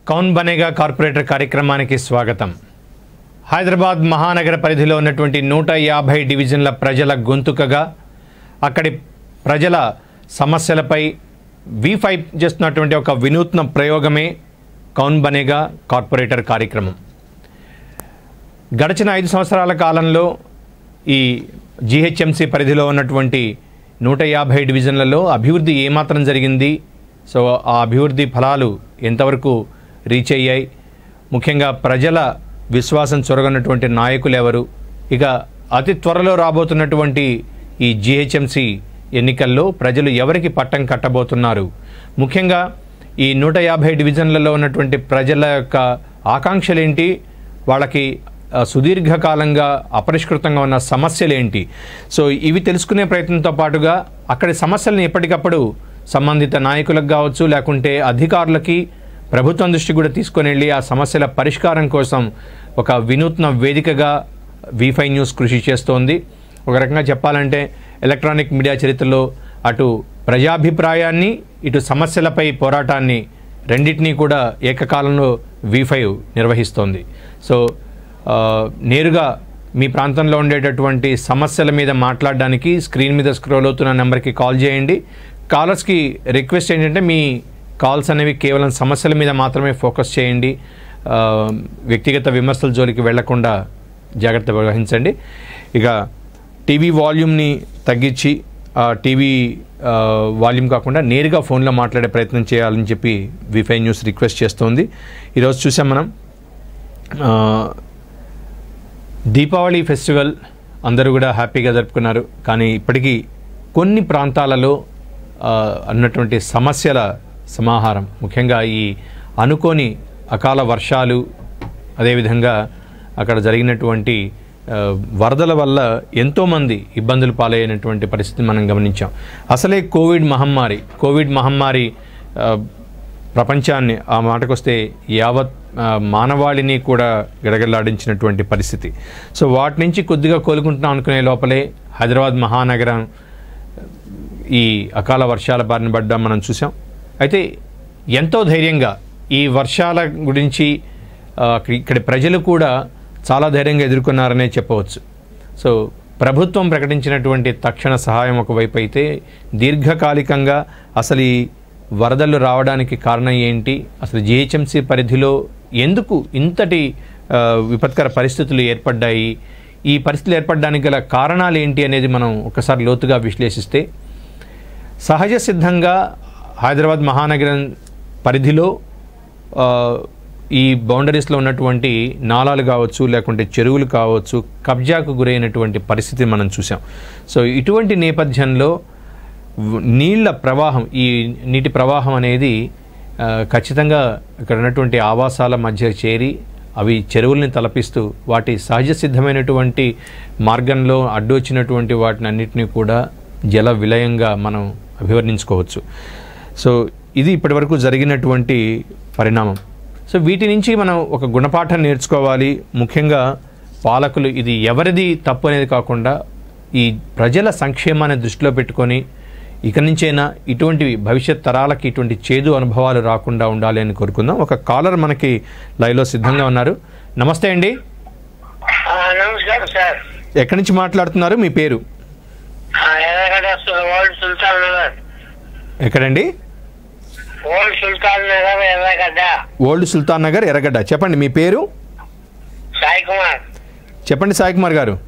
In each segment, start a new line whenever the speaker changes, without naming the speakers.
కౌన్ Banega corporator కార్యక్రమానికి స్వాగతం హైదరాబాద్ మహానగర పరిధిలో ఉన్నటువంటి నూట యాభై డివిజన్ల ప్రజల గొంతుకగా అక్కడి ప్రజల సమస్యలపై వి ఫైవ్ చేస్తున్నటువంటి ఒక వినూత్న ప్రయోగమే కౌన్ బనేగా కార్పొరేటర్ కార్యక్రమం గడిచిన ఐదు సంవత్సరాల కాలంలో ఈ జీహెచ్ఎంసీ పరిధిలో ఉన్నటువంటి నూట యాభై డివిజన్లలో అభివృద్ధి ఏమాత్రం జరిగింది సో ఆ అభివృద్ధి ఫలాలు ఎంతవరకు రీచ్ అయ్యాయి ముఖ్యంగా ప్రజల విశ్వాసం చొరగనటువంటి నాయకులు ఎవరు ఇక అతి త్వరలో రాబోతున్నటువంటి ఈ జీహెచ్ఎంసీ ఎన్నికల్లో ప్రజలు ఎవరికి పట్టం కట్టబోతున్నారు ముఖ్యంగా ఈ నూట యాభై డివిజన్లలో ఉన్నటువంటి ప్రజల యొక్క ఆకాంక్షలేంటి వాళ్ళకి ఆ, సుదీర్ఘకాలంగా అపరిష్కృతంగా ఉన్న సమస్యలేంటి సో ఇవి తెలుసుకునే ప్రయత్నంతో పాటుగా అక్కడి సమస్యలను ఎప్పటికప్పుడు సంబంధిత నాయకులకు కావచ్చు లేకుంటే అధికారులకి ప్రభుత్వం దృష్టి కూడా తీసుకొని వెళ్ళి ఆ సమస్యల పరిష్కారం కోసం ఒక వినూత్న వేదికగా వీఫై న్యూస్ కృషి చేస్తోంది ఒక రకంగా చెప్పాలంటే ఎలక్ట్రానిక్ మీడియా చరిత్రలో అటు ప్రజాభిప్రాయాన్ని ఇటు సమస్యలపై పోరాటాన్ని రెండింటినీ కూడా ఏకకాలంలో వి ఫైవ్ నిర్వహిస్తోంది సో ఆ, నేరుగా మీ ప్రాంతంలో ఉండేటటువంటి సమస్యల మీద మాట్లాడడానికి స్క్రీన్ మీద స్క్రోల్ అవుతున్న నెంబర్కి కాల్ చేయండి కాలర్స్కి రిక్వెస్ట్ ఏంటంటే మీ కాల్స్ అనేవి కేవలం సమస్యల మీద మాత్రమే ఫోకస్ చేయండి ఆ, వ్యక్తిగత విమర్శల జోలికి వెళ్లకుండా జాగ్రత్త వహించండి ఇక టీవీ వాల్యూమ్ని తగ్గించి ఆ టీవీ ఆ, వాల్యూమ్ కాకుండా నేరుగా ఫోన్లో మాట్లాడే ప్రయత్నం చేయాలని చెప్పి విఫై న్యూస్ రిక్వెస్ట్ చేస్తోంది ఈరోజు చూసాం మనం ఆ, దీపావళి ఫెస్టివల్ అందరూ కూడా హ్యాపీగా జరుపుకున్నారు కానీ ఇప్పటికీ కొన్ని ప్రాంతాలలో ఆ, అన్నటువంటి సమస్యల సమాహారం ముఖ్యంగా ఈ అనుకోని అకాల వర్షాలు అదేవిధంగా అక్కడ జరిగినటువంటి ఆ, వరదల వల్ల ఎంతోమంది ఇబ్బందులు పాలైనటువంటి పరిస్థితిని మనం గమనించాం అసలే కోవిడ్ మహమ్మారి కోవిడ్ మహమ్మారి ఆ, ప్రపంచాన్ని ఆ మాటకొస్తే యావత్ ఆ, మానవాళిని కూడా గడగడలాడించినటువంటి పరిస్థితి సో వాటి నుంచి కొద్దిగా కోలుకుంటున్నాం అనుకునే లోపలే హైదరాబాద్ మహానగరం ఈ అకాల వర్షాల బారిన పడ్డా మనం చూసాం అయితే ఎంతో ధైర్యంగా ఈ వర్షాల గురించి ఆ, ఇక్కడి ప్రజలు కూడా చాలా ధైర్యంగా ఎదుర్కొన్నారనే చెప్పవచ్చు సో ప్రభుత్వం ప్రకటించినటువంటి తక్షణ సహాయం ఒకవైపు అయితే దీర్ఘకాలికంగా అసలు ఈ వరదలు రావడానికి కారణం ఏంటి అసలు జిహెచ్ఎంసీ పరిధిలో ఎందుకు ఇంతటి ఆ, విపత్కర పరిస్థితులు ఏర్పడ్డాయి ఈ పరిస్థితులు ఏర్పడడానికి గల కారణాలు ఏంటి అనేది మనం ఒకసారి లోతుగా విశ్లేషిస్తే సహజ సిద్ధంగా హైదరాబాద్ మహానగరం పరిధిలో ఆ, ఈ బౌండరీస్లో ఉన్నటువంటి నాలాలు కావచ్చు లేకుంటే చెరువులు కావచ్చు కబ్జాకు గురైనటువంటి పరిస్థితి మనం చూసాం సో ఇటువంటి నేపథ్యంలో వ్- నీళ్ల ప్రవాహం ఈ నీటి ప్రవాహం అనేది ఆ, ఖచ్చితంగా ఇక్కడ ఉన్నటువంటి ఆవాసాల మధ్య చేరి అవి చెరువుల్ని తలపిస్తూ వాటి సహజ సిద్ధమైనటువంటి మార్గంలో అడ్డు వచ్చినటువంటి వాటిని అన్నిటినీ కూడా జల విలయంగా మనం అభివర్ణించుకోవచ్చు సో ఇది ఇప్పటివరకు జరిగినటువంటి పరిణామం సో వీటి నుంచి మనం ఒక గుణపాఠం నేర్చుకోవాలి ముఖ్యంగా పాలకులు ఇది ఎవరిది తప్పు అనేది కాకుండా ఈ ప్రజల సంక్షేమాన్ని దృష్టిలో పెట్టుకొని ఇక నుంచైనా ఇటువంటివి భవిష్యత్ తరాలకి ఇటువంటి చేదు అనుభవాలు రాకుండా ఉండాలి అని కోరుకుందాం ఒక కాలర్ మనకి లైవ్లో సిద్ధంగా ఉన్నారు నమస్తే అండి
ఆ, నమస్కారం సార్
ఎక్కడి నుంచి మాట్లాడుతున్నారు మీ పేరు
ఆ, ఎర్రగడ్డ సు- ఓల్డ్ సుల్తాన్ నగర్
ఎక్కడండి
ఓల్డ్ సుల్తాన్ నగర్ ఎర్రగడ్డ
ఓల్డ్ సుల్తాన్ నగర్ ఎర్రగడ్డ చెప్పండి మీ పేరు
సాయి కుమార్
చెప్పండి సాయి కుమార్ గారు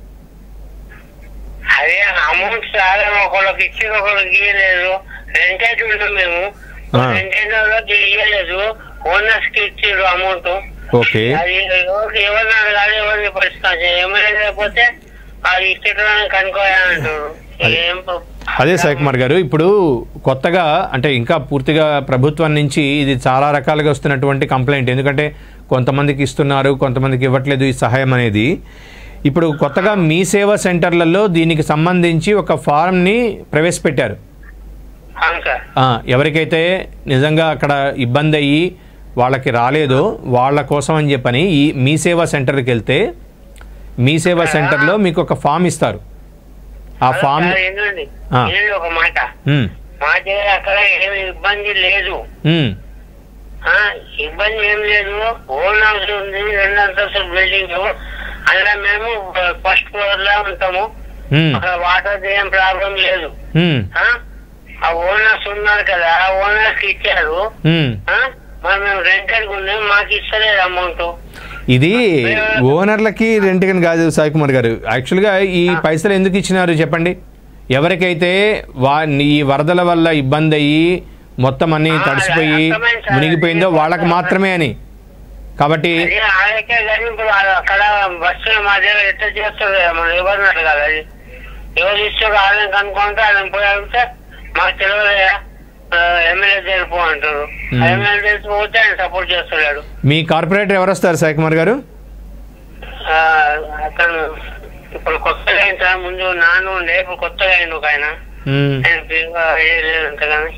అదే అమౌంట్ సార్ ఒకళ్ళకి ఇచ్చి ఒకళ్ళకి ఇయ్యలేదు రెంటెడ్ ఉన్నాం మేము
ఆ.
రెంటెడ్ వాళ్ళకి ఇయ్యలేదు ఓనర్స్ కి ఇచ్చారు అమౌంట్
ఓకే
అది ఎవరికి ఎవరిని అడగాలి ఎవరిని పరిస్థితి ఏమైనా లేకపోతే అది ఇచ్చేటోళ్ళని కనుక్కోవాలంటారు
అది-
ఏం ప-
అదే సాయి కుమార్ గారు ఇప్పుడు కొత్తగా అంటే ఇంకా పూర్తిగా ప్రభుత్వం నుంచి ఇది చాలా రకాలుగా వస్తున్నటువంటి కంప్లైంట్ ఎందుకంటే కొంతమందికి ఇస్తున్నారు కొంతమందికి ఇవ్వట్లేదు ఈ సహాయం అనేది ఇప్పుడు కొత్తగా మీ సేవా సెంటర్లలో దీనికి సంబంధించి ఒక ఫారంని ప్రవేశపెట్టారు
అవును సార్
ఆ, ఎవరికైతే నిజంగా అక్కడ ఇబ్బంది అయ్యి వాళ్ళకి రాలేదో వాళ్ళ కోసం అని చెప్పని ఈ మీ సేవా సెంటర్కి వెళ్తే మీ సేవా సెంటర్లో మీకు ఒక ఫామ్ ఇస్తారు ఆ ఫామ్
సార్, ఏంటండి
ఆ.
ఏంటండి ఒక మాట
ఉమ్,
మా దగ్గర అక్కడ ఏమి ఇబ్బంది లేదు
ఉమ్,
ఆ, ఇబ్బంది ఏం లేదు ఓన్ హౌస్ ఉంది రెండు అంతస్తుల బిల్డింగ్ అందులో మేము ఫస్ట్ ఫ్లోర్ లో ఉంటాము
ఉమ్,
అక్కడ వాటర్ ఏం ప్రాబ్లం లేదు
ఉమ్,
ఆ ఆ ఓనర్స్ ఉన్నారు కదా ఆ ఓనర్స్ కి ఇచ్చారు
ఉమ్.
ఆ? మరి మేము రెంటెడ్ ఉన్నాం మాకు ఇస్తలేదు అమౌంట్
ఇది ఓనర్లకి రెంట్కి కాదు సాయి కుమార్ గారు యాక్చువల్గా ఈ పైసలు ఎందుకు ఇచ్చినారు చెప్పండి ఎవరికైతే వా ఈ వరదల వల్ల ఇబ్బంది అయ్యి మొత్తం అన్ని
ఆ,
తడిసిపోయి
అర్థమైంది సార్.
మునిగిపోయిందో వాళ్ళకి మాత్రమే అని కాబట్టి
అదే ఆడకే కానీ ఇప్పుడు ఆ- అక్కడ బస్సుల మధ్యలో ఎట్లా చేస్తారు మనం ఎవరినట్టు కదా అది ఎవరు ఇస్తారు వాళ్ళని కనుక్కుంటే వాళ్ళని పోయి అడిగితే మాకు తెలియదు ఎమ్మెల్యే తెలుపు అంటారు
Hmm.
ఎమ్మెల్యే తెలిసిపోతే ఆయన సపోర్ట్ చేస్తున్నాడు
మీ కార్పొరేటర్ ఎవరు వస్తారు సాయి కుమార్ గారు
ఆ, అతను ఇప్పుడు కొత్తగా అయిన సార్ ముందు నాన్న ఉండే ఇప్పుడు కొత్తగా అయింది ఒక ఆయన
ఉమ్,
ఆయన పేరు ఏం లేదంట కానీ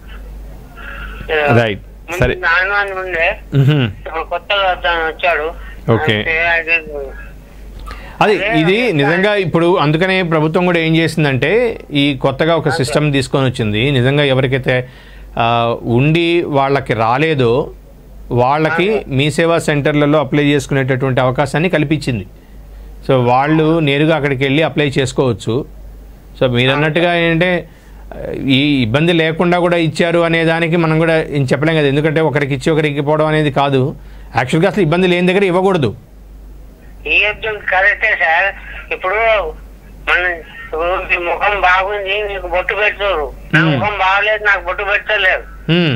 రైట్
ముందు
సరే
నాన్న అని ఉండే
ఉహుం.
ఇప్పుడు కొత్తగా అతను వచ్చాడు
ఓకే.
అంటే అది
అది
అదే,
ఇది
అదే
నిజంగా ఇప్పుడు అందుకనే ప్రభుత్వం కూడా ఏం చేసిందంటే ఈ కొత్తగా ఒక సిస్టమ్ తీసుకొని వచ్చింది నిజంగా ఎవరికైతే ఆ, ఉండి వాళ్ళకి రాలేదో వాళ్ళకి మీ సేవా సెంటర్లలో అప్లై చేసుకునేటటువంటి అవకాశాన్ని కల్పించింది సో వాళ్ళు నేరుగా అక్కడికి వెళ్ళి అప్లై చేసుకోవచ్చు సో మీరు అన్నట్టుగా ఏంటంటే ఆ, ఈ ఇబ్బంది లేకుండా కూడా ఇచ్చారు అనే దానికి మనం కూడా ఏం చెప్పలేం కదా ఎందుకంటే ఒకరికి ఇచ్చి ఒకరికి ఇవ్వడం అనేది కాదు యాక్చువల్గా అసలు ఇబ్బంది లేని దగ్గర ఇవ్వకూడదు
ఈ యుద్ధం కరెక్టే సార్ ఇప్పుడు మన ఇప్పుడు మీ ముఖం బాగుంది నీకు బొట్టు పెడతారు నా
Hmm.
ముఖం బాగలేదు నాకు బొట్టు పెట్టలేరు
ఉమ్,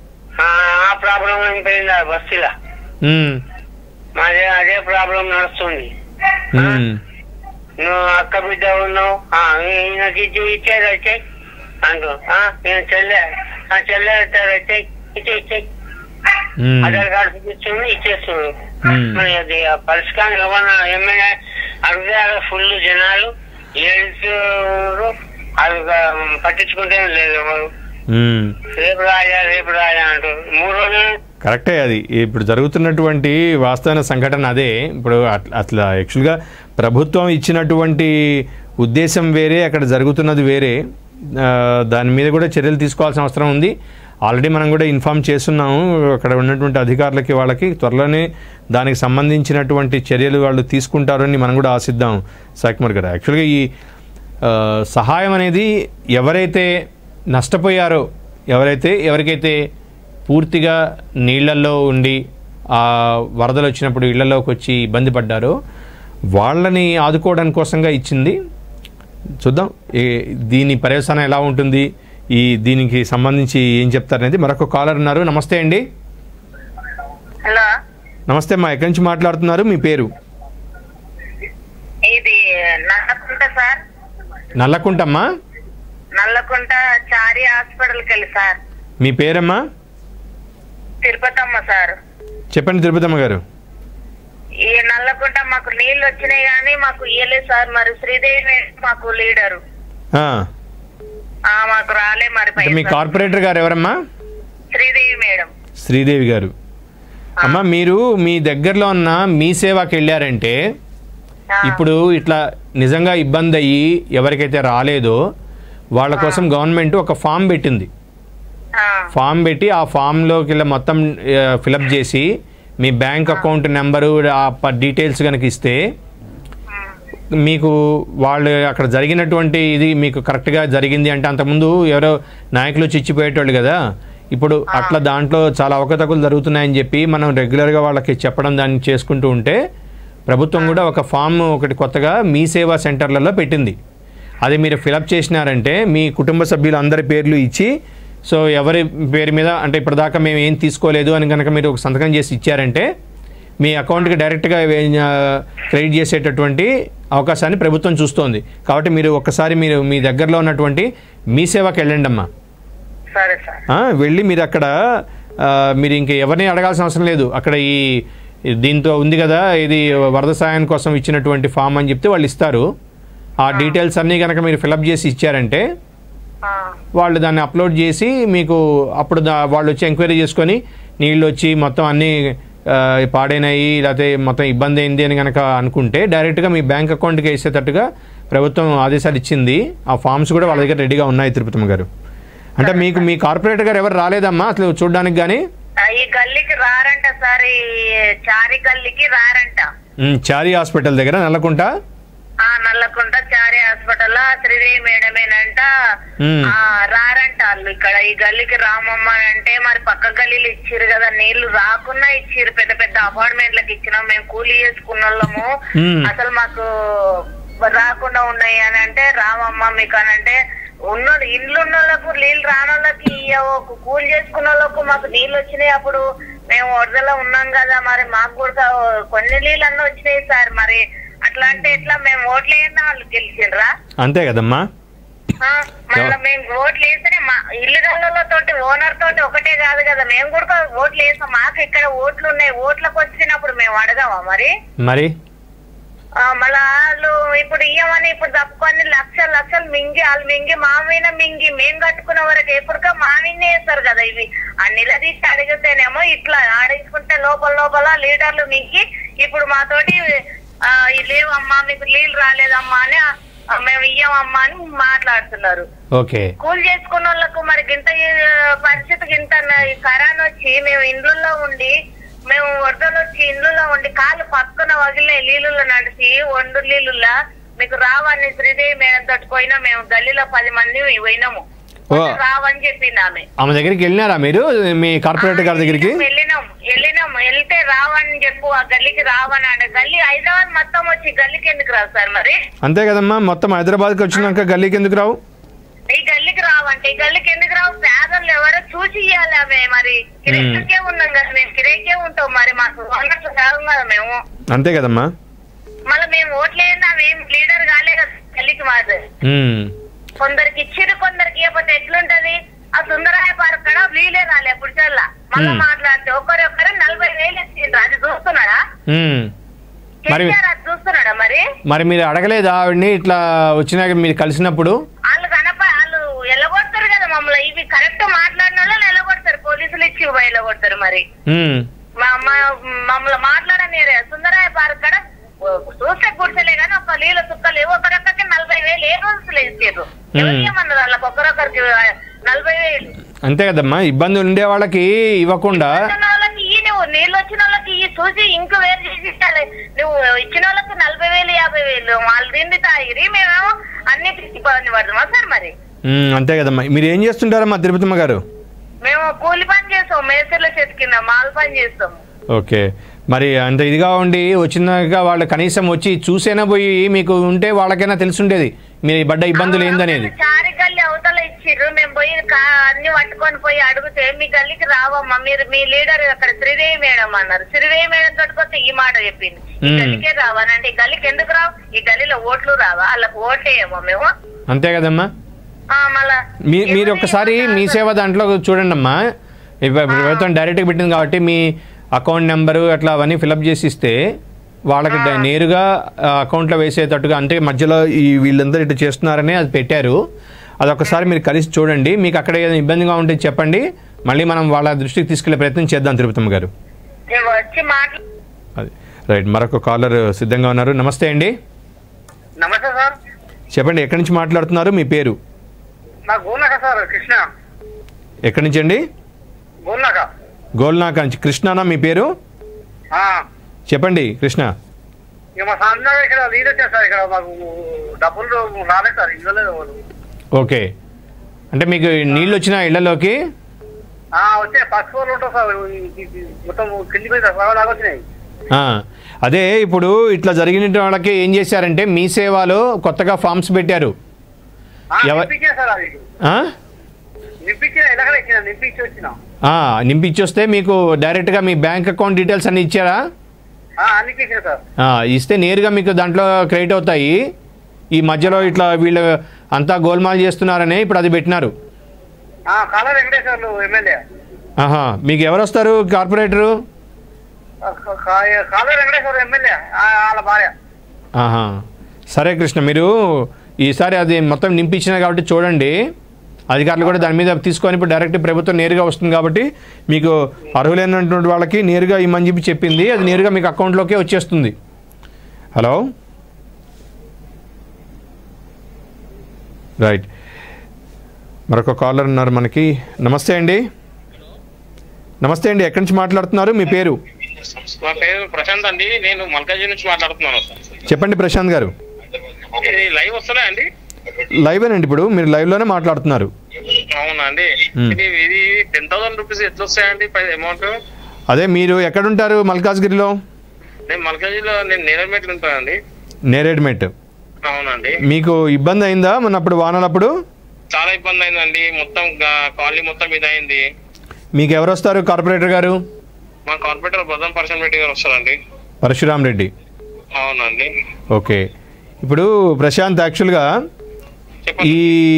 ఆ ప్రాబ్లం అయిపోయింది ఆ బస్తీలో
ఉమ్,
మాదే అదే ప్రాబ్లం నడుస్తుంది
ఉమ్.
నువ్వు అక్క బిడ్డ ఉన్నావు ఆ, ఈయనకి ఇచ్చి ఇచ్చేది వచ్చాయి అంటూ ఆ, నేను చెల్లె ఆ చెల్లె వచ్చారు వచ్చాయి ఇచ్చే ఇచ్చే
మ్మ్.
ఆధార్ కార్డు చూపిస్తుంది ఇచ్చేస్తుంది
మ్మ్.
మరి అది ఆ పరిష్కారం ఏమన్నా ఏమైనా అడిగితే ఫుల్ జనాలు లేడీస్ అది పట్టించుకుంటే లేదు ఎవరు
మ్మ్.
రేపు రాయా రేపు రాయా అంటారు మూడు రోజులు
కరెక్టే అది ఇప్పుడు జరుగుతున్నటువంటి వాస్తవమైన సంఘటన అదే ఇప్పుడు అట్ల- అట్లా యాక్చువల్గా ప్రభుత్వం ఇచ్చినటువంటి ఉద్దేశం వేరే అక్కడ జరుగుతున్నది వేరే ఆ, దాని మీద కూడా చర్యలు తీసుకోవాల్సిన అవసరం ఉంది ఆల్రెడీ మనం కూడా ఇన్ఫామ్ చేస్తున్నాము అక్కడ ఉన్నటువంటి అధికారులకి వాళ్ళకి త్వరలోనే దానికి సంబంధించినటువంటి చర్యలు వాళ్ళు తీసుకుంటారని మనం కూడా ఆశిద్దాం సాకుమార్ గారు యాక్చువల్గా ఈ ఆ, సహాయం అనేది ఎవరైతే నష్టపోయారో ఎవరైతే ఎవరికైతే పూర్తిగా నీళ్ళల్లో ఉండి ఆ వరదలు వచ్చినప్పుడు ఇళ్లలోకి వచ్చి ఇబ్బంది పడ్డారో వాళ్ళని ఆదుకోవడం కోసంగా ఇచ్చింది చూద్దాం ఏ దీని పర్యవసానం ఎలా ఉంటుంది ఈ దీనికి సంబంధించి ఏం చెప్తారనేది మరొక కాలర్ ఉన్నారు నమస్తే అండి
హలో
నమస్తే అమ్మా ఎక్కడి నుంచి మాట్లాడుతున్నారు మీ పేరు
ఇది నల్లకుంట సార్
నల్లకుంటమ్మా
నల్లకుంట చారి హాస్పిటల్కి వెళ్ళి సార్
మీ పేరమ్మా
తిరుపతమ్మ సార్
చెప్పండి తిరుపతమ్మ గారు
ఈ నల్లకుంట మాకు నీళ్లు వచ్చినాయి కానీ మాకు ఇయ్యలేదు సార్ మరి శ్రీదేవి మేడం మాకు లీడరు
ఆ,
ఆ మాకు రాలే మరి
అంటే మీ
పైసలు.
కార్పొరేటర్ గారు ఎవరమ్మా
శ్రీదేవి మేడం
శ్రీదేవి గారు అమ్మ మీరు మీ దగ్గరలో ఉన్న మీ సేవకి వెళ్ళారంటే
ఆ,
ఇప్పుడు ఇట్లా నిజంగా ఇబ్బంది అయ్యి ఎవరికైతే రాలేదో వాళ్ళ కోసం గవర్నమెంట్ ఒక ఫామ్ పెట్టింది
ఆ,
ఫామ్ పెట్టి ఆ ఫామ్లోకి ఇలా మొత్తం ఫిలప్ చేసి మీ బ్యాంక్ అకౌంట్ నెంబరు ఆ ప- డీటెయిల్స్ కనుక ఇస్తే
ఉమ్,
మీకు వాళ్ళు అక్కడ జరిగినటువంటి ఇది మీకు కరెక్ట్గా జరిగింది అంటే అంతకుముందు ఎవరో నాయకులు వచ్చి ఇచ్చిపోయేటోళ్ళు కదా ఇప్పుడు అట్లా దాంట్లో చాలా అవకతవకలు జరుగుతున్నాయని చెప్పి మనం రెగ్యులర్గా వాళ్ళకి చెప్పడం దాన్ని చేసుకుంటూ ఉంటే ప్రభుత్వం కూడా ఒక ఫామ్ ఒకటి కొత్తగా మీ సేవా సెంటర్లలో పెట్టింది అది మీరు ఫిలప్ చేసినారంటే మీ కుటుంబ సభ్యులు అందరి పేర్లు ఇచ్చి సో ఎవరి పేరు మీద అంటే ఇప్పటిదాకా మేము ఏం తీసుకోలేదు అని కనుక మీరు ఒక సంతకం చేసి ఇచ్చారంటే మీ అకౌంట్కి డైరెక్ట్గా క్రెడిట్ చేసేటటువంటి అవకాశాన్ని ప్రభుత్వం చూస్తోంది కాబట్టి మీరు ఒక్కసారి మీరు మీ దగ్గరలో ఉన్నటువంటి మీ సేవకి వెళ్ళండి అమ్మా
సరే సార్
ఆ, వెళ్ళి మీరు అక్కడ ఆ, మీరు ఇంక ఎవరిని అడగాల్సిన అవసరం లేదు అక్కడ ఈ ఈ దీంతో ఉంది కదా ఇది వరద సాయం కోసం ఇచ్చినటువంటి ఫామ్ అని చెప్తే వాళ్ళు ఇస్తారు ఆ డీటెయిల్స్ అన్నీ కనుక మీరు ఫిలప్ చేసి ఇచ్చారంటే
ఆ,
వాళ్ళు దాన్ని అప్లోడ్ చేసి మీకు అప్పుడు దా- వాళ్ళు వచ్చి ఎంక్వైరీ చేసుకొని నీళ్ళు వచ్చి మొత్తం అన్నీ ఆ, పాడైనాయి లేకపోతే మొత్తం ఇబ్బంది అయింది అని కనుక అనుకుంటే డైరెక్ట్గా మీ బ్యాంక్ అకౌంట్కి వేసేటట్టుగా ప్రభుత్వం ఆదేశాలు ఇచ్చింది ఆ ఫామ్స్ కూడా వాళ్ళ దగ్గర రెడీగా ఉన్నాయి తిరుపతమ్మ గారు అంటే మీకు మీ కార్పొరేటర్ గారు ఎవరు రాలేదమ్మా అసలు చూడడానికి కానీ
ఆ, ఈ గల్లీకి రారంట సార్ ఈ చారి గల్లీకి రారంట
ఉమ్, చారి హాస్పిటల్ దగ్గర నల్లకుంట
ఆ నల్లకుంట చారి హాస్పిటల్ శ్రీదేవి మేడమేనంట
మ్మ్.
ఆ రారంట వాళ్ళు ఇక్కడ ఈ గల్లీకి రామమ్మ అని అంటే మరి పక్క గల్లీలు ఇచ్చిర్రు కదా నీళ్లు రాకుండా ఇచ్చిర్రు పెద్ద పెద్ద అపార్ట్మెంట్లకు ఇచ్చినాం మేము కూలీ చేసుకున్న వాళ్ళము
మ్మ్.
అసలు మాకు రాకుండా ఉన్నాయి అని అంటే రామమ్మ మీకు అని అంటే ఉన్న ఇల్లు ఉన్న వాళ్ళకు నీళ్ళు రాని వాళ్ళకి ఇయ్యవు కూలి చేసుకున్న వాళ్ళకు మాకు నీళ్ళు వచ్చినాయి అప్పుడు మేము వరదలో ఉన్నాం కదా మరి మాకు కూడా కొన్ని నీళ్ళు అన్న వచ్చినాయి సార్ మరి అట్లా అంటే ఎట్లా మేము ఓట్లు వేయన్నా వాళ్ళు గెలిచిండ్రా
అంతే కదమ్మా
ఆ, మళ్ళా మేము ఓట్లు వేస్తేనే మా ఇల్లు తోటి ఓనర్ తోటి ఒకటే కాదు కదా మేము కూడా ఓట్లు వేస్తాం మాకు ఇక్కడ ఓట్లు ఉన్నాయి ఓట్లకు వచ్చినప్పుడు మేము అడగామా మరి
మరి
ఆ, మళ్ళా వాళ్ళు ఇప్పుడు ఇయ్యమని ఇప్పుడు తప్పుకొని లక్షలు లక్షలు మింగి వాళ్ళు మింగి మా మీద మింగి మేం కట్టుకునే వరకు ఎప్పుడుగా మా మీదనే వేస్తారు కదా ఇవి ఆ నిలదీసి అడిగితేనేమో ఇట్లా ఆడించుకుంటే లోపల లోపల లీడర్లు మింగి ఇప్పుడు మాతోటి ఆ, ఇది లేవమ్మా మీకు నీళ్ళు రాలేదమ్మా అని ఆ, మేము ఇయ్యమమ్మా అని మాట్లాడుతున్నారు
ఓకే
కూల్ చేసుకున్న వాళ్ళకు మరి గింత ఈ పరిస్థితి గింత ఈ కరోనా వచ్చి మేము ఇండ్లలో ఉండి మేము వరదలు వచ్చి ఇండ్లలో ఉండి కాళ్ళు పక్కన వగిలే నీళ్ళలో నడిచి ఒండు నీళ్ళులా మీకు రావని శ్రీదేవి మేడం తోటి పోయినా మేము గల్లీలో పది మంది పోయినాము
ఓ.
రావని చెప్పింది ఆమె
ఆమె దగ్గరికి వెళ్ళినారా మీరు మీ కార్పొరేటర్ గారి దగ్గరికి
వెళ్ళినాం వెళ్ళినాం వెళ్తే రావని చెప్పు ఆ గల్లీకి రావని అంటే గల్లీ హైదరాబాద్ మొత్తం వచ్చి గల్లీకి ఎందుకు రావు సార్ మరి
అంతే కదమ్మా మొత్తం హైదరాబాద్కి వచ్చినాక గల్లీకి ఎందుకు రావు
ఈ గల్లీకి రావంటే ఈ గల్లీకి ఎందుకు రావు పేదలు ఎవరో చూసి ఇవ్వాలి ఆమె మరి కిరాయికే ఉన్నాం కదా మేము కిరాయికే ఉంటాం మరి మాకు ఓనర్స్ కాదు కదా మేము
అంతే కదమ్మా
మళ్ళీ మేము ఓట్లేదా మేము లీడర్ కాలే కదా గల్లీకి మాది
ఉమ్,
కొందరికి ఇచ్చిరు కొందరికి ఇవ్వకపోతే ఎట్లుంటది ఆ సుందరాయ పార్క్ కడ వీలే రాలే ఇప్పుడు చల్ల మళ్ళీ
మ్మ్.
మాట్లాడితే ఒకరొకరు నలభై వేలు ఇచ్చిండ్రు అది చూస్తున్నాడా
ఉమ్. మరి
కేసీఆర్ అది చూస్తున్నాడా మరి
మరి మీరు అడగలేదా ఆవిడ్ని ఇట్లా వచ్చినాక మీరు కలిసినప్పుడు
వాళ్ళు కనప వాళ్ళు ఎల్లగొడతారు కదా మమ్మల్ని ఇవి కరెక్ట్ మాట్లాడిన వాళ్ళు ఎల్లగొడతారు పోలీసులు ఇచ్చి ఎల్లగొడతారు మరి
ఉమ్,
మా- మా- మమ్మల్ని మాట్లాడని సుందరాయ పార్క్ కాడ చూస్తే కూర్చోలే కానీ ఒక నీళ్ళ చుక్కలు ఒకరొక్కరికి నలభై వేలు ఏ రోజులు ఇచ్చారు ఎవరికేమన్నారు వాళ్ళకి ఒకరొకరికి నలభై వేలు
అంతే కదమ్మా ఇబ్బంది ఉండే వాళ్ళకి ఇవ్వకుండా
ఇచ్చిన వాళ్ళకి ఈ నువ్వు నీళ్ళు వచ్చిన వాళ్ళకి ఈ చూసి ఇంక వేరు చేసి ఇచ్చాలి నువ్వు ఇచ్చిన వాళ్ళకి నలభై వేలు యాభై వేలు వాళ్ళు తిండి తాగిరి మేమేమో అన్ని ఇబ్బంది పడుతున్నామా సార్ మరి
ఉమ్, అంతే కదమ్మా మీరు ఏం చేస్తుంటారమ్మా తిరుపతమ్మ గారు
మేము కూలి పని చేస్తాం మేసర్ల చెట్టు కింద మాల్ పని చేస్తాం
ఓకే మరి అంత ఇదిగా ఉండి వచ్చినాక వాళ్ళు కనీసం వచ్చి చూసేనా పోయి మీకు ఉంటే వాళ్ళకైనా తెలుసుండేది మీ పడ్డ ఇబ్బందులు ఏందనేది
చారి గల్లి అవతల ఇచ్చిర్రు మేము పోయి కా- అన్ని పట్టుకొని పోయి అడిగితే మీ గల్లీకి రావమ్మా మీరు మీ లీడర్ అక్కడ శ్రీదేవి మేడం అన్నారు శ్రీదేవి మేడం తోటికొస్తే ఈ మాట చెప్పింది ఈ
మ్మ్.
గల్లీకే రావానంటే ఈ గల్లీకి ఎందుకు రావు ఈ గల్లీలో ఓట్లు రావా వాళ్ళకి ఓటేయమో మేము
అంతే కదమ్మా
ఆ, మళ్ళా
మీ మీరు ఒకసారి మీ సేవ దాంట్లో చూడండి అమ్మా ఇప్పుడు ప్రభుత్వం డైరెక్ట్గా పెట్టింది కాబట్టి మీ అకౌంట్ నెంబరు అట్లా అవన్నీ ఫిలప్ చేసి ఇస్తే వాళ్ళకి డ- నేరుగా ఆ, అకౌంట్లో వేసేటట్టుగా అంటే మధ్యలో ఈ వీళ్ళందరూ ఇటు చేస్తున్నారని అది పెట్టారు అది ఒకసారి మీరు కలిసి చూడండి మీకు అక్కడ ఏదైనా ఇబ్బందిగా ఉంటే చెప్పండి మళ్ళీ మనం వాళ్ళ దృష్టికి తీసుకెళ్లే ప్రయత్నం చేద్దాం తిరుపతమ్మ గారు
మేము వచ్చి మాట్లా
అది రైట్ మరొక కాలర్ సిద్ధంగా ఉన్నారు నమస్తే అండి
నమస్తే సార్
చెప్పండి ఎక్కడి నుంచి మాట్లాడుతున్నారు మీ పేరు
నా గోనాక సార్ కృష్ణ
ఎక్కడి నుంచి అండి
గోనాక
గోల్నాక నుంచి కృష్ణనా మీ పేరు చెప్పండి కృష్ణ
ఇక మా సాంద్ర ఇక్కడ లీడ్ వచ్చారు సార్ ఇక్కడ మాకు డబ్బులు రాలేదు సార్ ఇవ్వలేదు వాళ్ళు
ఓకే అంటే మీకు నీళ్ళు వచ్చిన ఇళ్లలోకి
ఆ, వచ్చే ఫస్ట్ ఫ్లోర్ ఉంటాం సార్ ఈ- ఈ- ఈ మొత్తం కింది మీద సగం వచ్చినాయి
ఆ, అదే ఇప్పుడు ఇట్లా జరిగిన వాళ్ళకి ఏం చేశారంటే మీ సేవలో కొత్తగా ఫామ్స్ పెట్టారు
ఆ,
ఎవ-
నింపించే సార్ అది
ఆ?
నింపించిన ఎలాగ ఇచ్చిన నింపించి వచ్చిన
ఆ, నింపించొస్తే మీకు డైరెక్ట్గా మీ బ్యాంక్ అకౌంట్ డీటెయిల్స్ అన్ని ఇచ్చారా
అన్నికి ఇచ్చిన సార్
ఆ, ఇస్తే నేరుగా మీకు దాంట్లో క్రెడిట్ అవుతాయి ఈ మధ్యలో ఇట్లా వీళ్ళు అంతా గోల్మాల్ చేస్తున్నారని ఇప్పుడు అది పెట్టినారు
ఆ, కాళ వెంకటేశ్వర్లు ఎమ్మెల్యే
ఆహా మీకు ఎవరు వస్తారు కార్పొరేటరు
ఆ, కా- కా- కాళ వెంకటేశ్వర ఎమ్మెల్యే ఆ, వాళ్ళ భార్య
ఆహా సరే కృష్ణ మీరు ఈసారి అది మొత్తం నింపించిన కాబట్టి చూడండి అధికారులు కూడా దాని మీద తీసుకొని ఇప్పుడు డైరెక్ట్ ప్రభుత్వం నేరుగా వస్తుంది కాబట్టి మీకు అర్హులైనటువంటి వాళ్ళకి నేరుగా ఇమ్మని చెప్పి చెప్పింది అది నేరుగా మీకు అకౌంట్లోకే వచ్చేస్తుంది హలో రైట్ మరొక కాలర్ ఉన్నారు మనకి నమస్తే అండి నమస్తే అండి ఎక్కడి నుంచి మాట్లాడుతున్నారు మీ పేరు
నా పేరు ప్రశాంత్ అండి నేను మల్కాజీ నుంచి మాట్లాడుతున్నాను
చెప్పండి ప్రశాంత్ గారు
ఇది లైవ్ వస్తుందా అండి
లైవేనండి ఇప్పుడు మీరు లైవ్లోనే మాట్లాడుతున్నారు
అవునా అండి
మ్మ్.
ఇది ఇది టెన్ థౌసండ్ రూపీస్ ఎట్లా వస్తాయండి అమౌంట్
అదే మీరు ఎక్కడుంటారు మల్కాజ్గిరిలో
నేను మల్కాజీలో నేను నేరమేట్లు ఉంటానండి
నేరేడ్మెట్
అవునండి
మీకు ఇబ్బంది అయిందా మన అప్పుడు వానలప్పుడు
చాలా ఇబ్బంది అయిందండి మొత్తం గా- కాలనీ మొత్తం ఇదైంది
మీకు ఎవరు వస్తారు కార్పొరేటర్ గారు
మా కార్పొరేటర్ బదం పర్సన్ రెడ్డి గారు వస్తారండి
పరశురామ్ రెడ్డి
అవునండి
ఓకే ఇప్పుడు ప్రశాంత్ యాక్చువల్గా
చెప్పండి
ఈ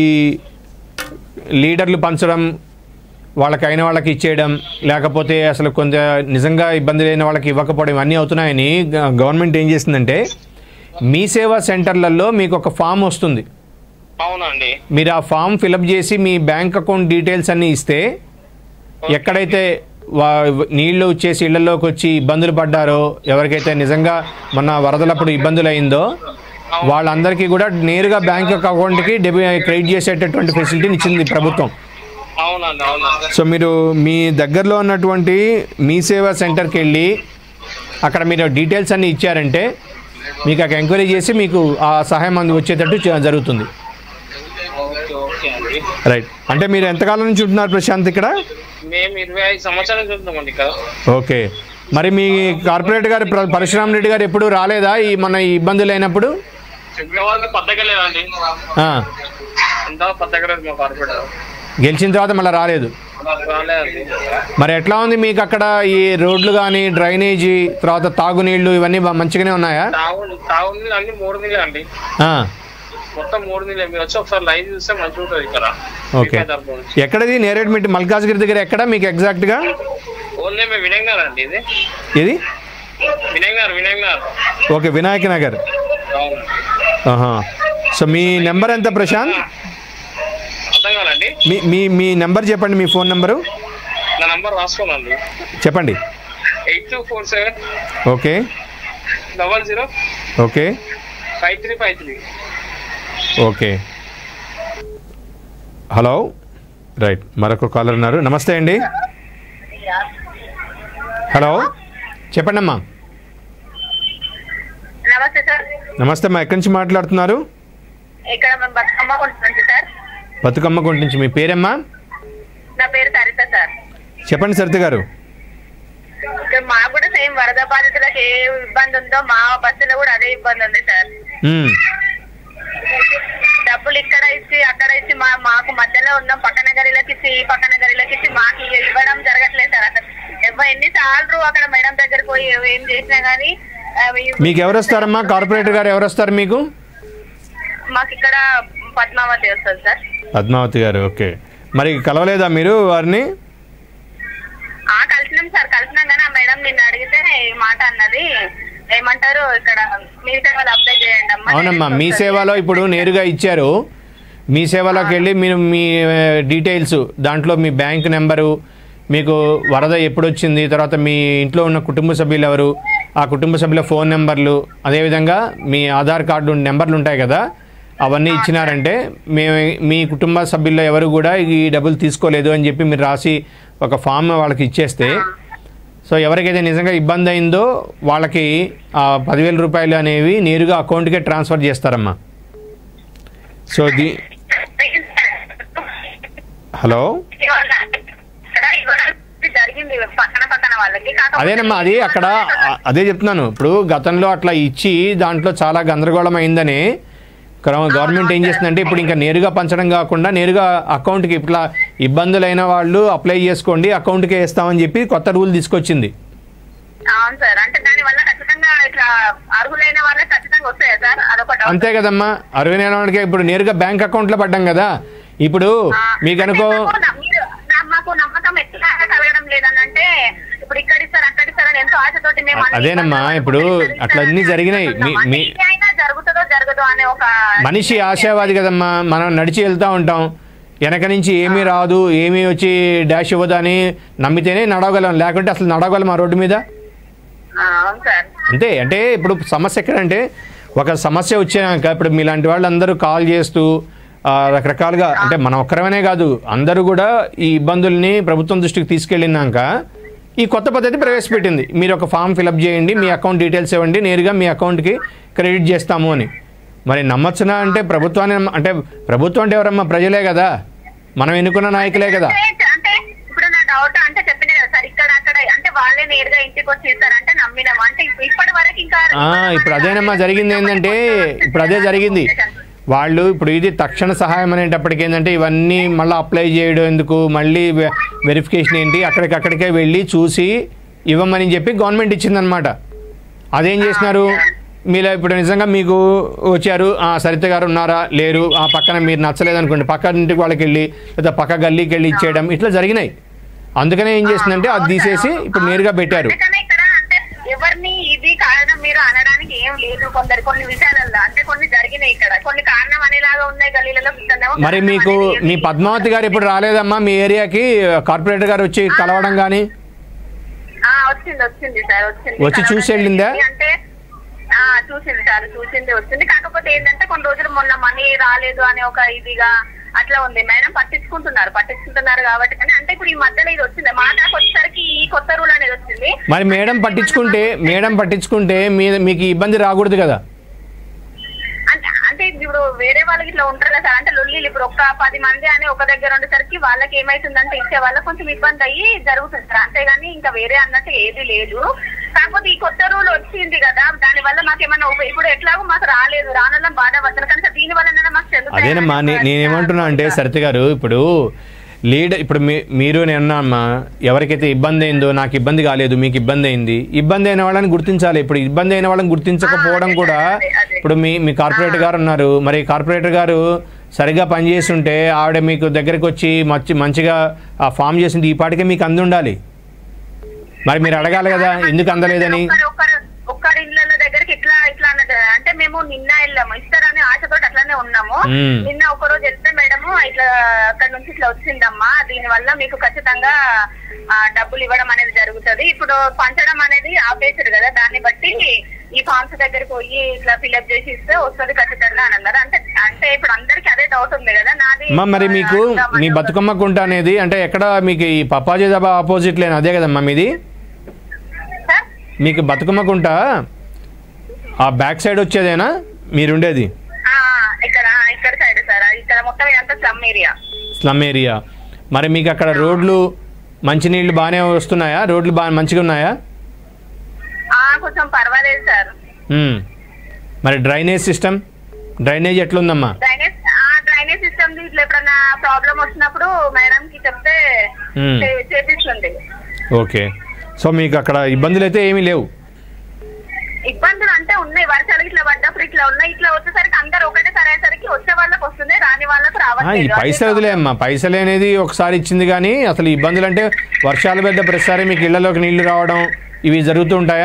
లీడర్లు పంచడం వాళ్ళకైన వాళ్ళకి ఇచ్చేయడం లేకపోతే అసలు కొంత నిజంగా ఇబ్బంది లేని వాళ్ళకి ఇవ్వకపోవడం ఇవన్నీ అవుతున్నాయని గ- గవర్నమెంట్ ఏం చేసిందంటే మీ సేవా సెంటర్లలో మీకు ఒక ఫామ్ వస్తుంది
అవునండి
మీరు ఆ ఫామ్ ఫిలప్ చేసి మీ బ్యాంక్ అకౌంట్ డీటెయిల్స్ అన్నీ ఇస్తే ఎక్కడైతే వా నీళ్లు వచ్చేసి ఇళ్లలోకి వచ్చి ఇబ్బందులు పడ్డారో ఎవరికైతే నిజంగా మొన్న వరదలప్పుడు ఇబ్బందులు అయిందో వాళ్ళందరికీ కూడా నేరుగా బ్యాంక్ అకౌంట్కి డెబి క్రెడిట్ చేసేటటువంటి ఫెసిలిటీని ఇచ్చింది ప్రభుత్వం
అవునండి అవునండి
సో మీరు మీ దగ్గరలో ఉన్నటువంటి మీ సేవా సెంటర్కి వెళ్ళి అక్కడ మీరు డీటెయిల్స్ అన్నీ ఇచ్చారంటే మీకు అక్కడ ఎంక్వైరీ చేసి మీకు ఆ సహాయం అంది వచ్చేటట్టు చే- జరుగుతుంది
ఓకే ఓకే అండి
రైట్ అంటే మీరు ఎంతకాలం నుంచి ఉంటున్నారు ప్రశాంత్ ఇక్కడ
మేము ఇరవై ఐదు సంవత్సరాలు చూద్దామండి ఇక్కడ
ఓకే మరి మీ కార్పొరేట్ గారు ప్ర- పరశురామ్ రెడ్డి గారు ఎప్పుడు రాలేదా ఈ మన ఈ ఇబ్బందులు అయినప్పుడు
ఇంతవరకు పద్దకలేదండి
ఆ,
ఇంతవరకు పద్దకలేదు మా కార్పొరేటర్
గెలిచిన తర్వాత మళ్ళీ రాలేదు
రాలేదండి
మరి ఎట్లా ఉంది మీకు అక్కడ ఈ రోడ్లు కానీ డ్రైనేజీ తర్వాత తాగునీళ్లు ఇవన్నీ బా- మంచిగానే ఉన్నాయా
తాగు తాగు నీళ్ళు అన్ని మూడు నీళ్ళే అండి
ఆ,
మొత్తం మూడు నీళ్ళే మీరు వచ్చి ఒకసారి లైవ్ చూస్తే మంచిగా ఉంటుంది ఇక్కడ
ఓకే
మీకే తరపు నుంచి.
ఎక్కడది నేరేడ్మిట్ మల్కాజ్గిరి దగ్గర ఎక్కడ మీకు ఎగ్జాక్ట్గా
ఓన్లీ మేము వినయ్ నగర్ అండి ఇది
ఇది
వినయ్ నగర్ వినయ్ నగర్
ఓకే వినాయక నగర్
అవును
ఆహా. సో మీ నెంబర్ ఎంత ప్రశాంత్
అర్థం కాదండి
మీ మీ మీ నెంబర్ చెప్పండి మీ ఫోన్ నెంబరు
నా నంబర్ రాసుకోనండి
చెప్పండి
eight two four seven
okay
double zero
okay
five three five three
okay hello right మరొక కాలర్ ఉన్నారు నమస్తే అండి హలో చెప్పండి అమ్మా
నమస్తే సార్
నమస్తే అమ్మా ఎక్కడి నుంచి మాట్లాడుతున్నారు
ఇక్కడ మేము బతుకమ్మ కొంటున్నాం సార్
బతుకమ్మ గుంట నుంచి మీ పేరమ్మా
నా పేరు సరిత సార్
చెప్పండి సరిత గారు
ఇక్కడ మాకు కూడా సేమ్ వరద బాధితులకు ఏ ఇబ్బంది ఉందో మా బస్సులో కూడా అదే ఇబ్బంది ఉంది సార్
మ్మ్.
డబ్బులు ఇక్కడ ఇచ్చి అక్కడ ఇచ్చి మా మాకు మధ్యలో ఉన్నాం పక్కన గదిలోకి ఇచ్చి ఈ పక్కన గదిలోకి ఇచ్చి మాకు ఇవ్వడం జరగట్లేదు సార్ అసలు ఎవ- ఎన్నిసార్లు అక్కడ మేడం దగ్గర పోయి ఏం చేసినా గానీ అవి
మీకు ఎవరు వస్తారమ్మా కార్పొరేటర్ గారు ఎవరు వస్తారు మీకు
మాకు ఇక్కడ పద్మావతి వస్తుంది సార్
పద్మావతి గారు ఓకే మరి కలవలేదా మీరు వారిని
ఆ కలిసినాం సార్ కలిసినాం కానీ ఆ మేడం నిన్ను అడిగితే ఈ మాట అన్నది ఏమంటారు ఇక్కడ మీ సేవలు అప్డేట్ చేయండి అమ్మా
అవునమ్మా మీ సేవలో ఇప్పుడు నేరుగా ఇచ్చారు మీ సేవలోకి వెళ్ళి మీరు మీ డీటెయిల్స్ దాంట్లో మీ బ్యాంక్ నెంబరు మీకు వరద ఎప్పుడు వచ్చింది తర్వాత మీ ఇంట్లో ఉన్న కుటుంబ సభ్యులు ఎవరు ఆ కుటుంబ సభ్యుల ఫోన్ నెంబర్లు అదేవిధంగా మీ ఆధార్ కార్డు నెంబర్లు ఉంటాయి కదా అవన్నీ ఇచ్చినారంటే మేము మీ కుటుంబ సభ్యుల్లో ఎవరు కూడా ఈ డబ్బులు తీసుకోలేదు అని చెప్పి మీరు రాసి ఒక ఫామ్ వాళ్ళకి ఇచ్చేస్తే సో ఎవరికైతే నిజంగా ఇబ్బంది అయిందో వాళ్ళకి ఆ పదివేల రూపాయలు అనేవి నేరుగా అకౌంట్కే ట్రాన్స్ఫర్ చేస్తారమ్మా సో ది హలో
జరిగింది పక్కన పక్కన వాళ్ళకి కాకపోతే
అదేనమ్మా అది అక్కడ ఆ- అదే చెప్తున్నాను ఇప్పుడు గతంలో అట్లా ఇచ్చి దాంట్లో చాలా గందరగోళం అయిందని క్ర- గవర్నమెంట్ ఏం చేస్తుందంటే ఇప్పుడు ఇంకా నేరుగా పంచడం కాకుండా నేరుగా అకౌంట్కి ఇట్లా ఇబ్బందులైన వాళ్ళు అప్లై చేసుకోండి అకౌంట్కే వేస్తామని చెప్పి కొత్త రూల్ తీసుకొచ్చింది
అవును సార్ అంటే దాని వల్ల ఖచ్చితంగా ఇట్లా అర్హులైన వాళ్ళకి ఖచ్చితంగా వస్తాయా సార్ అదొకటి
అంతే కదమ్మా అరవై నెలల వాడికి ఇప్పుడు నేరుగా బ్యాంక్ అకౌంట్లో పడ్డాం కదా ఇప్పుడు మీకు అనుకో
మాకు నమ్మకం ఎట్లా కలగడం లేదనంటే ఇప్పుడు ఇక్కడ ఇస్తారు అక్కడ ఇస్తారని ఎంతో ఆశతోటి మేము అన్ని
అదేనమ్మా,
ఇబ్బందులు
ఇప్పుడు
పడుతున్నాం.
అట్లా అన్నీ జరిగినాయి. మీ-
అంటే
మీ-
ఇది అయినా జరుగుతుందో జరగదో అనే ఒక
మనిషి ఆశావాది కదమ్మా మనం నడిచి వెళ్తూ ఉంటాం వెనక నుంచి ఏమీ రాదు ఏమీ వచ్చి డాష్ ఇవ్వదు అని నమ్మితేనే నడవగలం లేకుంటే అసలు నడవగలం ఆ రోడ్డు మీద
ఆ, అవును సార్
అంతే అంటే ఇప్పుడు సమస్య ఎక్కడంటే ఒక సమస్య వచ్చినాక ఇప్పుడు మీలాంటి వాళ్ళందరూ కాల్ చేస్తూ ఆ, రకరకాలుగా అంటే మన ఒక్కరమనే కాదు అందరూ కూడా ఈ ఇబ్బందుల్ని ప్రభుత్వం దృష్టికి తీసుకెళ్ళినాక ఈ కొత్త పద్ధతి ప్రవేశపెట్టింది మీరు ఒక ఫామ్ ఫిలప్ చేయండి మీ అకౌంట్ డీటెయిల్స్ ఇవ్వండి నేరుగా మీ అకౌంట్కి క్రెడిట్ చేస్తాము అని మరి నమ్మచ్చునా అంటే ప్రభుత్వాన్ని నమ్మ- అంటే ప్రభుత్వం అంటే ఎవరమ్మా ప్రజలే కదా మనం ఎన్నుకున్న నాయకులే కదా
అంటే అంటే ఇప్పుడు నా డౌట్ అంటే చెప్పిన కదా సార్ ఇక్కడ అక్కడ అంటే వాళ్ళే నేరుగా ఇంటికి వచ్చి ఇస్తారు అంటే నమ్మినాము అంటే ఇప్పు- ఇప్పటి వరకు ఇంకా
ఆ, ఇప్పుడు అదేనమ్మా జరిగింది ఏంటంటే ఇప్పుడు అదే జరిగింది వాళ్ళు ఇప్పుడు ఇది తక్షణ సహాయం అనేటప్పటికి ఏంటంటే ఇవన్నీ మళ్ళీ అప్లై చేయడం ఎందుకు మళ్ళీ వె- వెరిఫికేషన్ ఏంటి అక్కడికక్కడికే వెళ్ళి చూసి ఇవ్వమని చెప్పి గవర్నమెంట్ ఇచ్చిందనమాట అదేం చేసినారు మీరు ఇప్పుడు నిజంగా మీకు వచ్చారు ఆ సరిత గారు ఉన్నారా లేరు ఆ పక్కన మీరు నచ్చలేదు అనుకోండి పక్క ఇంటికి వాళ్ళకి వెళ్ళి లేదా పక్క గల్లీకి వెళ్ళి ఇచ్చేయడం ఇట్లా జరిగినాయి అందుకనే ఏం చేసిందంటే అది తీసేసి ఇప్పుడు నేరుగా పెట్టారు
అందుకనే ఇక్కడ అంటే ఎవరిని ఇది కారణం మీరు అనడానికి ఏం లేదు కొందరు కొన్ని విషయాలలో అంటే కొన్ని జరిగినాయి ఇక్కడ కొన్ని కారణం అనేలాగా ఉన్నాయి గల్లీలలో ఇక్కడేమో
మరి
కారణం
మీకు
అనేది ఏం
మీ
లేదు.
పద్మావతి గారు ఇప్పుడు రాలేదమ్మా మీ ఏరియాకి కార్పొరేటర్ గారు వచ్చి కలవడం కానీ
ఆ, వచ్చింది వచ్చింది సార్ వచ్చింది
వచ్చి చూసి వెళ్ళిందా?
అంటే ఆ చూసింది సార్ చూసింది వచ్చింది కాకపోతే ఏంటంటే కొన్ని రోజులు మొన్న మనీ రాలేదు అనే ఒక ఇదిగా అట్లా ఉంది మేడం పట్టించుకుంటున్నారు పట్టించుకుంటున్నారు కాబట్టి కానీ అంటే ఇప్పుడు ఈ మధ్యలో ఇది వచ్చింది మా దాకా వచ్చేసరికి ఈ కొత్త రూల్ అనేది వచ్చింది
మరి మేడం పట్టించుకుంటే మేడం పట్టించుకుంటే మీ మీకు ఈ ఇబ్బంది రాకూడదు కదా
అంటే అంటే ఇప్పుడు వేరే వాళ్ళకి ఇట్లా ఉంటారు కదా సార్ అంటే లొల్లీలు ఇప్పుడు ఒక పది మంది అని ఒక దగ్గర ఉండేసరికి వాళ్ళకి ఏమైతుందంటే ఇచ్చే వాళ్ళకి కొంచెం ఇబ్బంది అయ్యి జరుగుతుంది సార్ అంతేగాని ఇంకా వేరే అన్నట్టు ఏది లేదు కాకపోతే ఈ కొత్త రూల్ వచ్చింది కదా దాని వల్ల మాకు ఏమన్నా ఉప- ఇప్పుడు ఎట్లాగో మాకు రాలేదు రానల్ల బాధ పడుతుంది కానీ సార్ దీని వల్ల మాకు చెందుతాయి
అదేనమ్మా నే- నేనేమంటున్నా అంటే సరిత గారు ఇప్పుడు లీడర్ ఇప్పుడు మీ మీరు నేను అమ్మా ఎవరికైతే ఇబ్బంది అయిందో నాకు ఇబ్బంది కాలేదు మీకు ఇబ్బంది అయింది ఇబ్బంది అయిన వాళ్ళని గుర్తించాలి ఇప్పుడు ఇబ్బంది అయిన వాళ్ళని గుర్తించకపోవడం కూడా ఇప్పుడు మీ మీ కార్పొరేటర్ గారు ఉన్నారు మరి కార్పొరేటర్ గారు సరిగా పనిచేస్తుంటే ఆవిడ మీకు దగ్గరికి వచ్చి మంచి మంచిగా ఆ ఫామ్ చేసింది ఈ పాటికే మీకు అంది ఉండాలి మరి మీరు అడగాలి కదా ఎందుకు అందలేదని
ఒక్కరు- ఒక్కరు- ఒక్కరి ఇళ్ళ దగ్గరికి ఇట్లా ఇట్లా అన్నది అంటే మేము నిన్న వెళ్ళాము ఇస్తారని ఆశతో అట్లానే ఉన్నాము
మ్మ్.
నిన్న ఒక రోజు వెళ్తే మేడము ఇట్లా అక్కడ నుంచి ఇట్లా వచ్చిందమ్మా దీని వల్ల మీకు ఖచ్చితంగా ఆ, డబ్బులు ఇవ్వడం అనేది జరుగుతుంది ఇప్పుడు పంచడం అనేది ఆపేసారు కదా దాన్ని బట్టి ఈ ఫామ్స్ దగ్గరికి పోయి ఇట్లా ఫిల్అప్ చేసి ఇస్తే వస్తుంది ఖచ్చితంగా అని అన్నారు అంటే అంటే ఇప్పుడు అందరికి అదే డౌట్ ఉంది కదా నాది
అమ్మా మరి మీకు మీ బతుకమ్మ కుంట అనేది అంటే ఎక్కడ మీకు ఈ పప్పాజీ దబా ఆపోజిట్ లేని అదే కదమ్మా మీది
సార్?
మీకు బతుకమ్మ కుంట ఆ బ్యాక్ సైడ్ వచ్చేదేనా మీరుండేది
ఆ, ఇక్కడ ఇక్కడ సైడ్ సార్ ఇక్కడ మొత్తం ఇదంతా స్లమ్ ఏరియా
స్లమ్ ఏరియా మరి మీకు అక్కడ రోడ్లు మంచినీళ్ళు బాగానే వస్తున్నాయా రోడ్లు బాగా మంచిగా ఉన్నాయా
ఆ, కొంచెం పర్వాలేదు సార్
మ్మ్. మరి డ్రైనేజ్ సిస్టమ్ డ్రైనేజ్ ఎట్లుందమ్మా
డ్రైనేజ్ ఆ డ్రైనేజ్ సిస్టమ్ ఇట్లా ఎప్పుడన్నా ప్రాబ్లం వచ్చినప్పుడు మేడం కి చెప్తే
Hmm.
చే- చేపిస్తుంది
ఓకే సో మీకు అక్కడ ఇబ్బందులు అయితే ఏమీ లేవు
ఇబ్బందులు అంటే ఉన్నాయి వర్షాలు ఇట్లా పడ్డప్పుడు ఇట్లా ఉన్నాయి ఇట్లా వచ్చేసరికి అందరు ఒకటే సరేసరికి వచ్చే వాళ్ళకి వస్తుంది రాని వాళ్ళకి
ఆ, ఈ
రావట్లేదు
పైసలు
అదే
వదిలే అమ్మా పైసలు అనేది ఒకసారి ఇచ్చింది కానీ అసలు ఇబ్బందులు అంటే వర్షాలు పెద్ద ప్రతిసారి మీకు ఇళ్లలోకి నీళ్లు రావడం ఇవి జరుగుతూ ఉంటాయా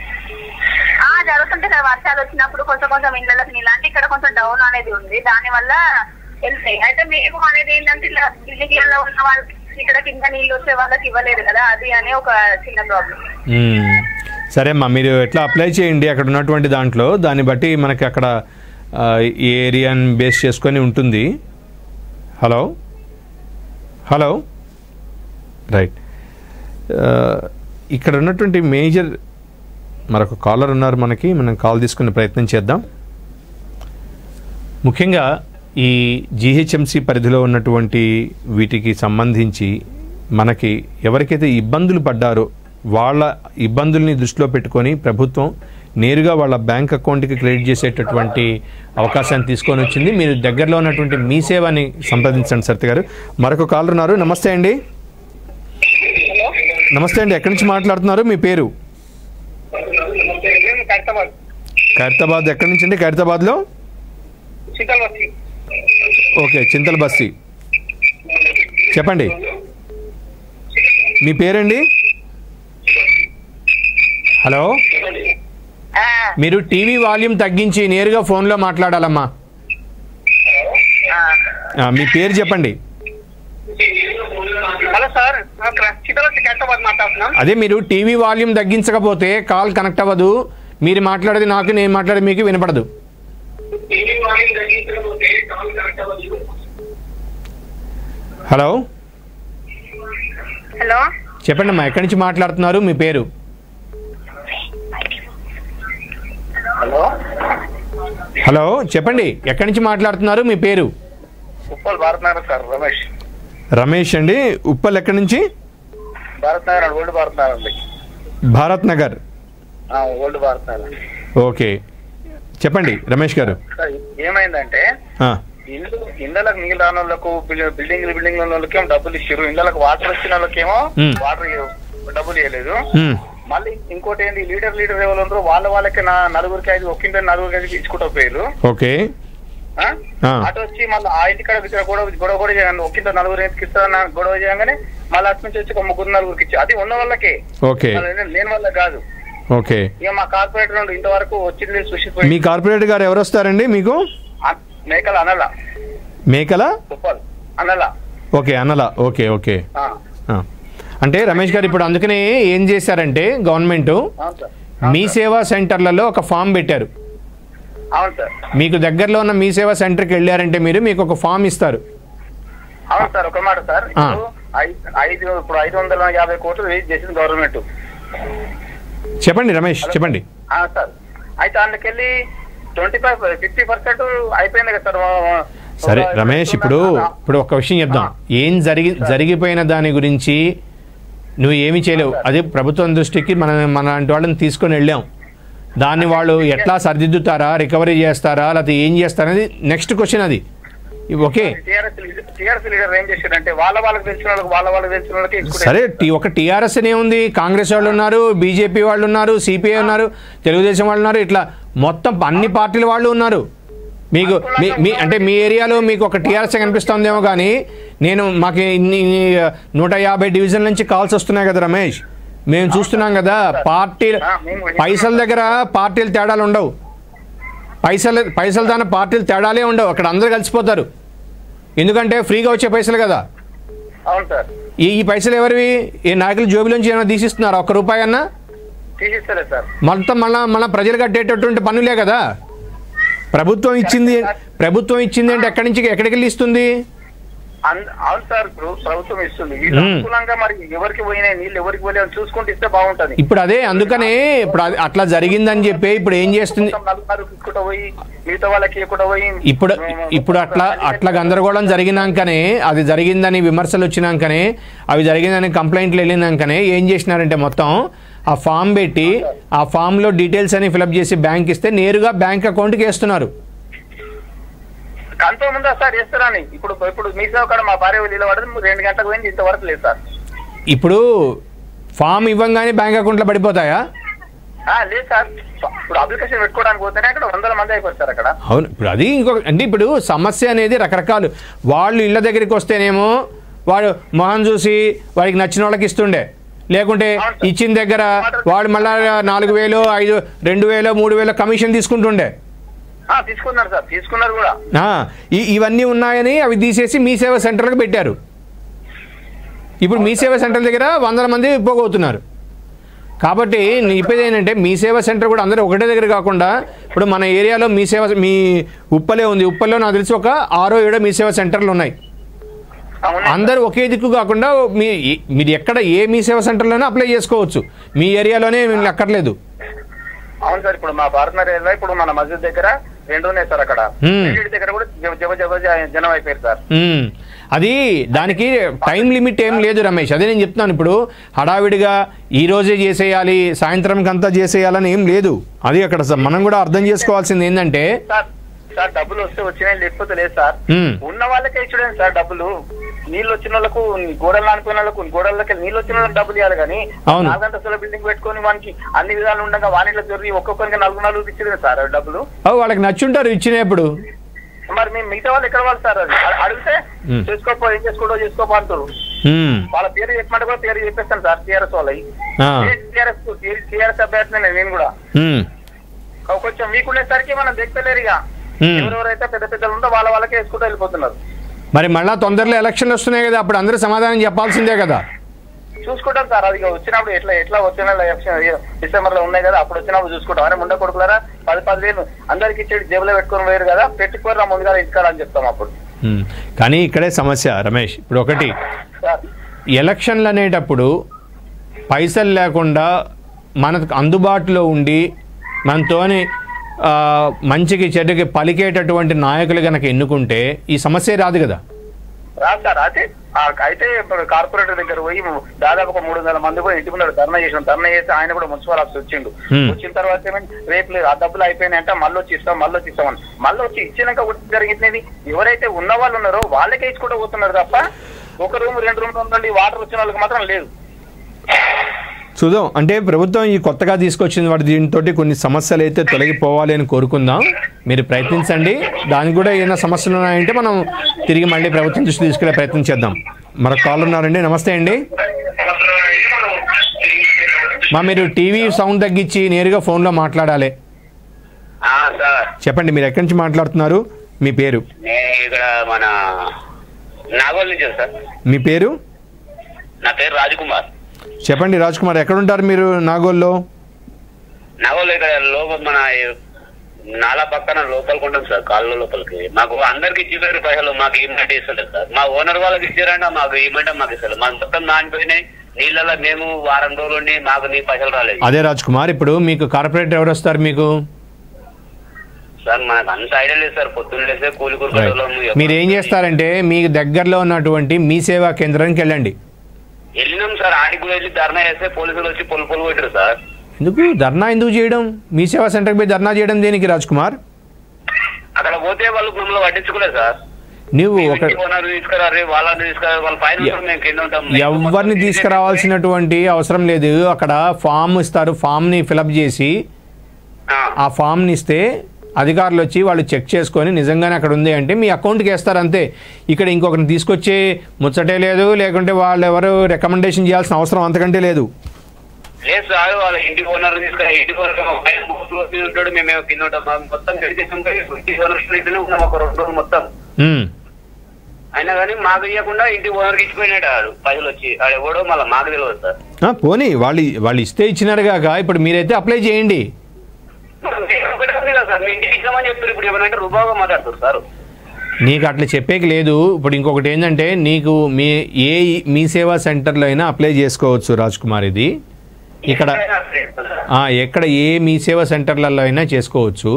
ఆ జరుగుతుంటే సార్ వర్షాలు వచ్చినప్పుడు కొంచెం కొంచెం ఇళ్ళకి నీళ్ళు అంటే ఇక్కడ కొంచెం డౌన్ అనేది ఉంది దాని వల్ల వెళ్తాయి అయితే మేము అనేది ఏంటంటే ఇట్లా బిల్డింగ్లలో ఉన్న వాళ్ళకి ఇక్కడ కింద నీళ్ళు వచ్చే వాళ్ళకి ఇవ్వలేదు కదా అది అనే ఒక చిన్న ప్రాబ్లం
మ్మ్. సరే అమ్మా మీరు ఎట్లా అప్లై చేయండి అక్కడ ఉన్నటువంటి దాంట్లో దాన్ని బట్టి మనకి అక్కడ ఆ, ఈ ఏరియాని బేస్ చేసుకొని ఉంటుంది హలో హలో రైట్ ఆ, ఇక్కడ ఉన్నటువంటి మేజర్ మరొక కాలర్ ఉన్నారు మనకి మనం కాల్ తీసుకునే ప్రయత్నం చేద్దాం ముఖ్యంగా ఈ జీహెచ్ఎంసి పరిధిలో ఉన్నటువంటి వీటికి సంబంధించి మనకి ఎవరికైతే ఇబ్బందులు పడ్డారో వాళ్ళ ఇబ్బందుల్ని దృష్టిలో పెట్టుకొని ప్రభుత్వం నేరుగా వాళ్ళ బ్యాంక్ అకౌంట్కి క్రెడిట్ చేసేటటువంటి అవకాశాన్ని తీసుకొని వచ్చింది మీరు దగ్గరలో ఉన్నటువంటి మీ సేవని సంప్రదించండి సరిత గారు మరొక కాలర్ ఉన్నారు నమస్తే అండి నమస్తే అండి ఎక్కడి నుంచి మాట్లాడుతున్నారు మీ పేరు
కడతాబాద్
ఖైరతాబాద్ ఎక్కడి నుంచి అండి ఖైరతాబాద్లో
శీతల్ వచ్చి
ఓకే చింతల బస్తి చెప్పండి మీ పేరండి హలో మీరు టీవీ వాల్యూమ్ తగ్గించి నేరుగా ఫోన్లో మాట్లాడాలమ్మా ఆ, మీ పేరు చెప్పండి
హలో సార్ శీతల్ వచ్చి కడతాబాద్ మాట్లాడుతున్నాం
అదే మీరు టీవీ వాల్యూమ్ తగ్గించకపోతే కాల్ కనెక్ట్ అవ్వదు మీరు మాట్లాడేది నాకు నేను మాట్లాడేది మీకు వినపడదు హలో
హలో
చెప్పండి అమ్మా ఎక్కడి నుంచి మాట్లాడుతున్నారు మీ పేరు
హలో
హలో చెప్పండి ఎక్కడి నుంచి మాట్లాడుతున్నారు మీ పేరు
ఉప్పల్ భారత్ నగర్ సార్ రమేష్
రమేష్ అండి ఉప్పల్ ఎక్కడి నుంచి
భారత్ నగర్ ఓల్డ్ భారత్ నగర్ అండి
భారత్ నగర్
ఆ, ఓల్డ్ భారత్ నగర్
ఓకే చెప్పండి రమేష్ గారు
సార్ ఏమైందంటే
ఆ,
ఇల్లు ఇళ్ళకి నీళ్ళు రాని వాళ్ళకు బిల్- బిల్డింగ్ బిల్డింగ్ వాళ్ళకేమో డబ్బులు ఇచ్చారు ఇళ్ళకి వాటర్ వచ్చిన వాళ్ళకేమో
మ్.
వాటర్ డబ్బులు ఇవ్వలేదు
ఉమ్,
మళ్ళీ ఇంకోటి ఏంటి లీడర్ లీడర్ ఎవరు ఉన్నారో వాళ్ళ వాళ్ళకి నా నలుగురికి ఐదు ఒక్కింటి నలుగురికి ఐదు ఇచ్చుకుంటూ పోయారు
ఓకే
ఆ?
ఆ.
అటు వచ్చి మళ్ళీ ఆ ఇంటి కాడ ఇక్కడ గొడవ గొడవ కూడా చేయగానే ఒక్కింత నలుగురు ఎందుకు ఇస్తారన్న గొడవ చేయగానే మళ్ళీ అటు నుంచి వచ్చి ఒక ముగ్గురు నలుగురికి ఇచ్చి అది ఉన్న వాళ్ళకే
ఓకే
మళ్ళీ లేని వాళ్ళకి కాదు
ఓకే
ఇక మా కార్పొరేటర్ నుండి ఇంతవరకు వచ్చింది సుషిత్
మీ కార్పొరేటర్ గారు ఎవరు వస్తారండి మీకు
మేకల అనల
మేకల
ఉప్పల్ అనల
ఓకే అనల ఓకే ఓకే
ఆ,
ఆ. అంటే రమేష్ గారు ఇప్పుడు అందుకనే ఏం చేశారంటే గవర్నమెంట్
అవును సార్
మీ సేవా సెంటర్లలో ఒక ఫామ్ పెట్టారు
అవును సార్
మీకు దగ్గరలో ఉన్న మీ సేవా సెంటర్కి వెళ్ళారంటే మీరు మీకు ఒక ఫామ్ ఇస్తారు
అవును సార్ ఒక మాట సార్
ఆ.
ఇప్పుడు ఐ- ఐదు ఇప్పుడు ఐదు వందల యాభై కోట్లు రిలీజ్ చేసింది గవర్నమెంట్
చెప్పండి రమేష్ చెప్పండి
ఆ, సార్ అయితే అందుకెళ్ళి ట్వంటీ ఫైవ్ ఫిఫ్టీ పర్సెంట్ అయిపోయింది కదా సార్ వా-
సరే
ఒక-
రమేష్ ఇప్పుడు ఇప్పుడు ఒక విషయం చెప్దాం ఏం జరిగి జరిగిపోయిన దాని గురించి నువ్వు ఏమి చేయలేవు అది ప్రభుత్వం దృష్టికి మన మన లాంటి వాళ్ళని తీసుకొని వెళ్ళాం దాన్ని వాళ్ళు ఎట్లా సరిదిద్దుతారా రికవరీ చేస్తారా లేకపోతే ఏం చేస్తారా అనేది నెక్స్ట్ క్వశ్చన్ అది ఓకే
టీఆర్ఎస్ టీఆర్ఎస్ లీడర్ ఏం చేశారంటే వాళ్ళ వాళ్ళకి తెలిసిన వాళ్ళకి వాళ్ళ వాళ్ళకి తెలిసిన వాళ్ళకి ఇచ్చుకుంటే
సరే టీ- ఒక టీఆర్ఎస్ అనే ఉంది కాంగ్రెస్ వాళ్ళు ఉన్నారు బీజేపీ వాళ్ళు ఉన్నారు సిపిఐ ఉన్నారు తెలుగుదేశం వాళ్ళు ఉన్నారు ఇట్లా మొత్తం అన్ని పార్టీల వాళ్ళు ఉన్నారు మీకు మీ మీ అంటే మీ ఏరియాలో మీకు ఒక టీఆర్ఎస్ కనిపిస్తుందేమో కానీ నేను మాకు ఇన్ని ఇన్ని నూట యాభై డివిజన్ నుంచి కాల్స్ వస్తున్నాయి కదా రమేష్ మేము చూస్తున్నాం కదా పార్టీలు పైసల దగ్గర పార్టీలు తేడాలు ఉండవు పైసలు పైసల దాని పార్టీలు తేడాలే ఉండవు అక్కడ అందరూ కలిసిపోతారు ఎందుకంటే ఫ్రీగా వచ్చే పైసలు కదా
అవును సార్
ఈ ఈ పైసలు ఎవరివి ఈ నాయకులు జోబులోంచి ఏమైనా తీసిస్తున్నారా ఒక్క రూపాయి అన్నా
తీసిస్తలేదు సార్
మొత్తం మళ్ళా మళ్ళీ ప్రజలు కట్టేటటువంటి పనులే కదా ప్రభుత్వం ఇచ్చింది ప్రభుత్వం ఇచ్చింది అంటే ఎక్కడి నుంచి ఎక్కడికి వెళ్ళి ఇస్తుంది
అన్- అవును సార్ ఇప్పుడు ప్రభుత్వం ఇస్తుంది వీళ్ళు
మ్మ్.
అనుకూలంగా మరి ఎవరికి పోయినాయి నీళ్ళు ఎవరికి పోయినాయి చూసుకుంటూ ఇస్తే బాగుంటది
ఇప్పుడు అదే అందుకనే ఇప్పుడు అది అట్లా జరిగిందని చెప్పి ఇప్పుడు ఏం చేస్తుంది
మొత్తం నలుగురు ఇచ్చుకుంటూ పోయి మిగతా వాళ్ళకి ఇవ్వకుండా పోయి
ఇప్పుడు ఇప్పుడు అట్లా అట్లా గందరగోళం జరిగినాకనే అది జరిగిందని విమర్శలు వచ్చినాకనే అవి జరిగిందని కంప్లైంట్లు వెళ్ళినాకనే ఏం చేసినారంటే మొత్తం ఆ ఫామ్ పెట్టి ఆ ఫామ్లో డీటెయిల్స్ అని ఫిలప్ చేసి బ్యాంక్ ఇస్తే నేరుగా బ్యాంక్ అకౌంట్కి వేస్తున్నారు
కంతో ముందా సార్ చేస్తారని ఇప్పుడు ఇప్పుడు మీ సేవ కాడ మా భార్య నిలబడదు రెండు గంటలకు పోయింది ఇంతవరకు లేదు సార్
ఇప్పుడు ఫామ్ ఇవ్వంగానే బ్యాంక్ అకౌంట్లో పడిపోతాయా
ఆ, లేదు సార్ ఇప్పుడు అప్లికేషన్ పెట్టుకోవడానికి పోతేనే అక్కడ వందల మంది అయిపోతారు సార్ అక్కడ
అవును ఇప్పుడు అది ఇంకొక అంటే ఇప్పుడు సమస్య అనేది రకరకాలు వాళ్ళు ఇళ్ళ దగ్గరికి వస్తేనేమో వాడు మొహం చూసి వాడికి నచ్చిన వాళ్ళకి ఇస్తుండే లేకుంటే ఇచ్చిన దగ్గర వాడు మళ్ళా నాలుగు వేలు ఐదు రెండు వేలు మూడు వేలు కమిషన్ తీసుకుంటుండే
ఆ, తీసుకున్నారు సార్ తీసుకున్నారు కూడా
ఆ, ఈ ఇవన్నీ ఉన్నాయని అవి తీసేసి మీ సేవ సెంటర్లకు పెట్టారు ఇప్పుడు మీ సేవ సెంటర్ దగ్గర వందల మంది పోగవుతున్నారు కాబట్టి నేను చెప్పేది ఏంటంటే మీ సేవ సెంటర్ కూడా అందరూ ఒకటే దగ్గర కాకుండా ఇప్పుడు మన ఏరియాలో మీ సేవ మీ ఉప్పలే ఉంది ఉప్పల్లో నాకు తెలిసి ఒక ఆరో ఏడో మీ సేవ సెంటర్లు ఉన్నాయి
అవును
అందరూ ఒకే దిక్కు కాకుండా మీ మీరు ఎక్కడ ఏ మీ సేవ సెంటర్లోనే అప్లై చేసుకోవచ్చు మీ ఏరియాలోనే మీకు అక్కర్లేదు
అవును సార్ ఇప్పుడు మా భారతనగర్ ఏరియాలో ఇప్పుడు మన మస్జిద్ దగ్గర రెండు ఉన్నాయి సార్ అక్కడ
మ్మ్.
రెండింటి దగ్గర కూడా జవ జవ జవ జ- జనం అయిపోయారు సార్
మ్మ్. అది దానికి టైం లిమిట్ ఏం లేదు రమేష్ అదే నేను చెప్తున్నాను ఇప్పుడు హడావిడిగా ఈ రోజే చేసేయాలి సాయంత్రంకి అంతా చేసేయాలని ఏం లేదు అది అక్కడ స- మనం కూడా అర్థం చేసుకోవాల్సింది ఏంటంటే
సార్ సార్ డబ్బులు వస్తే వచ్చినాయి లేకపోతే లేదు సార్
మ్మ్.
ఉన్న వాళ్ళకే ఇచ్చుడే సార్ డబ్బులు నీళ్ళు వచ్చిన వాళ్ళకు గోడలు అనుకున్న వాళ్ళకు గోడలకి నీళ్ళు వచ్చిన వాళ్ళకి డబ్బులు ఇవ్వాలి కానీ
అవును.
నాలుగంతస్తుల బిల్డింగ్ పెట్టుకొని వానికి అన్ని విధాలు ఉండగా వానిట్లో దొరికి ఒక్కొక్కరికి నలుగురు నలుగురు ఇచ్చింది సార్ ఆ డబ్బులు
అవి వాళ్ళకి నచ్చుంటారు ఇచ్చినప్పుడు
మరి మేము మిగతా వాళ్ళు ఎక్కడ వాళ్ళు సార్ అది అ- అడిగితే
మ్మ్.
చేసుకోపో ఏం చేసుకోవడో చేసుకోపో అంటారు
మ్మ్.
వాళ్ళ పేరు చెప్పమంటే కూడా పేరు చెప్పేస్తాను సార్ టీఆర్ఎస్ వాళ్ళవి
ఆ.
టీఆర్ఎస్ టీఆర్ఎస్ అభ్యర్థి నేను కూడా
మ్మ్.
ఒక కొంచెం మీకుండేసరికి మనం దిగుతలేరు ఇక
మ్మ్.
ఎవరెవరైతే పెద్ద పెద్దలు ఉందో వాళ్ళ వాళ్ళకే వేసుకుంటూ వెళ్ళిపోతున్నారు
మరి మళ్ళా తొందరలో ఎలక్షన్లు వస్తున్నాయి కదా అప్పుడు అందరూ సమాధానం చెప్పాల్సిందే కదా
చూసుకుంటాం సార్ అది ఇక వచ్చినప్పుడు ఎట్లా ఎట్లా వచ్చిన డిసెంబర్ లో ఉన్నాయి కదా అప్పుడు వచ్చినప్పుడు చూసుకుంటాం అరే ముండ కొడుకులారా పది పది వేలు అందరికి ఇచ్చేది జేబులో పెట్టుకొని వేరు కదా పెట్టుకోరు రా ముందుగా ఇస్తారని చెప్తాం అప్పుడు
ఉమ్. కానీ ఇక్కడే సమస్య రమేష్ ఇప్పుడు ఒకటి
సార్
ఎలక్షన్లు అనేటప్పుడు పైసలు లేకుండా మనకు అందుబాటులో ఉండి మనతోని ఆ, మంచికి చెడ్డకి పలికేటటువంటి నాయకులు కనుక ఎన్నుకుంటే ఈ సమస్య రాదు కదా
రాదు సార్ అయితే ఆ, అయితే ఇప్పుడు కార్పొరేటర్ దగ్గర పోయి దాదాపు ఒక మూడు వందల మంది పోయి ఇంటి ముందు ధర్నా చేసాం ధర్నా చేసి ఆయన కూడా మున్సిపల్ ఆఫీస్ వచ్చిండు
Hmm.
వచ్చిన తర్వాత ఏమైంది రేపు లేదు ఆ డబ్బులు అయిపోయినాయంటే మళ్ళీ వచ్చి ఇస్తాం మళ్ళీ వచ్చి ఇస్తామని మళ్ళీ వచ్చి ఇచ్చినాక కూడా జరిగింది ఎవరైతే ఉన్న వాళ్ళు ఉన్నారో వాళ్ళకే ఇచ్చుకుంటూ పోతున్నారు తప్ప ఒక రూమ్ రెండు రూమ్ ఉందండి వాటర్ వచ్చిన వాళ్ళకి మాత్రం లేదు
చూద్దాం అంటే ప్రభుత్వం ఈ కొత్తగా తీసుకొచ్చిన వాటి దీంతో కొన్ని సమస్యలు అయితే తొలగిపోవాలి అని కోరుకుందాం మీరు ప్రయత్నించండి దానికి కూడా ఏమైనా సమస్యలు ఉన్నాయంటే మనం తిరిగి మళ్ళీ ప్రభుత్వం దృష్టి తీసుకెళ్లే ప్రయత్నం చేద్దాం మరొక కాల్ ఉన్నారండి నమస్తే అండి మా మీరు టీవీ సౌండ్ తగ్గించి నేరుగా ఫోన్లో మాట్లాడాలి
ఆ, సార్
చెప్పండి మీరు ఎక్కడి నుంచి మాట్లాడుతున్నారు మీ పేరు
నేను ఇక్కడ మన నాగోల్ నుంచి సార్
మీ పేరు
నా పేరు రాజకుమార్
చెప్పండి రాజ్ కుమార్ ఎక్కడుంటారు మీరు నాగోల్లో
నాగోల్ ఇక్కడ లోపల మన నాలా పక్కన లోపలికి ఉంటాం సార్ కాళ్ళ లోపలికి మాకు అందరికి ఇచ్చేసారు పైసలు మాకు ఇమ్మంటే ఇస్తలేదు సార్ మా ఓనర్ వాళ్ళకి ఇచ్చారంటే మాకు ఇమ్మంటే మాకు ఇస్తలేదు మాకు మొత్తం నానిపోయినాయి నీళ్ళలో మేము వారం రోజులు ఉండి మాకు నీ పైసలు రాలేదు
అదే రాజ్ కుమార్ ఇప్పుడు మీకు కార్పొరేటర్ ఎవరు వస్తారు మీకు
సార్ మనకు అంత ఐడియా లేదు సార్ పొద్దున్న లేస్తే కూలి
Right.
కూరుకోవడం
మీరు ఏం చేస్తారంటే మీకు దగ్గరలో ఉన్నటువంటి మీ సేవా కేంద్రానికి వెళ్ళండి
వెళ్ళినాం సార్ ఆడికి వెళ్ళి ధర్నా చేస్తే పోలీసులు వచ్చి పొలు పొలు కొట్టారు సార్
ఎందుకు ధర్నా ఎందుకు చేయడం మీ సేవా సెంటర్కి పోయి ధర్నా చేయడం దేనికి రాజ్ కుమార్
అక్కడ పోతే వాళ్ళు మమ్మల్ని పట్టించుకోలేదు సార్
నువ్వు ఒక
ఇంటికి ఓనర్ తీసుకురారు వాళ్ళని తీసుకురారు వాళ్ళ పైన ఉంటారు, మేము కింద ఉంటాం
ఎవరిని తీసుకురావాల్సినటువంటి అవసరం లేదు అక్కడ ఫామ్ ఇస్తారు ఫామ్ని ఫిలప్ చేసి
ఆ,
ఆ ఫామ్ని ఇస్తే అధికారులు వచ్చి వాళ్ళు చెక్ చేసుకొని నిజంగానే అక్కడ ఉంది అంటే మీ అకౌంట్కి వేస్తారు అంతే ఇక్కడ ఇంకొకరిని తీసుకొచ్చి ముచ్చటే లేదు లేకుంటే వాళ్ళు ఎవరు రికమెండేషన్ చేయాల్సిన అవసరం అంతకంటే లేదు
లేదు సార్ వాళ్ళ ఇంటి ఓనర్ తీసుకురా ఇంటి ఓనర్ మా పైన బోర్డు మీద ఉంటాడు మేము కింద ఉంటాం మాకు మొత్తం గడిచేసాం కానీ ఇంటి ఓనర్ ఇంట్లోనే ఉన్నాం ఒక రెండు రోజులు మొత్తం
ఉమ్.
అయినా కానీ మాకు ఇవ్వకుండా ఇంటి ఓనర్కి ఇచ్చిపోయినాడు ఆడు పైసలు వచ్చి ఆడు ఎవడో మళ్ళీ మాకు తెలియదు సార్
ఆ, పోనీ వాళ్ళు వాళ్ళు ఇస్తే ఇచ్చినారు కాక ఇప్పుడు మీరైతే అప్లై చేయండి
ఒకటే ఉంది కదా సార్ మీ ఇంటికి ఇచ్చామని చెప్తారు ఇప్పుడు ఏమనంటే రుబాగా మాట్లాడుతారు సార్
నీకు అట్లా చెప్పేకి లేదు ఇప్పుడు ఇంకొకటి ఏంటంటే నీకు మీ ఏ మీ సేవా సెంటర్లో అయినా అప్లై చేసుకోవచ్చు రాజ్ కుమార్ ఇది ఇక్కడ ఆ, ఎక్కడ ఏ మీ సేవా సెంటర్లలో అయినా చేసుకోవచ్చు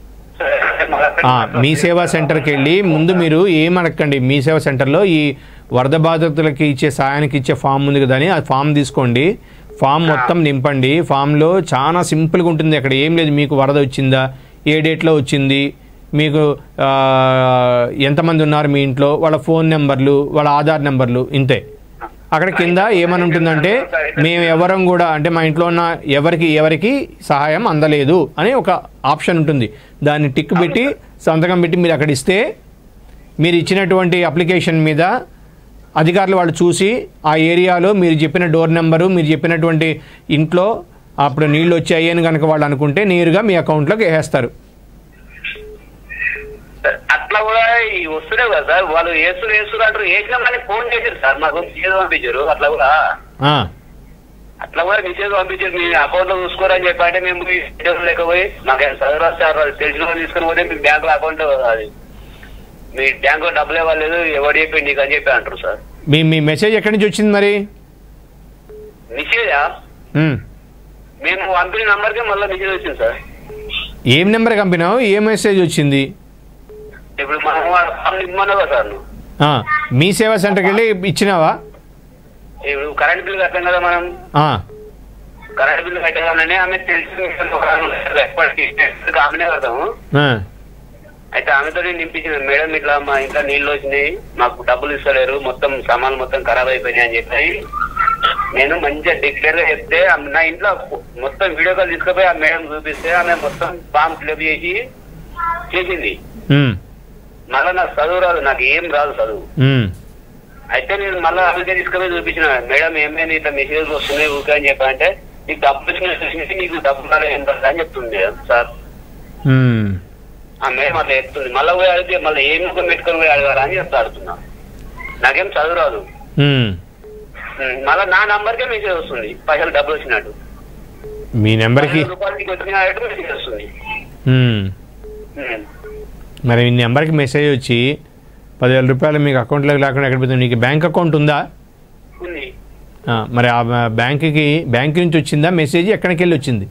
ఆ, మీ సేవా సెంటర్కి వెళ్ళి ముందు మీరు ఏం అడగండి మీ సేవా సెంటర్లో ఈ వరద బాధితులకి ఇచ్చే సాయానికి ఇచ్చే ఫామ్ ఉంది కదా అని ఆ ఫామ్ తీసుకోండి ఫామ్ మొత్తం నింపండి ఫామ్లో చాలా సింపుల్గా ఉంటుంది అక్కడ ఏం లేదు మీకు వరద వచ్చిందా ఏ డేట్లో వచ్చింది మీకు ఆ, ఎంతమంది ఉన్నారు మీ ఇంట్లో వాళ్ళ ఫోన్ నెంబర్లు వాళ్ళ ఆధార్ నెంబర్లు ఇంతే అక్కడ కింద ఏమని ఉంటుందంటే మేము ఎవరం కూడా అంటే మా ఇంట్లో ఉన్న ఎవరికి ఎవరికి సహాయం అందలేదు అని ఒక ఆప్షన్ ఉంటుంది దాన్ని టిక్ పెట్టి సంతకం పెట్టి మీరు అక్కడ ఇస్తే మీరు ఇచ్చినటువంటి అప్లికేషన్ మీద అధికారులు వాళ్ళు చూసి ఆ ఏరియాలో మీరు చెప్పిన డోర్ నెంబరు మీరు చెప్పినటువంటి ఇంట్లో అప్పుడు నీళ్ళు వచ్చాయి అని కనుక వాళ్ళు అనుకుంటే నేరుగా మీ అకౌంట్లోకి వేసేస్తారు
అట్లా కూడా ఈ వస్తున్నాయి కదా సార్ వాళ్ళు వేస్తురు వేస్తురు అంటారు వేసినామని ఫోన్ చేశారు సార్ మాకు మెసేజ్ పంపించారు అట్లా కూడా
ఆ,
అట్లా కూడా మెసేజ్ పంపించారు మీ అకౌంట్ లో చూసుకోరని చెప్పి అంటే మేము మీ డీటెయిల్స్ లేకపోయి మాకు చదువు సార్ తెలిసిన వాళ్ళు తీసుకుని పోతే మీ బ్యాంక్ లో అకౌంట్ అది మీ బ్యాంక్ లో డబ్బులు ఇవ్వలేదు ఎవరు చెప్పి నీకు అని చెప్పి అంటారు సార్
మీ మీ మెసేజ్ ఎక్కడి నుంచి వచ్చింది మరి
మెసేజా
ఉమ్.
మేము పంపిన నంబర్కే మళ్ళీ మెసేజ్ వచ్చింది సార్
ఏం నెంబర్ పంపినావు ఏ మెసేజ్ వచ్చింది
ఇప్పుడు మనం ఫామ్ ఇమ్మన్నావు కదా సార్ నువ్వు
ఆ, మీ సేవా సెంటర్కి వెళ్ళి ఇచ్చినావా
ఇప్పుడు కరెంట్ బిల్ కట్టాం కదా మనం
ఆ,
కరెంట్ బిల్ కట్టాలని ఆమె తెలిసి ఎప్పటికీ ఆమెనే కడతాము
ఆ,
అయితే ఆమెతో నేను నింపించిన మేడం ఇట్లా మా ఇంట్లో నీళ్ళు వచ్చినాయి మాకు డబ్బులు ఇస్తలేరు మొత్తం సామాన్లు మొత్తం ఖరాబ్ అయిపోయినాయి అని చెప్పి నేను మంచిగా డిక్లేర్ గా చెప్తే ఆమె నా ఇంట్లో మొత్తం వీడియో కాల్ తీసుకుపోయి ఆ మేడం చూపిస్తే ఆమె మొత్తం ఫామ్ ఫిల్అప్ చేసి చేసింది
ఉమ్,
మళ్ళీ నాకు చదువు రాదు నాకు ఏం రాదు చదువు
ఉమ్,
అయితే నేను మళ్ళీ ఆమెకే తీసుకుపోయి చూపించిన మేడం ఏమైనా ఇట్లా మెసేజ్ వస్తున్నాయి ఊకే అని చెప్పి అంటే నీకు డబ్బులు వచ్చినాయి నీకు డబ్బులు రాలేదు ఏం రాలేదు అని చెప్తుంది సార్
ఉమ్.
ఆ మేడం అట్లా చెప్తుంది మళ్ళీ పోయి అడిగితే మళ్ళీ ఏం ముఖం పెట్టుకొని పోయి అడగాల అని చెప్తా అడుగుతున్నా నాకేం చదువు రాదు
ఉమ్.
ఉమ్, మళ్ళా నా నంబర్కే మెసేజ్ వస్తుంది పైసలు డబ్బులు వచ్చినట్టు
మీ నెంబర్కి
పదివేల రూపాయలు నీకు వచ్చినట్టు మెసేజ్ వస్తుంది
ఉమ్.
ఉమ్.
మరి ఈ నెంబర్కి మెసేజ్ వచ్చి పదివేల రూపాయలు మీకు అకౌంట్లోకి లేకుండా ఎక్కడ పోతుంది నీకు బ్యాంక్ అకౌంట్ ఉందా
ఉంది
ఆ, మరి ఆ బ్యాంకుకి బ్యాంక్ నుంచి వచ్చిందా మెసేజ్ ఎక్కడికి వెళ్ళి వచ్చింది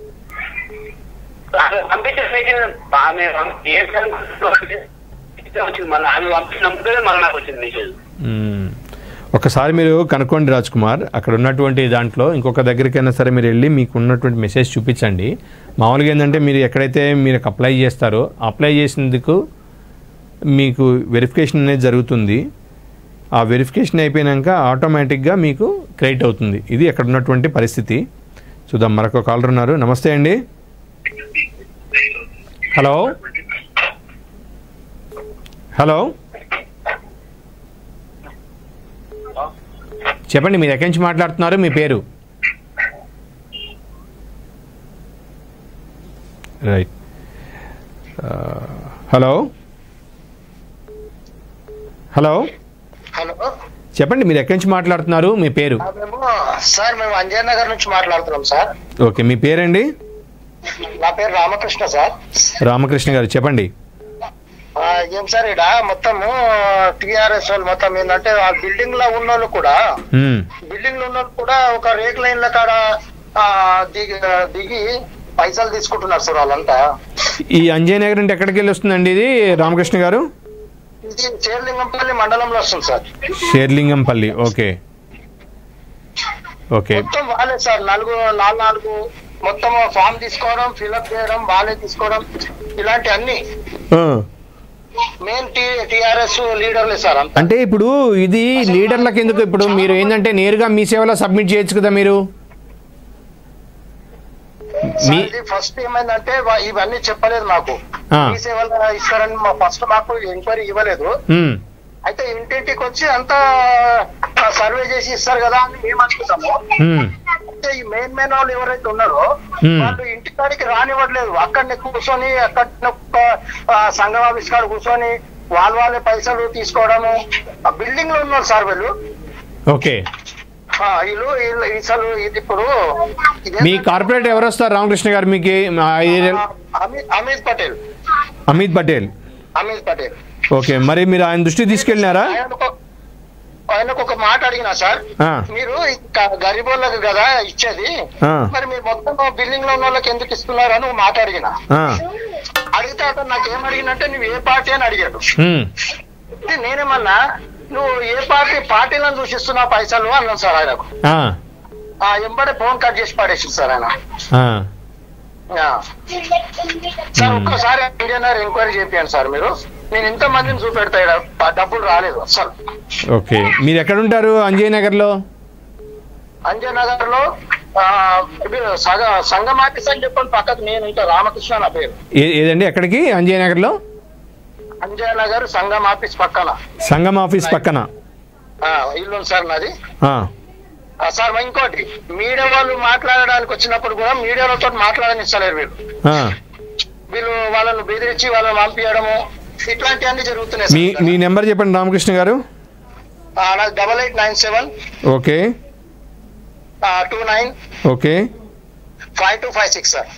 ఆమె పంపించే మెసేజ్ ఆమె పంపి- ఏ బ్యాంకు వచ్చింది మళ్ళీ ఆమె పంపించినప్పుడే మళ్ళీ నాకు వచ్చింది మెసేజ్
మ్మ్. ఒకసారి మీరు కనుక్కోండి రాజ్ కుమార్ అక్కడ ఉన్నటువంటి దాంట్లో ఇంకొక దగ్గరికైనా సరే మీరు వెళ్ళి మీకు ఉన్నటువంటి మెసేజ్ చూపించండి మామూలుగా ఏంటంటే మీరు ఎక్కడైతే మీరు అప్లై చేస్తారో అప్లై చేసినందుకు మీకు వెరిఫికేషన్ అనేది జరుగుతుంది ఆ వెరిఫికేషన్ అయిపోయాక ఆటోమేటిక్గా మీకు క్రెడిట్ అవుతుంది ఇది అక్కడ ఉన్నటువంటి పరిస్థితి చూద్దాం మరొక కాలర్ ఉన్నారు నమస్తే అండి హలో హలో చెప్పండి మీరు ఎక్కడి నుంచి మాట్లాడుతున్నారు మీ పేరు రైట్ హలో హలో
హలో
చెప్పండి మీరు ఎక్కడి నుంచి మాట్లాడుతున్నారు మీ పేరు
ఆ, మేము సార్ మేము అంజయ్ నగర్ నుంచి మాట్లాడుతున్నాం సార్
ఓకే మీ పేరండి
నా పేరు రామకృష్ణ సార్
రామకృష్ణ గారు చెప్పండి
ఆ, ఏం సార్ ఇక్కడ మొత్తము టిఆర్ఎస్ వాళ్ళు మొత్తం ఏంటంటే ఆ బిల్డింగ్ లో ఉన్న వాళ్ళు కూడా
మ్మ్.
బిల్డింగ్ లో ఉన్న వాళ్ళు కూడా ఒక రేక్ లైన్ల కాడ ఆ, దిగి దిగి పైసలు తీసుకుంటున్నారు సార్ వాళ్ళంతా
ఈ అంజయ్ నగర్ అంటే ఎక్కడికి వెళ్ళి వస్తుందండి ఇది రామకృష్ణ గారు
ఇది చేర్లింగంపల్లి మండలంలో వస్తుంది సార్
షేర్లింగంపల్లి ఓకే ఓకే
మొత్తం వాళ్ళే సార్ నలుగు నాలుగు నాలుగు మొత్తం ఫామ్ తీసుకోవడం ఫిల్అప్ చేయడం వాళ్ళే తీసుకోవడం ఇలాంటి అన్ని
ఆ.
మెయిన్ టీ టిఆర్ఎస్ లీడర్లే సార్ అంతా
అంటే ఇప్పుడు ఇది లీడర్లకు ఎందుకు ఇప్పుడు మీరు ఏంటంటే నేరుగా మీ సేవలో సబ్మిట్ చేయొచ్చు కదా మీరు మీ
సార్, ఇది ఫస్ట్ ఏమైందంటే వా- ఇవన్నీ చెప్పలేదు మాకు
ఆ.
ఈ సేవలు ఇస్తారని మా ఫస్ట్ మాకు ఎంక్వైరీ ఇవ్వలేదు
మ్మ్.
అయితే ఇంటింటికి వచ్చి అంతా సర్వే చేసి ఇస్తారు కదా అని మేము అనుకుంటాము
మ్మ్.
అయితే ఈ మెయిన్ మెయిన్ వాళ్ళు ఎవరైతే ఉన్నారో
Hmm.
వాళ్ళు ఇంటి కాడికి రానివ్వట్లేదు అక్కడనే కూర్చొని అక్కడ సంఘం ఆఫీస్ కాడ కూర్చొని వాళ్ళ వాళ్ళే పైసలు తీసుకోవడము ఆ బిల్డింగ్ లో ఉన్నారు సార్ వీళ్ళు
ఓకే
ఆ, వీళ్ళు వీళ్ళు అసలు ఇది ఇప్పుడు ఇదేంటంటే-
మీ కార్పొరేట్ ఎవరు వస్తారు రామకృష్ణ గారు మీకు మా ఏరియా
ఆ, అమిత్ అమిత్ పటేల్
అమిత్ పటేల్
అమిత్ పటేల్
ఓకే మరి మీరు ఆయన దృష్టికి తీసుకెళ్ళినారా
ఆయనకు ఒక- ఆయనకు ఒక మాట అడిగినా సార్
ఆ.
మీరు గరీబోళ్ళకి కదా ఇచ్చేది
ఆ.
మరి మీరు మొత్తం బిల్డింగ్ లో ఉన్న వాళ్ళకి ఎందుకు ఇస్తున్నారు అని ఒక మాట అడిగిన
ఆ.
అడిగితే అతను నాకు ఏం అడిగినంటే నువ్వు ఏ పార్టీ అని అడిగాడు
మ్మ్.
అంటే నేనేమన్నా నువ్వు ఏ పార్టీ పార్టీలను చూసిస్తున్నావు పైసలు అన్నాను సార్ ఆయనకు
ఆ.
ఆ ఎంబడే ఫోన్ కట్ చేసి పడేసి సార్ ఆయన
ఆ.
ఆ. Sir
Hmm.
ఒక్కసారి ఇండియనర్ ఎంక్వైరీ చేపియండి సార్ మీరు నేను ఇంత మందిని చూపెడతా ఈడ. ఆ డబ్బులు రాలేదు అసలు
ఓకే మీరు ఎక్కడ ఉంటారు అంజయ్ నగర్లో
అంజయ్ నగర్ లో ఆ, ఇది సగ సంఘం ఆఫీస్ అని చెప్పండి పక్కకు నేను ఇంకా రామకృష్ణ నా పేరు
ఏ- ఏదండి ఎక్కడికి అంజయ్ నగర్లో
అంజయ్ నగర్ సంఘం ఆఫీస్ పక్కన
సంగం ఆఫీస్ పక్కన
ఆ, ఇల్లు ఉంది సార్ నాది
ఆ.
ఆ, సార్ ఇంకోటి మీడియా వాళ్ళు మాట్లాడడానికి వచ్చినప్పుడు కూడా మీడియాలతో మాట్లాడనిస్తలేరు వీళ్ళు
ఆ.
వీళ్ళు వాళ్ళను బెదిరించి వాళ్ళని పంపించడము ఇట్లాంటివన్నీ జరుగుతున్నాయి
మీ
సార్
మీ నెంబర్ చెప్పండి రామకృష్ణ గారు
ఆ, నాకు double eight nine seven
okay
two nine
okay
five two five six sir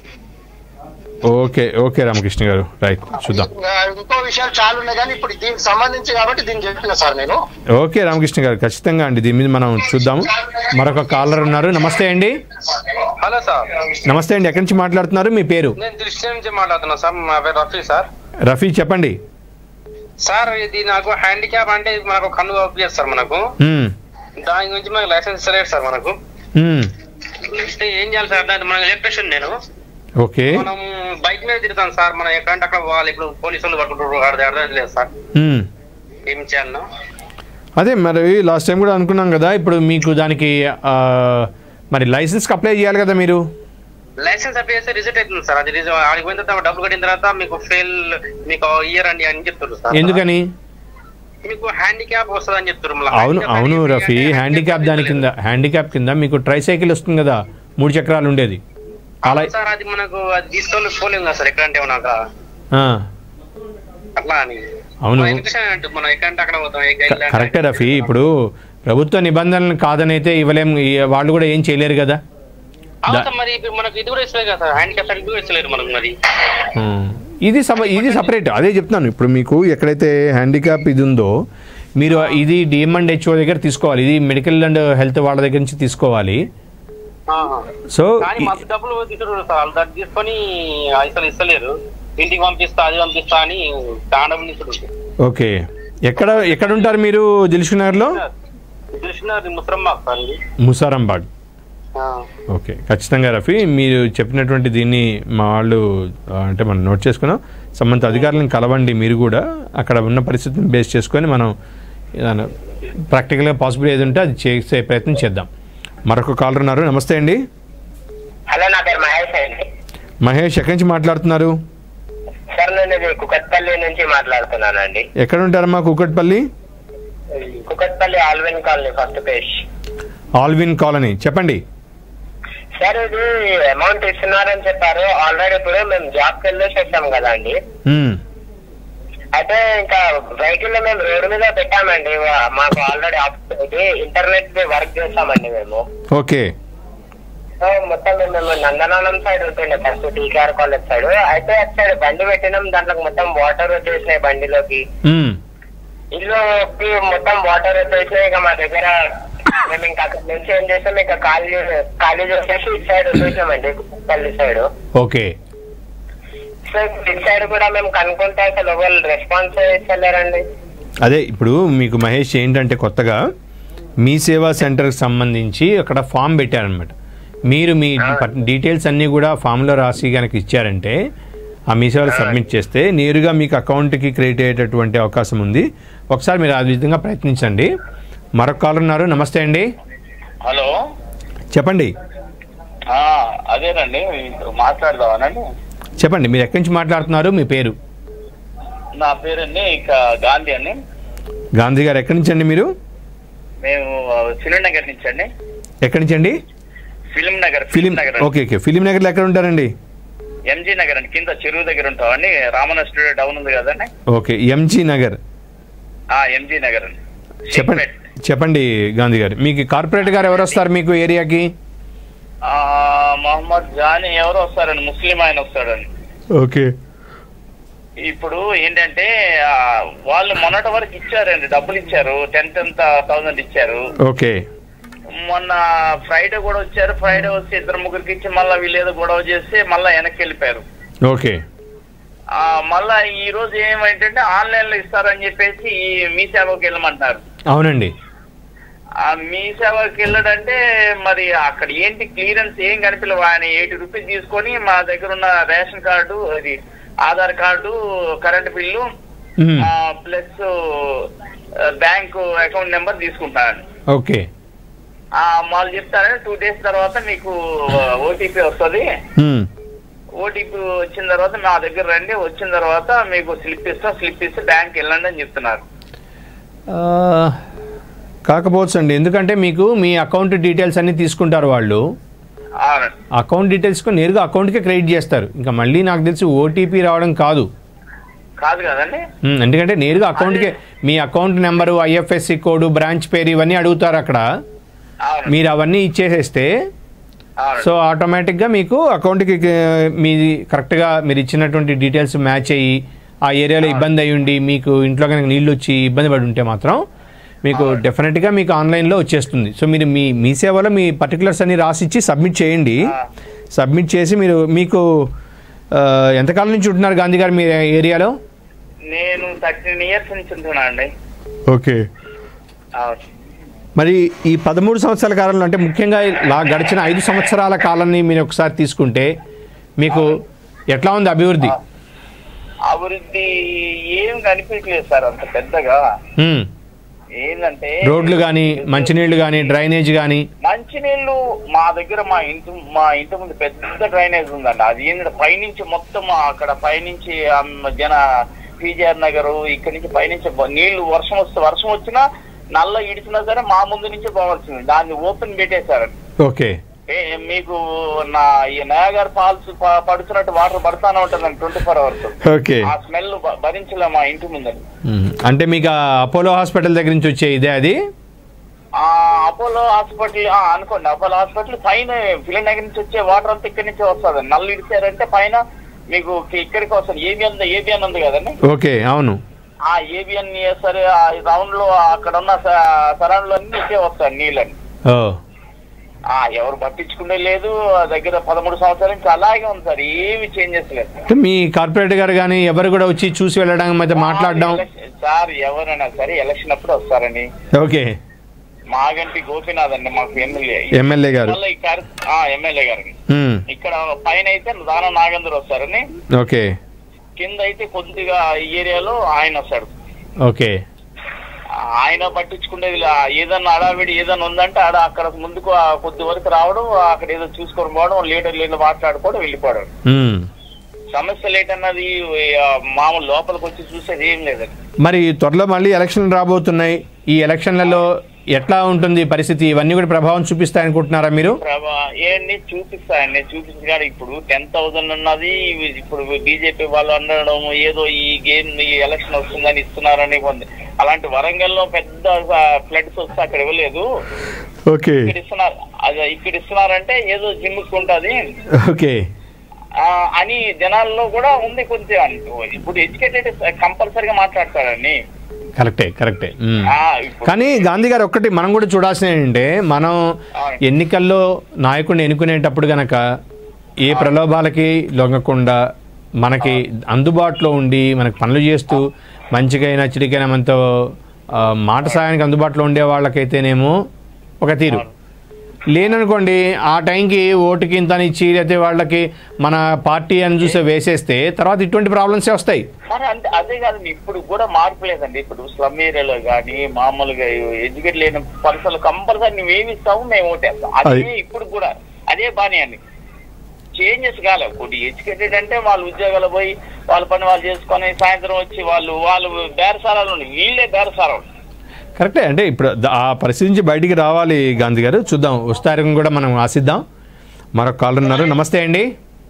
okay okay Ramakrishna garu right చూద్దాం
ఇంకా ఇంకో విషయాలు చాలా ఉన్నాయి కానీ ఇప్పుడు దీనికి సంబంధించి కాబట్టి దీన్ని చెప్పిన సార్ నేను
ఓకే రామకృష్ణ గారు ఖచ్చితంగా అండి దీని మీద మనం చూద్దాము మరొక కాలర్ ఉన్నారు నమస్తే అండి
హలో సార్
నమస్తే అండి ఎక్కడి నుంచి మాట్లాడుతున్నారు మీ పేరు
నేను దృష్టి నుంచి మాట్లాడుతున్నా సార్ మా పేరు రఫీ సార్
రఫీ చెప్పండి
సార్ ఇది నాకు హ్యాండిక్యాప్ అంటే ఇది మనకు కన్ను పంపించారు సార్ మనకు
మ్మ్.
దాని గురించి మనకు లైసెన్స్ ఇస్తలేదు సార్ మనకు
మ్మ్.
అంటే ఏం చేయాలి సార్ దాన్ని మన ఎలక్ట్రిషియన్ నేను
ఓకే
మనం బైక్ మీద తిరుగుతాం సార్ మనం ఎక్కడంటే అక్కడ పోవాలి ఇప్పుడు పోలీసు వాళ్ళు పట్టుకుంటారు అర్థం అర్థం లేదు సార్
మ్మ్.
ఏం చేయాలన్నా
అదే మరి లాస్ట్ టైం కూడా అనుకున్నాం కదా ఇప్పుడు మీకు దానికి ఆ, మరి లైసెన్స్కి అప్లై చేయాలి కదా మీరు
లైసెన్స్ అప్లై చేస్తే రిజెక్ట్ అవుతుంది సార్ అది రిజ- ఆడికి పోయిన తర్వాత డబ్బులు కట్టిన తర్వాత మీకు ఫెయిల్ మీకు ఇయర్ అండి అని చెప్తారు సార్
ఎందుకని
మీకు హ్యాండిక్యాప్ వస్తుంది అని చెప్తారు మళ్ళీ
అవును
handicap
అవును
అనేది
రఫీ
అంటే
హ్యాండిక్యాప్ దాని కింద
లేదు.
హ్యాండిక్యాప్ కింద మీకు ట్రైసైకిల్ వస్తుంది కదా మూడు చక్రాలు ఉండేది అలా
అవును సార్ అది మనకు అది తీసుకొని పోలేము కదా సార్ ఎక్కడంటే ఉన్నాక
ఆ,
అట్లా అని
అవును.
మన education అంటే మనం ఎక్కడంటే అక్కడ పోతాం ఏ
క-
guideline
కరెక్టే రఫీ ఇప్పుడు ప్రభుత్వ నిబంధనలు కాదనైతే ఇవ్వలేం ఈ- వాళ్ళు కూడా ఏం చేయలేరు కదా
అవును సార్ మరి ఇప్పుడు మనకు ఇది కూడా ఇస్తలేదు కదా సార్ హ్యాండిక్యాప్ సర్టిఫికేట్ కూడా ఇస్తలేరు మనకు మరి
ఉమ్. ఇది సప ఇది సపరేట్ అదే చెప్తున్నాను ఇప్పుడు మీకు ఎక్కడైతే హ్యాండిక్యాప్ ఇది ఉందో మీరు ఇది డిఎం అండ్ హెచ్ఓ దగ్గర తీసుకోవాలి ఇది మెడికల్ అండ్ హెల్త్ వాళ్ళ దగ్గర నుంచి తీసుకోవాలి
ఆహా.
సో
కానీ మాకు డబ్బులు తీసుకుంటారు సార్ వాళ్ళు దాన్ని తీసుకొని అసలు ఇస్తలేరు ఇంటికి పంపిస్తా అది పంపిస్తా అని చాలా డబ్బులు తీసుకుంటారు
ఓకే ఎక్కడ ఎక్కడ ఉంటారు మీరు దిల్షుక్ నగర్లో
తెలిసిన ముసరమ్మ సార్ ఇది
ముసారంబాగ్
ఆ.
ఓకే ఖచ్చితంగా రఫీ మీరు చెప్పినటువంటి దీన్ని మా వాళ్ళు ఆ, అంటే మనం నోట్ చేసుకున్నాం సంబంధిత అధికారులను కలవండి మీరు కూడా అక్కడ ఉన్న పరిస్థితిని బేస్ చేసుకొని మనం ఏదైనా ప్రాక్టికల్గా పాసిబుల్ ఏది ఉంటే అది చేసే ప్రయత్నం చేద్దాం మరొక కాలర్ ఉన్నారు నమస్తే అండి
హలో నా పేరు మహేష్ అండి
మహేష్ ఎక్కడి నుంచి మాట్లాడుతున్నారు
సార్ నేను ఇది కుకట్పల్లి నుంచి మాట్లాడుతున్నానండి
ఎక్కడ ఉంటారమ్మా Kukatpally
Kukatpally Alwyn colony first page
Alwyn colony చెప్పండి
సార్ ఇది అమౌంట్ ఇస్తున్నారని చెప్పారు ఆల్రెడీ ఇప్పుడు మేము జాబ్కి వెళ్ళేసి వచ్చాం కదా అండి
మ్మ్.
అయితే ఇంకా వెహికల్ మేము రోడ్డు మీద పెట్టామండి వా- మాకు ఆల్రెడీ ఆఫీస్ ఇంటర్నెట్ వర్క్ చేస్తామండి మేము
ఓకే
సో మొత్తం మేము నందనానం సైడ్ ఉంటుండే ఫస్ట్ టీకేఆర్ కాలేజ్ సైడ్ అయితే అటు సైడ్ బండి పెట్టినాం దాంట్లో మొత్తం వాటర్ వచ్చేసినాయి బండిలోకి
మ్మ్.
ఇల్లుకి మొత్తం వాటర్ వచ్చేసినాయి ఇక మా దగ్గర మేము ఇంకా అక్కడ నుంచి ఏం చేసాం ఇక ఖాళీ ఖాళీ చేసేసి ఇటు సైడ్ వచ్చేసామండి పల్లి సైడ్
ఓకే
సో ఇటు సైడ్ కూడా మేము కనుక్కుంటే అసలు ఎవరు రెస్పాన్స్ ఇస్తలేరండి
అదే ఇప్పుడు మీకు మహేష్ ఏంటంటే కొత్తగా మీ సేవా సెంటర్కి సంబంధించి అక్కడ ఫామ్ పెట్టారనమాట మీరు మీ పట్- డీటెయిల్స్ అన్నీ కూడా ఫామ్లో రాసి కనుక ఇచ్చారంటే ఆ మీ సేవలు సబ్మిట్ చేస్తే నేరుగా మీకు అకౌంట్కి క్రియేట్ అయ్యేటటువంటి అవకాశం ఉంది ఒకసారి మీరు ఆ విధంగా ప్రయత్నించండి మరొక కాల్ ఉన్నారు నమస్తే అండి
హలో
చెప్పండి
ఆ, అదేనండి మాట్లాడదామనండి
చెప్పండి మీరు ఎక్కడి నుంచి మాట్లాడుతున్నారు మీ పేరు
నా పేరండి ఇక గాంధీ అండి
గాంధీ గారు ఎక్కడి నుంచి అండి మీరు
మేము ఫిలిం నగర్ నుంచి అండి
ఎక్కడి నుంచి అండి
Film Nagar
Film
Nagar
okay okay Film నగర్లో ఎక్కడ ఉంటారండి
ఎంజీ నగర్ అండి కింద చెరువు దగ్గర ఉంటామండి రామన్న స్టూడియో డౌన్ ఉంది కదండి
ఓకే ఎంజీ నగర్
ఆ ఎంజీ నగర్ అండి
చెప్పండి చెప్పండి గాంధీ గారు మీకు కార్పొరేట్ గారు ఎవరు వస్తారు మీకు ఏరియాకి
ఆ, మొహమ్మద్ జానీ ఎవరు వస్తారండి ముస్లిం ఆయన వస్తాడండి
ఓకే
ఇప్పుడు ఏంటంటే ఆ, వాళ్ళు మొన్నటి వరకు ఇచ్చారండి డబ్బులు ఇచ్చారు టెన్ టెన్ థౌసండ్ ఇచ్చారు
ఓకే
మొన్న ఫ్రైడే కూడా వచ్చారు ఫ్రైడే వచ్చి ఇద్దరు ముగ్గురికి ఇచ్చి మళ్ళీ వీళ్ళు ఏదో గొడవ చేసి మళ్ళీ వెనక్కి వెళ్ళిపోయారు
ఓకే
ఆ, మళ్ళా ఈ రోజు ఏమైందంటే ఆన్లైన్ లో ఇస్తారని చెప్పేసి ఈ మీ సేవకి వెళ్ళమంటున్నారు
అవునండి
ఆ మీ సేవకి వెళ్ళడంటే మరి అక్కడ ఏంటి క్లియరెన్స్ ఏం కనిపించలేదు ఆయన ఎయిటీ రూపీస్ తీసుకొని మా దగ్గర ఉన్న రేషన్ కార్డు అది ఆధార్ కార్డు కరెంట్ బిల్లు
మ్మ్.
ప్లస్ బ్యాంకు అకౌంట్ నెంబర్ తీసుకుంటాను
ఓకే
ఆ, వాళ్ళు చెప్తారని టూ డేస్ తర్వాత మీకు ఓటీపీ వస్తుంది
మ్మ్.
ఓటీపీ వచ్చిన తర్వాత మా దగ్గర రండి వచ్చిన తర్వాత మీకు స్లిప్ ఇస్తాం స్లిప్ ఇస్తే బ్యాంక్ వెళ్ళండి అని చెప్తున్నారు
ఆ, కాకపోవచ్చు అండి ఎందుకంటే మీకు మీ అకౌంట్ డీటెయిల్స్ అన్నీ తీసుకుంటారు వాళ్ళు
అవునండి
అకౌంట్ డీటెయిల్స్ నేరుగా అకౌంట్కే క్రెడిట్ చేస్తారు ఇంకా మళ్ళీ నాకు తెలిసి ఓటీపీ రావడం కాదు
కాదు కదండి
మ్మ్. ఎందుకంటే నేరుగా అకౌంట్కే మీ account number IFSC code branch పేరు ఇవన్నీ అడుగుతారు అక్కడ
అవును
మీరు అవన్నీ ఇచ్చేసేస్తే
అవును
సో ఆటోమేటిక్గా మీకు అకౌంట్కి మీది కరెక్ట్గా మీరు ఇచ్చినటువంటి డీటెయిల్స్ మ్యాచ్ అయ్యి ఆ ఏరియాలో ఇబ్బంది అయి ఉండి మీకు ఇంట్లో కనుక నీళ్ళు వచ్చి ఇబ్బంది పడి ఉంటే మాత్రం మీకు డెఫినెట్గా మీకు ఆన్లైన్లో వచ్చేస్తుంది సో మీరు మీ మీ సేవలో మీ పర్టికులర్స్ అన్ని రాసిచ్చి సబ్మిట్ చేయండి సబ్మిట్ చేసి మీరు మీకు ఆ, ఎంతకాలం నుంచి ఉంటున్నారు గాంధీ గారు మీ ఏరియాలో
నేను థర్టీన్ ఇయర్స్ నుంచి ఉంటున్నా అండి
ఓకే
అవును
మరి ఈ పదమూడు సంవత్సరాల కాలంలో అంటే ముఖ్యంగా లా గడిచిన ఐదు సంవత్సరాల కాలాన్ని మీరు ఒకసారి తీసుకుంటే మీకు ఎట్లా ఉంది అభివృద్ధి
అభివృద్ధి ఏం కనిపించలేదు సార్ అంత పెద్దగా
మ్మ్.
ఏంటంటే
రోడ్లు కానీ మంచినీళ్ళు కానీ డ్రైనేజ్ కానీ
మంచినీళ్ళు మా దగ్గర మా ఇంటి మా ఇంటి ముందు పెద్ద డ్రైనేజ్ ఉందండి అది ఏంటంటే పైనుంచి మొత్తం అక్కడ పైనుంచి ఆ జన పీజీఆర్ నగర్ ఇక్కడి నుంచి పైనుంచి బ- నీళ్లు వర్షం వస్తే వర్షం వచ్చినా నల్ల ఇడిచినా సరే మా ముందు నుంచి పోవాల్సింది దాన్ని ఓపెన్ పెట్టేశారండి
ఓకే
ఏ మీకు నా ఈ నయాగర్ ఫాల్స్ ప- పడుతున్నట్టు వాటర్ పడుతానే ఉంటుందండి ట్వంటీ ఫోర్ అవర్స్
ఓకే
ఆ స్మెల్ భరించలే మా ఇంటి ముందండి
మ్మ్. అంటే మీకు ఆ అపోలో హాస్పిటల్ దగ్గర నుంచి వచ్చే ఇదే అది
ఆ అపోలో హాస్పిటల్ ఆ, అనుకోండి అపోలో హాస్పిటల్ పైన ఫిలిం నగర్ నుంచి వచ్చే వాటర్ అంతా ఇక్కడి నుంచే వస్తుంది నల్లు ఇడిచారంటే పైన మీకు ఇ- ఇక్కడికి వస్తుంది ఏబిఎన్ ఏబిఎన్ ఉంది కదండి
ఓకే అవును
ఆ ఏబిఎన్ సరే ఆ రౌండ్ లో అక్కడ ఉన్న సరౌండ్ లో అన్ని ఇచ్చే వస్తాయి నీళ్ళని
ఓ
ఆ ఎవరు పట్టించుకునే లేదు ఆ దగ్గర పదమూడు సంవత్సరాల నుంచి అలాగే ఉంది సార్ ఏమి చేంజెస్ లేదు
అంటే మీ కార్పొరేటర్ గారు కానీ ఎవరు కూడా వచ్చి చూసి వెళ్ళడం మధ్య మాట్లాడడం
ఎలక్షన్- సార్ ఎవరైనా సరే ఎలక్షన్ అప్పుడు వస్తారండి
ఓకే
మాగంటి గోపీనాథ్ అండి మాకు ఎమ్మెల్యే
ఎమ్మెల్యే గారు
మళ్ళీ ఈ కార్- ఆ ఎమ్మెల్యే గారికి
ఉమ్,
ఇక్కడ పైన అయితే దాన నాగేంద్ర వస్తారని
ఓకే
కింద అయితే కొద్దిగా ఈ ఏరియాలో ఆయన వస్తాడు
ఓకే
ఆయన పట్టించుకునేది లే. ఏదన్నా అడావిడి ఏదన్నా ఉందంటే ఆడ అక్కడ ముందుకు ఆ కొద్ది వరకు రావడం అక్కడ ఏదో చూసుకొని పోవడం లీడర్ లీడర్ మాట్లాడుకోవడం వెళ్ళిపోవడం
ఉమ్.
సమస్య లేటన్నది ఆ, మామూలు లోపలికి వచ్చి చూసేది ఏం లేదండి
మరి త్వరలో మళ్ళీ ఎలక్షన్లు రాబోతున్నాయి ఈ ఎలక్షన్లలో ఎట్లా ఉంటుంది పరిస్థితి ఇవన్నీ కూడా ప్రభావం చూపిస్తాయనుకుంటున్నారా మీరు
ప్రభా ఏంటి చూపిస్తాయండి చూపించగానే ఇప్పుడు టెన్ థౌసండ్ ఉన్నది ఇవి ఇప్పుడు బీజేపీ వాళ్ళు అనడం ఏదో ఈ గేమ్ ఈ ఎలక్షన్ వస్తుందని ఇస్తున్నారని ఉంది అలాంటి వరంగల్లో పెద్ద ఫ్లడ్స్ వస్తే అక్కడ ఇవ్వలేదు
ఓకే
ఇక్కడ ఇస్తున్నారు అదే ఇక్కడ ఇస్తున్నారంటే ఏదో జిమ్ముకుంటది
ఓకే
ఆ, అని జనాల్లో కూడా ఉంది కొంచెం ఇప్పుడు ఎడ్యుకేటెడ్ కంపల్సరీగా మాట్లాడతారండి
కరెక్టే కరెక్టే ఉమ్.
ఆ, ఇప్పుడు
కానీ గాంధీ గారు ఒక్కటి మనం కూడా చూడాల్సిన ఏంటంటే మనం ఎన్నికల్లో నాయకుడిని ఎన్నుకునేటప్పుడు గనక ఏ ప్రలోభాలకి లొంగకుండా మనకి అందుబాటులో ఉండి మనకి పనులు చేస్తూ మంచిగైనా చిడికైనా మనతో ఆ, మాట సాయానికి అందుబాటులో ఉండే వాళ్ళకైతేనేమో ఒక తీరు లేననుకోండి ఆ టైంకి ఓటుకి ఇంత అని ఇచ్చి లేకపోతే వాళ్ళకి మన పార్టీ అని చూసే వేసేస్తే తర్వాత ఇటువంటి ప్రాబ్లమ్సే వస్తాయి
సరే అంటే అదే కాదండి ఇప్పుడు కూడా మార్పు లేదండి ఇప్పుడు స్లమ్ ఏరియాలో కానీ మామూలుగా ఎడ్యుకేట్ లేని పర్సన్లు కంపల్సరీ నువ్వు ఏమి ఇస్తావు మేము ఓటేస్తాం అదే
అది-
ఇప్పుడు కూడా అదే బానే అండి చేంజెస్ కాలే కొన్ని ఎడ్యుకేటెడ్ అంటే వాళ్ళు ఉద్యోగాలు పోయి వాళ్ళ పని వాళ్ళు చేసుకొని సాయంత్రం వచ్చి వాళ్ళు వాళ్ళు బేరసారాలు ఉన్నాయి. వీళ్ళే బేరసారాలు
కరెక్టే అంటే ఇప్పుడు ద- ఆ పరిస్థితి నుంచి బయటికి రావాలి గాంధీ గారు చూద్దాం వస్తారని కూడా మనం ఆశిద్దాం మరొక కాలర్ ఉన్నారు నమస్తే అండి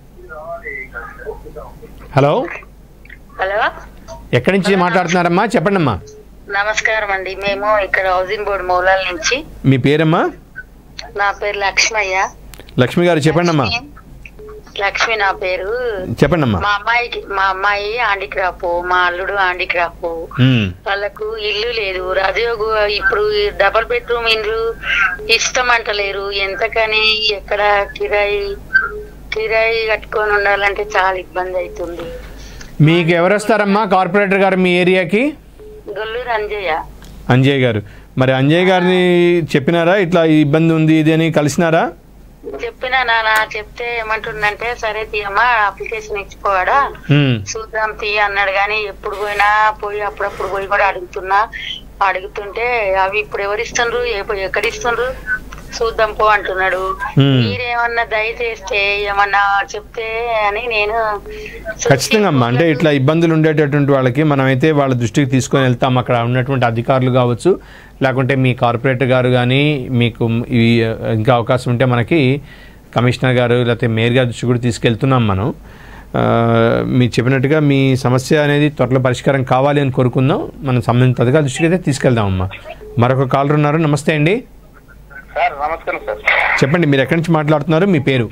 హలో
హలో
ఎక్కడి నుంచి మాట్లాడుతున్నారమ్మా చెప్పండి అమ్మా
నమస్కారం అండి మేము ఇక్కడ హౌసింగ్ బోర్డు మూలాల నుంచి
మీ పేరమ్మా
నా పేరు లక్ష్మయ్య
లక్ష్మి గారు చెప్పండి అమ్మా
లక్ష్మి నా పేరు
చెప్పండి అమ్మా
మా అమ్మాయికి మా అమ్మాయి ఆండిక్రాపు మా అల్లుడు ఆండిక్రాపు
ఉమ్,
వాళ్ళకు ఇల్లు లేదు అదే ఒక- ఇప్పుడు డబల్ బెడ్రూమ్ ఇల్లు ఇష్టం అంటలేరు ఎంతకని ఎక్కడ కిరాయి కిరాయి కట్టుకొని ఉండాలంటే చాలా ఇబ్బంది అవుతుంది
మీకు ఎవరు వస్తారమ్మా కార్పొరేటర్ గారు మీ ఏరియాకి
గొల్లూరు అంజయ్య
అంజయ్ గారు మరి అంజయ్ గారిని చెప్పినారా ఇట్లా ఈ ఇబ్బంది ఉంది ఇది అని కలిసినారా
చెప్పినా నాన్న చెప్తే ఏమంటుండంటే సరే తీయమ్మా అప్లికేషన్ ఇచ్చిపోవాడా
ఉమ్,
చూద్దాం తీ అన్నాడు కానీ ఎప్పుడు పోయినా పోయి అప్పుడప్పుడు పోయి కూడా అడుగుతున్నా అడుగుతుంటే అవి ఇప్పుడు ఎవరు ఇస్తుండ్రు ఎప్పుడు ఎక్కడ ఇస్తుండ్రు చూద్దాం పో అంటున్నాడు
Hmm.
మీరేమన్నా దయచేస్తే ఏమన్నా చెప్తే అని నేను
ఖచ్చితంగా అమ్మా అంటే ఇట్లా ఇబ్బందులు ఉండేటటువంటి వాళ్ళకి మనమైతే వాళ్ళ దృష్టికి తీసుకొని వెళ్తాం అక్కడ ఉన్నటువంటి అధికారులు కావచ్చు లేకుంటే మీ కార్పొరేటర్ గారు కానీ మీకు ఈ ఇంకా అవకాశం ఉంటే మనకి కమిషనర్ గారు లేకపోతే మేయర్ గారి దృష్టి కూడా తీసుకెళ్తున్నాం మనం ఆ, మీరు చెప్పినట్టుగా మీ సమస్య అనేది త్వరలో పరిష్కారం కావాలి అని కోరుకుందాం మనం సంబంధిత అధికారుల దృష్టికి అయితే తీసుకెళ్దాం అమ్మా మరొక కాలర్ ఉన్నారు నమస్తే అండి
సార్ నమస్కారం సార్
చెప్పండి మీరు ఎక్కడి నుంచి మాట్లాడుతున్నారు మీ పేరు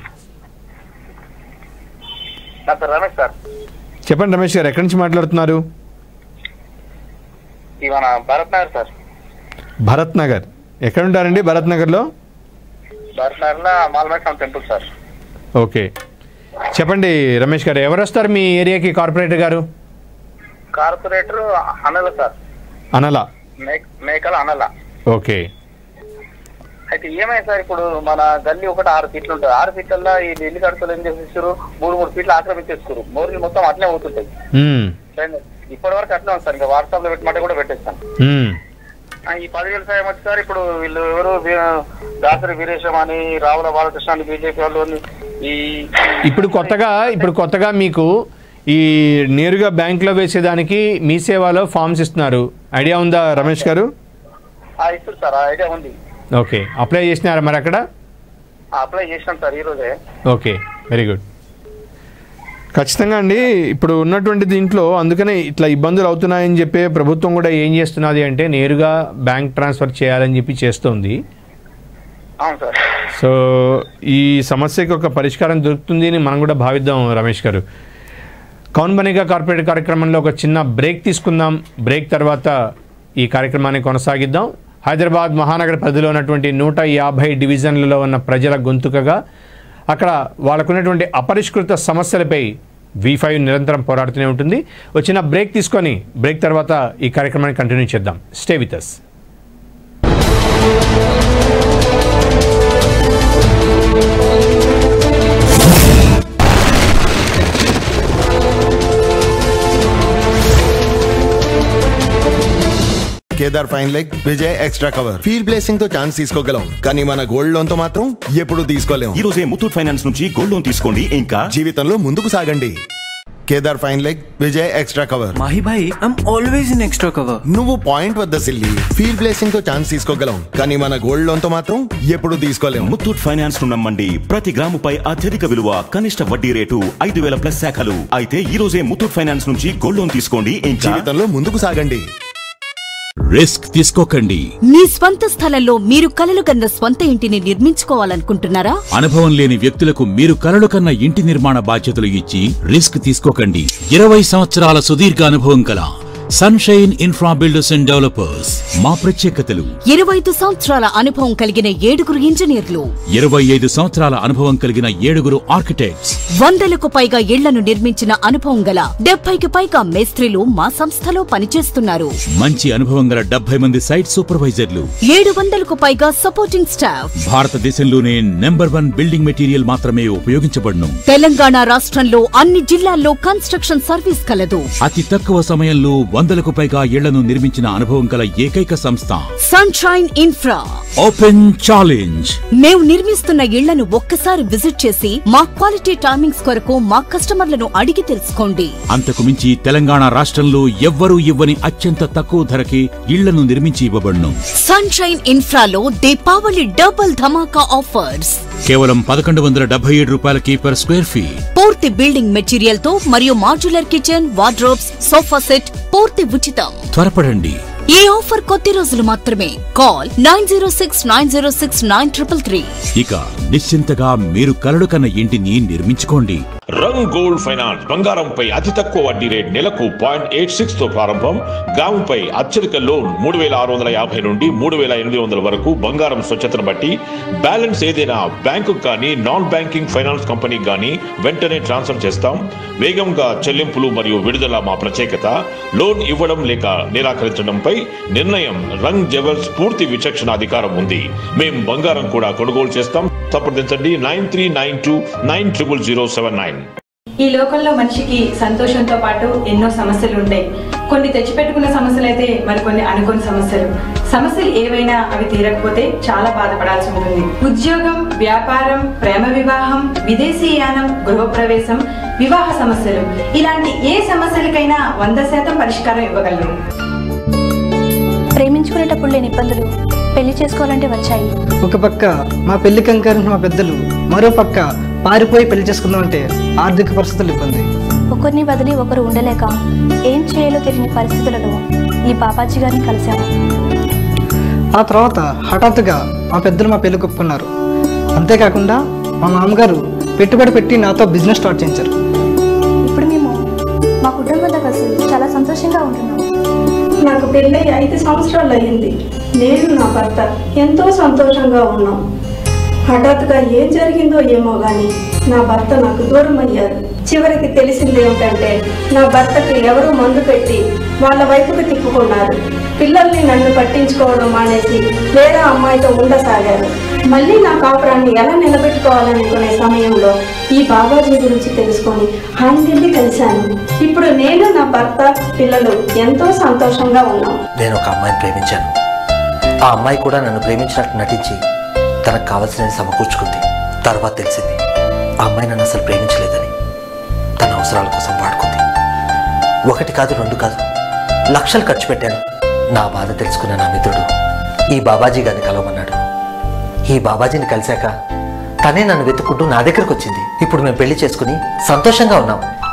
నా పేరు రమేష్ సార్
చెప్పండి రమేష్ గారు ఎక్కడి నుంచి మాట్లాడుతున్నారు
ఈ మన భరత్ నగర్ సార్
భరత్ నగర్ ఎక్కడ ఉంటారండి భరత్ నగర్లో
భరత్ నగర్ లో మాల్మేశ్వరం టెంపుల్ సార్
ఓకే చెప్పండి రమేష్ గారు ఎవరు వస్తారు మీ ఏరియాకి కార్పొరేటర్ గారు
కార్పొరేటర్ అనల సార్
అనల
మేక మేకల అనల
ఓకే
అయితే ఏమైంది సార్ ఇప్పుడు మన గల్లీ ఒకటి ఆరు ఫీట్లు ఉంటుంది ఆరు ఫీట్లలో ఈ ఇల్లు కడుపులు ఏం చేసేస్తారు మూడు మూడు ఫీట్లు ఆక్రమించేస్తారు మోరీలు మొత్తం అట్లే అవుతుంటాయి
మ్మ్.
ఇప్పటి వరకు అట్లే ఉంది సార్ ఇంకా వాట్సాప్ లో పెట్టమంటే కూడా పెట్టేస్తాను
మ్మ్.
ఆ, ఈ పదివేల సాయం వచ్చి సార్ ఇప్పుడు వీళ్ళు ఎవరు వీ- దాసరి వీరేశం అని రావుల బాలకృష్ణ అని బీజేపీ వాళ్ళు అని ఈ
ఇప్పుడు కొత్తగా ఇప్పుడు కొత్తగా మీకు ఈ నేరుగా బ్యాంకులో వేసేదానికి మీ సేవలో ఫామ్స్ ఇస్తున్నారు ఐడియా ఉందా రమేష్ గారు
ఆ, ఇస్తారు సార్ ఆ ఐడియా ఉంది
ఓకే అప్లై చేసినారా మరి అక్కడ
ఆ, అప్లై చేసినాం సార్ ఈ రోజే
ఓకే వెరీ గుడ్ ఖచ్చితంగా అండి ఇప్పుడు ఉన్నటువంటి దీంట్లో అందుకనే ఇట్లా ఇబ్బందులు అవుతున్నాయని చెప్పి ప్రభుత్వం కూడా ఏం చేస్తున్నది అంటే నేరుగా బ్యాంక్ ట్రాన్స్ఫర్ చేయాలని చెప్పి చేస్తుంది
అవును సార్
సో ఈ సమస్యకి ఒక పరిష్కారం దొరుకుతుంది అని మనం కూడా భావిద్దాం రమేష్ గారు కౌన్ బనేగా కార్పొరేట్ కార్యక్రమంలో ఒక చిన్న బ్రేక్ తీసుకుందాం బ్రేక్ తర్వాత ఈ కార్యక్రమాన్ని కొనసాగిద్దాం హైదరాబాద్ మహానగర పరిధిలో ఉన్నటువంటి నూట యాభై డివిజన్లలో ఉన్న ప్రజల గొంతుకగా అక్కడ వాళ్ళకున్నటువంటి అపరిష్కృత సమస్యలపై వి ఫైవ్ నిరంతరం పోరాడుతూనే ఉంటుంది వచ్చిన బ్రేక్ తీసుకొని బ్రేక్ తర్వాత ఈ కార్యక్రమాన్ని కంటిన్యూ చేద్దాం stay with us
Kedar fine leg Vijay extra cover feel placing తో ఛాన్స్ తీసుకోగలం కానీ మన గోల్డ్ లోన్ తో మాత్రం ఎప్పుడు తీసుకోలేం
ఈ రోజే ముత్తూట్ ఫైనాన్స్ నుంచి గోల్డ్ లోన్ తీసుకోండి ఇంకా
జీవితంలో ముందుకు సాగండి Kedar fine leg Vijay extra cover
Mahi bhai I'm always in extra cover
నువ్వు పాయింట్ వద్ద సిల్లి ఫీల్ ప్లేసింగ్ తో ఛాన్స్ తీసుకోగలం కానీ మన గోల్డ్ లోన్ తో మాత్రం ఎప్పుడు తీసుకోలేం
ముత్తూట్ ఫైనాన్స్ ను నమ్మండి ప్రతి గ్రాముపై అత్యధిక విలువ కనిష్ట వడ్డీ రేటు ఐదు వేల ప్లస్ శాఖలు అయితే ఈ రోజే ముత్తూట్ ఫైనాన్స్ నుంచి గోల్డ్ లోన్ తీసుకోండి ఇంకా
జీవితంలో ముందుకు సాగండి
రిస్క్ తీసుకోకండి
మీ స్వంత స్థలంలో మీరు కలలు కన్న స్వంత ఇంటిని నిర్మించుకోవాలనుకుంటున్నారా
అనుభవం లేని వ్యక్తులకు మీరు కలలు కన్న ఇంటి నిర్మాణ బాధ్యతలు ఇచ్చి రిస్క్ తీసుకోకండి ఇరవై సంవత్సరాల సుదీర్ఘ అనుభవం కల Sunshine infra builders and developers మా ప్రత్యేకతలు
ఇరవై ఐదు సంవత్సరాల అనుభవం కలిగిన ఏడుగురు ఇంజనీర్లు
ఇరవై ఐదు సంవత్సరాల అనుభవం కలిగిన ఏడుగురు ఆర్కిటెక్ట్స్
వందలకు పైగా ఇళ్లను నిర్మించిన అనుభవం గల డెబ్బైకి పైగా మేస్త్రీలు మా సంస్థలో పనిచేస్తున్నారు
మంచి అనుభవం గల డెబ్బై మంది సైట్ సూపర్వైజర్లు
ఏడు వందలకు పైగా సపోర్టింగ్ స్టాఫ్
భారతదేశంలోనే నెంబర్ వన్ బిల్డింగ్ మెటీరియల్ మాత్రమే ఉపయోగించబడును
తెలంగాణ రాష్ట్రంలో అన్ని జిల్లాల్లో కన్స్ట్రక్షన్ సర్వీస్ కలదు
అతి తక్కువ సమయంలో వందలకు పైగా ఇళ్లను నిర్మించిన అనుభవం గల ఏకైక సంస్థ
సన్షైన్ ఇన్ఫ్రా
ఓపెన్ ఛాలెంజ్
మేము నిర్మిస్తున్న ఇళ్లను ఒక్కసారి విజిట్ చేసి మా క్వాలిటీ టైమింగ్స్ కొరకు మా కస్టమర్లను అడిగి తెలుసుకోండి
అంతకు మించి తెలంగాణ రాష్ట్రంలో ఎవ్వరూ ఇవ్వని అత్యంత తక్కువ ధరకి ఇళ్లను నిర్మించి ఇవ్వబడును
సన్షైన్ ఇన్ఫ్రాలో దీపావళి డబుల్ ధమాకా ఆఫర్స్
కేవలం పదకొండు వందల డెబ్బై ఏడు రూపాయలకి పర్ స్క్వేర్ ఫీట్
పూర్తి బిల్డింగ్ మెటీరియల్ తో మరియు modular kitchen wardrobes sofa set పూర్తి ఉచితం
త్వరపడండి
ఈ ఆఫర్ కొద్ది రోజులు మాత్రమే call nine zero six nine zero six nine triple three
ఇక నిశ్చింతగా మీరు కలడు కన్న ఇంటిని నిర్మించుకోండి
రంగ్ గోల్డ్ ఫైనాన్స్ బంగారంపై అతి తక్కువ వడ్డీ రేట్ నెలకు పాయింట్ ఎయిట్ సిక్స్ తో ప్రారంభం గ్రాముపై అత్యధిక లోన్ మూడు వేల ఆరు వందల యాభై నుండి మూడు వేల ఎనిమిది వందల వరకు బంగారం స్వచ్ఛతను బట్టి బ్యాలెన్స్ ఏదైనా బ్యాంకు కానీ నాన్ బ్యాంకింగ్ ఫైనాన్స్ కంపెనీకి కానీ వెంటనే ట్రాన్స్ఫర్ చేస్తాం వేగంగా చెల్లింపులు మరియు విడుదల మా ప్రత్యేకత లోన్ ఇవ్వడం లేక నిరాకరించడంపై నిర్ణయం రంగ్ జెవెల్స్ పూర్తి విచక్షణ అధికారం ఉంది మేం బంగారం కూడా కొనుగోలు చేస్తాం సంప్రదించండి nine three nine two nine triple zero seven nine
ఈ లోకంలో మనిషికి సంతోషంతో పాటు ఎన్నో సమస్యలు ఉంటాయి కొన్ని తెచ్చిపెట్టుకున్న సమస్యలు అయితే మరికొన్ని అనుకోని సమస్యలు సమస్యలు ఏవైనా అవి తీరకపోతే చాలా బాధపడాల్సి ఉంటుంది ఉద్యోగం వ్యాపారం ప్రేమ వివాహం విదేశీయానం గృహప్రవేశం వివాహ సమస్యలు ఇలాంటి ఏ సమస్యలకైనా వంద శాతం పరిష్కారం ఇవ్వగలరు
ప్రేమించుకునేటప్పుడు లేని ఇబ్బందులు పెళ్లి చేసుకోవాలంటే వచ్చాయి
ఒక పక్క మా పెళ్లి కంకారు మా పెద్దలు మరో పక్క పారిపోయి పెళ్లి చేసుకుందాం అంటే ఆర్థిక పరిస్థితులు ఇబ్బంది
ఒకరిని వదిలి ఒకరు ఉండలేక ఏం చేయాలో తెలియని పరిస్థితులలో ఈ బాబాజీ గారిని కలిశాము
ఆ తర్వాత హఠాత్తుగా మా పెద్దలు మా పెళ్లి ఒప్పుకున్నారు అంతేకాకుండా మా మామగారు పెట్టుబడి పెట్టి నాతో బిజినెస్ స్టార్ట్ చేయించారు
ఇప్పుడు మేము మా కుటుంబంతో కలిసి చాలా సంతోషంగా ఉంటున్నాము
నాకు పెళ్ళై ఐదు సంవత్సరాలు అయింది నేను నా భర్త ఎంతో సంతోషంగా ఉన్నాం హఠాత్తుగా ఏం జరిగిందో ఏమో గాని నా భర్త నాకు దూరం అయ్యారు చివరికి తెలిసింది ఏమిటంటే నా భర్తకు ఎవరో మందు పెట్టి వాళ్ళ వైపుకు తిప్పుకున్నారు పిల్లల్ని నన్ను పట్టించుకోవడం మానేసి వేరే అమ్మాయితో ఉండసాగారు మళ్ళీ నా కాపురాన్ని ఎలా నిలబెట్టుకోవాలనుకునే సమయంలో ఈ బాబాజీ గురించి తెలుసుకొని ఆయన వెళ్ళి కలిశాను ఇప్పుడు నేను నా భర్త పిల్లలు ఎంతో సంతోషంగా ఉన్నాం
నేను ఒక అమ్మాయిని ప్రేమించాను ఆ అమ్మాయి కూడా నన్ను ప్రేమించినట్టు నటించి తనకు కావలసినవి సమకూర్చుకుంది తర్వాత తెలిసింది ఆ అమ్మాయి నన్ను అసలు ప్రేమించలేదని తన అవసరాల కోసం వాడుకుంది ఒకటి కాదు రెండు కాదు లక్షలు ఖర్చు పెట్టాను నా బాధ తెలుసుకున్న నా మిత్రుడు ఈ బాబాజీ గారిని కలవమన్నాడు ఈ బాబాజీని కలిశాక తనే నన్ను వెతుక్కుంటూ నా దగ్గరకు వచ్చింది ఇప్పుడు మేము పెళ్లి చేసుకుని సంతోషంగా ఉన్నాం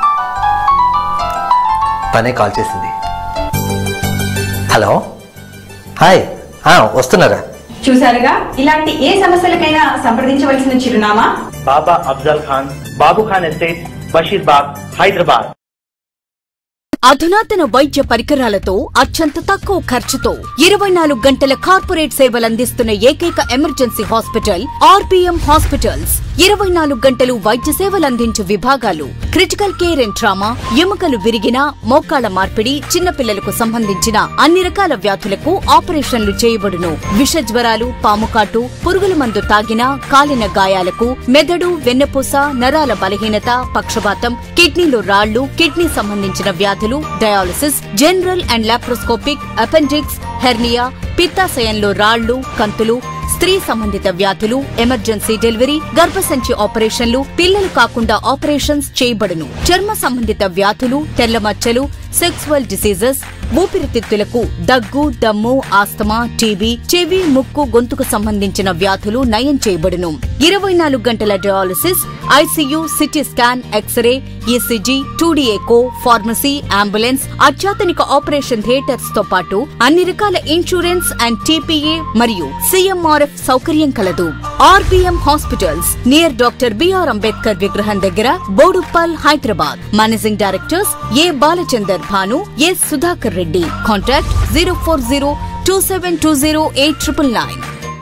తనే కాల్ చేసింది హలో హాయ్ ఆ, వస్తున్నారా
చూసారుగా ఇలాంటి ఏ సమస్యలకైనా సంప్రదించవలసిన చిరునామా
బాబా అఫ్జల్ ఖాన్ బాబు ఖాన్ ఎస్టేట్ బషీర్బాగ్ హైదరాబాద్
అధునాతన వైద్య పరికరాలతో అత్యంత తక్కువ ఖర్చుతో ఇరవై నాలుగు గంటల కార్పొరేట్ సేవలందిస్తున్న ఏకైక ఎమర్జెన్సీ హాస్పిటల్ ఆర్పీఎం హాస్పిటల్స్ ఇరవై నాలుగు గంటలు వైద్య సేవలందించు విభాగాలు క్రిటికల్ కేర్ అండ్ ట్రామా ఎముకలు విరిగిన మోకాళ్ల మార్పిడి చిన్నపిల్లలకు సంబంధించిన అన్ని రకాల వ్యాధులకు ఆపరేషన్లు చేయబడును విష జ్వరాలు పాముకాటు పురుగుల మందు తాగిన కాలిన గాయాలకు మెదడు వెన్నపూస నరాల బలహీనత పక్షపాతం కిడ్నీలో రాళ్లు కిడ్నీ సంబంధించిన వ్యాధులు dialysis general and laparoscopic appendix hernia పిత్తాశయంలో రాళ్లు కంతులు స్త్రీ సంబంధిత వ్యాధులు ఎమర్జెన్సీ డెలివరీ గర్భసంచి ఆపరేషన్లు పిల్లలు కాకుండా ఆపరేషన్స్ చేయబడును చర్మ సంబంధిత వ్యాధులు తెల్లమచ్చలు సెక్సువల్ డిసీజెస్ ఊపిరితిత్తులకు దగ్గు దమ్ము ఆస్తమా టీబీ చెవి ముక్కు గొంతుకు సంబంధించిన వ్యాధులు నయం చేయబడును ఇరవై నాలుగు గంటల dialysis ICU CT scan x ray ECG two D echo pharmacy ambulance అత్యాధునిక ఆపరేషన్ థియేటర్స్ తో పాటు అన్ని రకాల ఇన్సూరెన్స్ అండ్ టీపీఏ మరియు సీఎంఆర్ఎఫ్ సౌకర్యం కలదు RBM hospitals near doctor B R Ambedkar విగ్రహం దగ్గర Boduppal Hyderabad managing directors A Balachander Bhanu A Sudhakar Reddy contact zero four zero two seven two zero eight triple nine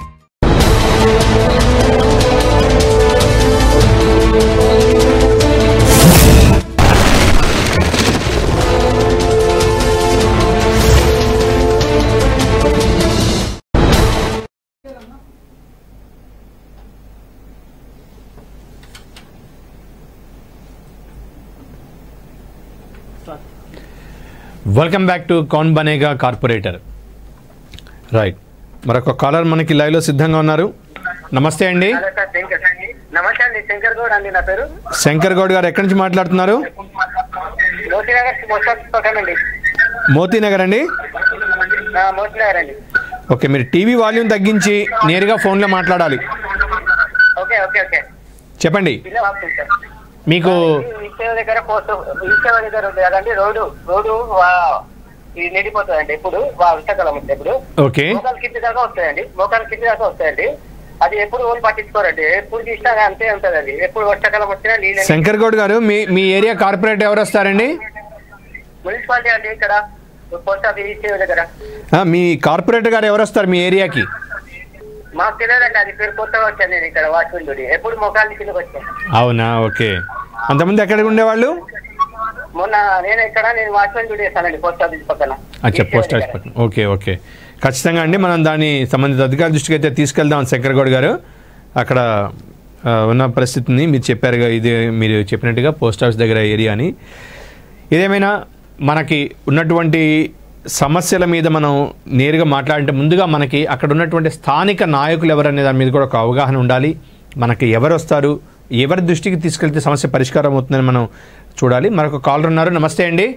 welcome back to Kaun Banega corporator right మరొక కాలర్ మనకి లైవ్లో సిద్ధంగా ఉన్నారు నమస్తే అండి
హలో సార్ శంకర్ నమస్తే అండి శంకర్ గౌడ్ అండి నా పేరు
శంకర్ గౌడ్ గారు ఎక్కడి నుంచి మాట్లాడుతున్నారు
మోతీనగర్ మొత్తం పక్కనండి
మోతీనగర్ అండి
ఆ, మోతీనగర్ అండి
ఓకే మీరు టీవీ వాల్యూమ్ తగ్గించి నేరుగా ఫోన్లో మాట్లాడాలి
ఓకే ఓకే ఓకే
చెప్పండి
పిల్ల వాపుతుంది సార్
మీకు
ఈసేవ దగ్గర పోస్ట్ ఈసేవ దగ్గర ఉంది కదండి రోడ్డు రోడ్డు వా- ఇది నిండిపోతుందండి ఎప్పుడు వా- వర్షాకాలం వస్తే ఎప్పుడు
ఓకే
మోకాలు కింది దాకా వస్తాయండి మోకాలు కింది దాకా వస్తాయండి అది ఎప్పుడు ఓన్ పట్టించుకోరండి ఎప్పుడు చూసినా అంతే ఉంటది అది ఎప్పుడు వర్షాకాలం వచ్చినా నీళ్ళు
శంకర్ గౌడ్ గారు మీ మీ ఏరియా కార్పొరేట్ ఎవరు వస్తారండి
మున్సిపాలిటీ అండి ఇక్కడ పోస్ట్ ఆఫీస్ ఈసేవ దగ్గర
ఆ, మీ కార్పొరేటర్ గారు ఎవరు వస్తారు మీ ఏరియాకి
మాకు తెలియదండి అది పేరు కొత్తగా వచ్చాను నేను ఇక్కడ వాచ్మెన్ డ్యూటీ ఎప్పుడు మొఖాన్ని కిందకి వచ్చాను
అవునా ఓకే అంతమంది ఎక్కడికి ఉండేవాళ్ళు
మొన్న నేను ఇక్కడ నేను వాచ్మెన్ డ్యూటీ చేస్తానండి పోస్ట్ ఆఫీస్ పక్కన
అచ్చా పోస్ట్ ఆఫీస్ పక్కన ఓకే ఓకే ఖచ్చితంగా అండి మనం దాన్ని సంబంధిత అధికారుల దృష్టికి అయితే తీసుకెళ్దాం శంకర్ గౌడ్ గారు అక్కడ ఆ, ఉన్న పరిస్థితిని మీరు చెప్పారుగా ఇది మీరు చెప్పినట్టుగా పోస్ట్ ఆఫీస్ దగ్గర ఏరియా అని ఏదేమైనా మనకి ఉన్నటువంటి సమస్యల మీద మనం నేరుగా మాట్లాడంటే ముందుగా మనకి అక్కడ ఉన్నటువంటి స్థానిక నాయకులు ఎవరనే దాని మీద కూడా ఒక అవగాహన ఉండాలి మనకి ఎవరు వస్తారు ఎవరి దృష్టికి తీసుకెళ్తే సమస్య పరిష్కారం అవుతుందని మనం చూడాలి మరొక కాలర్ ఉన్నారు నమస్తే అండి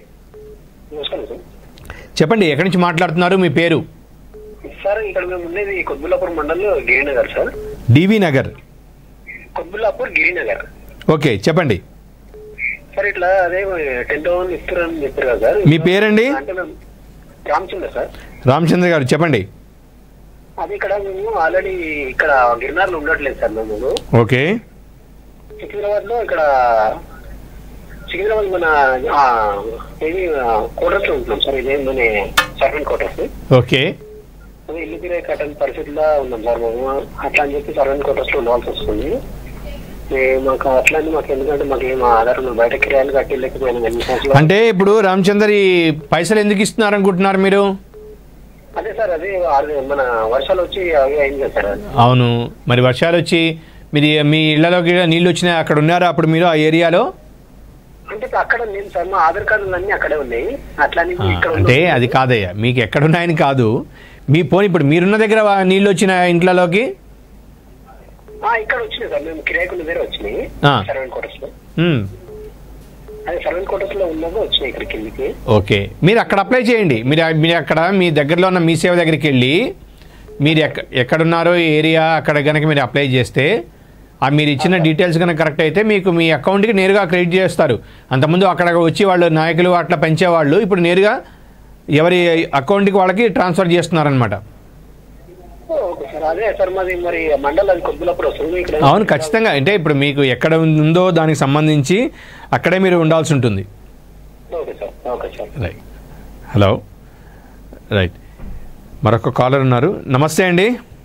చెప్పండి ఎక్కడి నుంచి మాట్లాడుతున్నారు మీ పేరు
సార్ ఇక్కడ మేము ఉండేది కొద్బుల్లాపూర్ మండలంలో Girinagar sir
D V Nagar
Qutbullapur Girinagar
okay చెప్పండి
సార్ ఇట్లా అదే టెన్ థౌసండ్ ఇస్తారని చెప్పారు కదా సార్
మీ పేరండి?
అంటే మేము రామచంద్ర సార్
రామచంద్ర గారు చెప్పండి
అది ఇక్కడ మేము ఆల్రెడీ ఇక్కడ గిరినార్లో ఉండట్లేదు సార్ మేము
ఓకే
సికింద్రాబాద్ లో ఇక్కడ సికింద్రాబాద్ మన ఆ, ఇది కోటర్స్ లో ఉంటున్నాం సార్ ఇదే మన సర్వెంట్ కోటర్స్
ఓకే
అదే ఇల్లు తిరిగే కట్టని పరిస్థితిలో ఉన్నాం సార్ మేము అట్లా అని చెప్పి సర్వెంట్ క్వార్టర్స్ లో ఉండవలసి వస్తుంది ఏ మాకు అట్లా అని మాకు ఎందుకంటే మాకు ఏం ఆధారం లేదు. బయట కిరాయిలు కట్టి లేకపోయినా ఎన్ని సంవత్సరాలు
అంటే ఇప్పుడు రామచందర్ ఈ పైసలు ఎందుకు ఇస్తున్నారు అనుకుంటున్నారు మీరు
అదే సార్ అదే ఆరు- మన వర్షాలు వచ్చి అవి అయింది కదా సార్ అది.
అవును మరి వర్షాలు వచ్చి మీరు మీ ఇళ్లలోకి నీళ్ళు వచ్చినాయి అక్కడ ఉన్నారా అప్పుడు మీరు ఆ ఏరియాలో
అంటే ఇప్పుడు అక్కడ నేను సార్ మా ఆధార్ కార్డులు అన్ని అక్కడే ఉన్నాయి అట్లా అని ఇక్కడ
అంటే అది కాదయ్యా మీకు ఎక్కడున్నాయని కాదు మీ పోనీ ఇప్పుడు మీరున్న దగ్గర వా- నీళ్ళు వచ్చిన ఇంట్లోకి
ఆ, ఇక్కడ వచ్చినాయి సార్ మేము కిరాయికుల దగ్గర వచ్చినాయి
ఆ.
సర్వెంట్ క్వార్టర్స్ లో
ఉమ్,
అదే సర్వెంట్ క్వార్టర్స్ లో ఉన్నదో వచ్చినాయి ఇక్కడ కిందికి
ఓకే మీరు అక్కడ అప్లై చేయండి మీరు మీరు అక్కడ మీ దగ్గరలో ఉన్న మీ సేవ దగ్గరికి వెళ్ళి మీరు ఎక్క ఎక్కడున్నారో ఈ ఏరియా అక్కడ కనుక మీరు అప్లై చేస్తే ఆ మీరు ఇచ్చిన డీటెయిల్స్ కనుక కరెక్ట్ అయితే మీకు మీ అకౌంట్కి నేరుగా క్రెడిట్ చేస్తారు అంతకుముందు అక్కడ వచ్చి వాళ్ళు నాయకులు అట్లా పెంచేవాళ్ళు ఇప్పుడు నేరుగా ఎవరి అకౌంట్కి వాళ్ళకి ట్రాన్స్ఫర్ చేస్తున్నారనమాట
ఓకే సార్ అదే సార్ మాది మరి మండలం కొద్దులప్పుడు వస్తుంది ఇక్కడ
అవును ఖచ్చితంగా అంటే ఇప్పుడు మీకు ఎక్కడ ఉందో దానికి సంబంధించి అక్కడే మీరు ఉండాల్సి ఉంటుంది
okay sir okay sir
right hello right మరొక కాలర్ ఉన్నారు నమస్తే అండి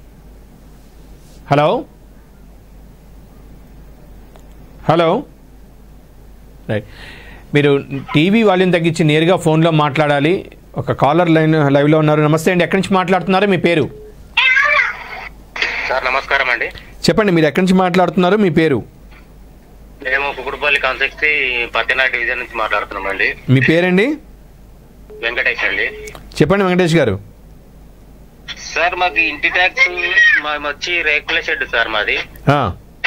హలో హలో రైట్ మీరు టీవీ వాల్యూమ్ తగ్గించి నేరుగా ఫోన్లో మాట్లాడాలి ఒక కాలర్ లైన్ లైవ్లో ఉన్నారు నమస్తే అండి ఎక్కడి నుంచి మాట్లాడుతున్నారు మీ పేరు
సార్ నమస్కారం అండి
చెప్పండి మీరు ఎక్కడి నుంచి మాట్లాడుతున్నారు మీ పేరు
మేము కుకుడుపల్లి కాన్సెక్సీ పత్తినాడు డివిజన్ నుంచి మాట్లాడుతున్నాం అండి
మీ పేరండి
వెంకటేష్ అండి
చెప్పండి వెంకటేష్ గారు
సార్ మాకు ఇంటి ట్యాక్స్ మేము వచ్చి రేకుల షెడ్ సార్ మాది
ఆ,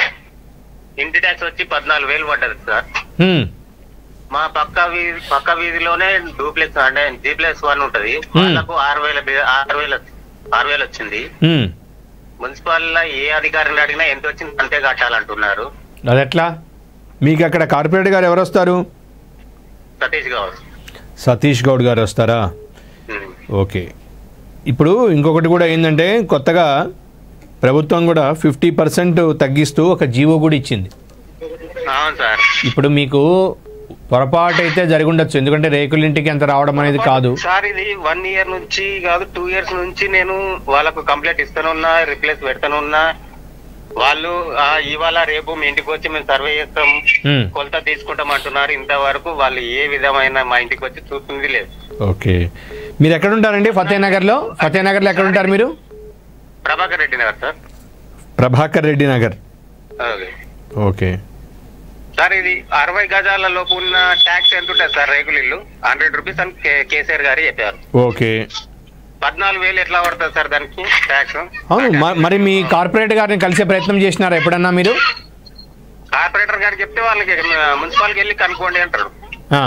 ఇంటి ట్యాక్స్ వచ్చి పద్నాలుగు వేలు పడ్డది సార్
హ్మ్,
మా పక్క వీధి పక్క వీధిలోనే డూప్లెక్స్ అంటే జీప్లెక్స్ వన్ ఉంటది వాళ్ళకు ఆరు వేల బి- ఆరు వేలు ఆరు వేలు వచ్చింది
హ్మ్.
మున్సిపల్ ఏ అధికారిని అడిగినా ఎంత వచ్చింది అంతే కట్టాలంటున్నారు
అది ఎట్లా మీకు అక్కడ కార్పొరేటర్ గారు ఎవరు వస్తారు
సతీష్ గౌడ్
సతీష్ గౌడ్ గారు వస్తారా ఓకే ఇప్పుడు ఇంకొకటి కూడా ఏంటంటే కొత్తగా ప్రభుత్వం కూడా ఫిఫ్టీ పర్సెంట్ తగ్గిస్తూ ఒక జీవో కూడా ఇచ్చింది
అవును సార్
ఇప్పుడు మీకు పొరపాటు అయితే జరిగి ఉండొచ్చు ఎందుకంటే రేకులింటికి ఎంత రావడం అనేది కాదు
సార్ ఇది వన్ ఇయర్ నుంచి కాదు టూ ఇయర్స్ నుంచి నేను వాళ్ళకు కంప్లైంట్ ఇస్తానున్నా రిప్లేస్ పెడతానున్నా వాళ్ళు ఆ, ఇవాళ రేపు మీ ఇంటికి వచ్చి మేము సర్వే చేస్తాం
హ్మ్.
కొలత తీసుకుంటాం అంటున్నారు ఇంతవరకు వాళ్ళు ఏ విధమైన మా ఇంటికి వచ్చి చూస్తుంది లేదు
ఓకే మీరు ఎక్కడ ఉంటారండి ఫతేనగర్లో ఫతేనగర్లో ఎక్కడ ఉంటారు మీరు
Prabhakar Reddy Nagar sir
Prabhakar Reddy Nagar
okay
okay
sir ఇది అరవై గజాల లోపు ఉన్న ట్యాక్స్ ఎంత ఉంటుంది సార్ రేకుల ఇల్లు హండ్రెడ్ రూపీస్ అని కే- కేసీఆర్ గారు చెప్పారు
ఓకే
పద్నాలుగు వేలు ఎట్లా పడుతుంది సార్ దానికి ట్యాక్స్
అవును మ- మరి మీ కార్పొరేట్ గారిని కలిసే ప్రయత్నం చేసినారా ఎప్పుడన్నా మీరు
కార్పొరేటర్ గారికి చెప్తే వాళ్ళకి మున్సిపాల్కి వెళ్ళి కనుక్కోండి అంటారు
ఆ.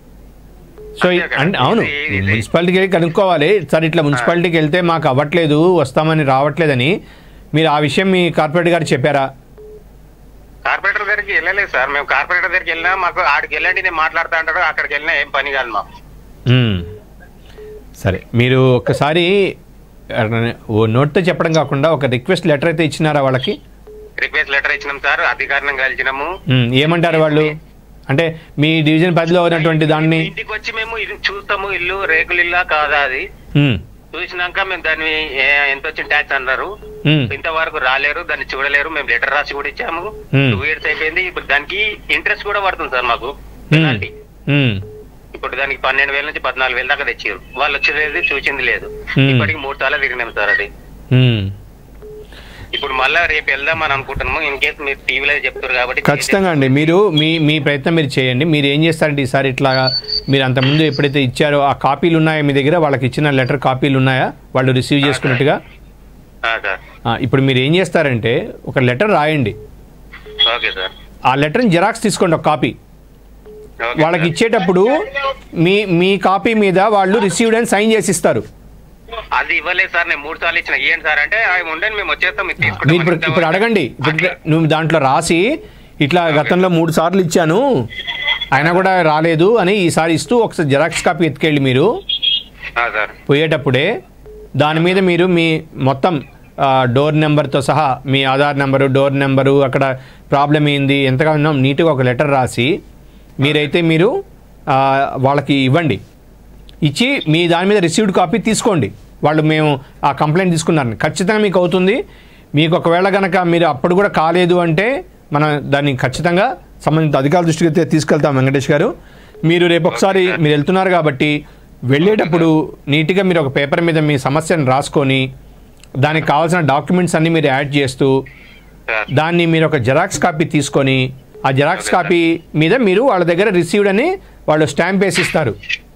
సో ఈ- అంటే అవును మున్సిపాలిటీకి వెళ్ళి కనుక్కోవాలి సార్ ఇట్లా మున్సిపాలిటీకి వెళ్తే మాకు అవ్వట్లేదు వస్తామని రావట్లేదని మీరు ఆ విషయం మీ కార్పొరేట్ గారు చెప్పారా
కార్పొరేటర్ దగ్గరికి వెళ్ళలేదు సార్ మేము కార్పొరేటర్ దగ్గరికి వెళ్ళినా మాకు ఆడికి వెళ్ళండి నేను మాట్లాడుతా అంటాడు అక్కడికి వెళ్ళినా ఏం పని కాదు మాకు
మ్మ్. సరే మీరు ఒక్కసారి ఆ, ఓ నోట్తో చెప్పడం కాకుండా ఒక రిక్వెస్ట్ లెటర్ అయితే ఇచ్చినారా వాళ్ళకి
రిక్వెస్ట్ లెటర్ ఇచ్చినాం సార్ అధికారిని కలిసినాము
మ్మ్. ఏమంటారు వాళ్ళు అంటే మీ డివిజన్ పరిధిలో ఉన్నటువంటి దాన్ని
ఇంటికి వచ్చి మేము ఇది చూస్తాము ఇల్లు రేకులు ఇల్లా కాదా అది
మ్మ్.
చూసినాక మేము దాన్ని ఏ- ఎంత వచ్చిన ట్యాక్స్ అన్నారు
మ్మ్.
ఇంతవరకు రాలేరు దాన్ని చూడలేరు మేము లెటర్ రాసి కూడా ఇచ్చాము
మ్మ్.
టూ ఇయర్స్ అయిపోయింది ఇప్పుడు దానికి ఇంట్రెస్ట్ కూడా పడుతుంది సార్ మాకు
మ్మ్. మ్మ్.
ఇప్పుడు దానికి పన్నెండు వేల నుంచి పద్నాలుగు వేల దాకా తెచ్చారు వాళ్ళు వచ్చేది చూసింది లేదు
మ్మ్.
ఇప్పటికి మూడు సార్లు తిరిగినాం సార్ అది
మ్మ్.
ఇప్పుడు మళ్ళా రేపు వెళ్దామని అనుకుంటున్నాము ఇన్ కేసు మీరు టీవీలో చెప్తారు కాబట్టి
ఖచ్చితంగా అండి మీరు మీ మీ ప్రయత్నం మీరు చేయండి మీరు ఏం చేస్తారంటే ఈసారి ఇట్లా మీరు అంతకుముందు ఎప్పుడైతే ఇచ్చారో ఆ కాపీలు ఉన్నాయా మీ దగ్గర వాళ్ళకి ఇచ్చిన లెటర్ కాపీలు ఉన్నాయా వాళ్ళు రిసీవ్ చేసుకున్నట్టుగా
ఆ, సార్
ఆ, ఇప్పుడు మీరు ఏం చేస్తారంటే ఒక లెటర్ రాయండి
ఓకే సార్
ఆ లెటర్ని జెరాక్స్ తీసుకోండి ఒక కాపీ వాళ్ళకి ఇచ్చేటప్పుడు మీ మీ కాపీ మీద వాళ్ళు రిసీవ్డ్ అని సైన్ చేసి ఇస్తారు
అది ఇవ్వలేదు సార్ నేను మూడు సార్లు ఇచ్చిన ఇవ్వండి సార్ అంటే ఆయన ఉండండి మేము వచ్చేస్తాం మీరు
మీరు
తీసుకుంటాం
ఇప్పుడు ఇప్పుడు అడగండి ఇప్పుడు నువ్వు దాంట్లో రాసి ఇట్లా గతంలో మూడు సార్లు ఇచ్చాను అయినా కూడా రాలేదు అని ఈసారి ఇస్తూ ఒకసారి జెరాక్స్ కాపీ ఎత్తుకెళ్ళి మీరు
ఆ, సార్
పోయేటప్పుడే దాని మీద మీరు మీ మొత్తం ఆ, డోర్ నెంబర్తో సహా మీ ఆధార్ నెంబరు డోర్ నెంబరు అక్కడ ప్రాబ్లం ఏంది ఎంతగా ఉన్నాం నీట్గా ఒక లెటర్ రాసి మీరైతే మీరు ఆ, వాళ్ళకి ఇవ్వండి ఇచ్చి మీ దాని మీద రిసీవ్డ్ కాపీ తీసుకోండి వాళ్ళు మేము ఆ కంప్లైంట్ తీసుకున్నారని ఖచ్చితంగా మీకు అవుతుంది మీకు ఒకవేళ కనుక మీరు అప్పుడు కూడా కాలేదు అంటే మనం దాన్ని ఖచ్చితంగా సంబంధిత అధికారుల దృష్టికి అయితే తీసుకెళ్తాం వెంకటేష్ గారు మీరు రేపు ఒకసారి మీరు వెళ్తున్నారు కాబట్టి వెళ్ళేటప్పుడు నీట్గా మీరు ఒక పేపర్ మీద మీ సమస్యను రాసుకొని దానికి కావాల్సిన డాక్యుమెంట్స్ అన్ని మీరు యాడ్ చేస్తూ దాన్ని మీరు ఒక జెరాక్స్ కాపీ తీసుకొని ఆ జెరాక్స్ కాపీ మీద మీరు వాళ్ళ దగ్గర రిసీవ్డ్ అని వాళ్ళు స్టాంప్ వేసి ఇస్తారు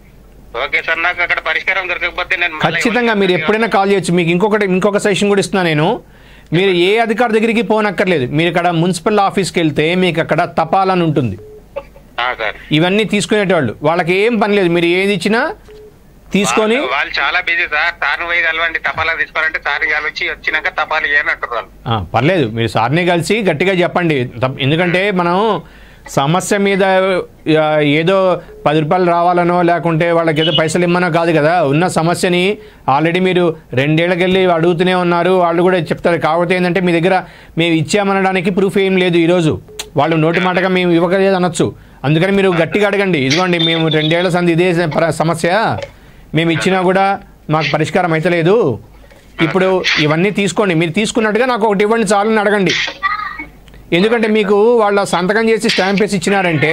ఓకే సార్ నాకు అక్కడ పరిష్కారం దొరకకపోతే నేను మళ్ళీ
ఖచ్చితంగా మీరు ఎప్పుడైనా కాల్ చేయొచ్చు మీకు ఇంకొకటి ఇంకొక సెషన్ కూడా ఇస్తున్నా నేను మీరు ఏ అధికారి దగ్గరికి పోనక్కర్లేదు మీరు ఇక్కడ మున్సిపల్ ఆఫీస్కి వెళ్తే మీకు అక్కడ తపాలని ఉంటుంది
ఆ, సార్
ఇవన్నీ తీసుకునేటవాళ్ళు వాళ్ళకి ఏం పని లేదు మీరు ఏది ఇచ్చినా తీసుకొని
వాళ్ళు- వాళ్ళు చాలా బిజీ సార్ సార్ని పోయి కలవండి తపాలా తీసుకోవాలంటే సార్ని కలిసి వచ్చినాక తపాలు ఇవ్వని అంటారు వాళ్ళు
ఆ, పర్లేదు మీరు సార్ని కలిసి గట్టిగా చెప్పండి తప్ప- ఎందుకంటే మనం సమస్య మీద ఆ, ఏదో పది రూపాయలు రావాలనో లేకుంటే వాళ్ళకి ఏదో పైసలు ఇమ్మనో కాదు కదా ఉన్న సమస్యని ఆల్రెడీ మీరు రెండేళ్లకెళ్ళి అడుగుతూనే ఉన్నారు వాళ్ళు కూడా చెప్తారు కాకపోతే ఏంటంటే మీ దగ్గర మేము ఇచ్చామనడానికి ప్రూఫ్ ఏం లేదు ఈరోజు వాళ్ళు నోటి మాటగా మేము ఇవ్వకలేదు అనొచ్చు అందుకని మీరు గట్టిగా అడగండి ఇదిగోండి మేము రెండేళ్ల సంది ఇదే పర- సమస్య మేము ఇచ్చినా కూడా మాకు పరిష్కారం అయితే లేదు ఇప్పుడు ఇవన్నీ తీసుకోండి మీరు తీసుకున్నట్టుగా నాకు ఒకటి ఇవ్వండి చాలని అడగండి ఎందుకంటే మీకు వాళ్ళ సంతకం చేసి స్టాంప్ వేసి ఇచ్చినారంటే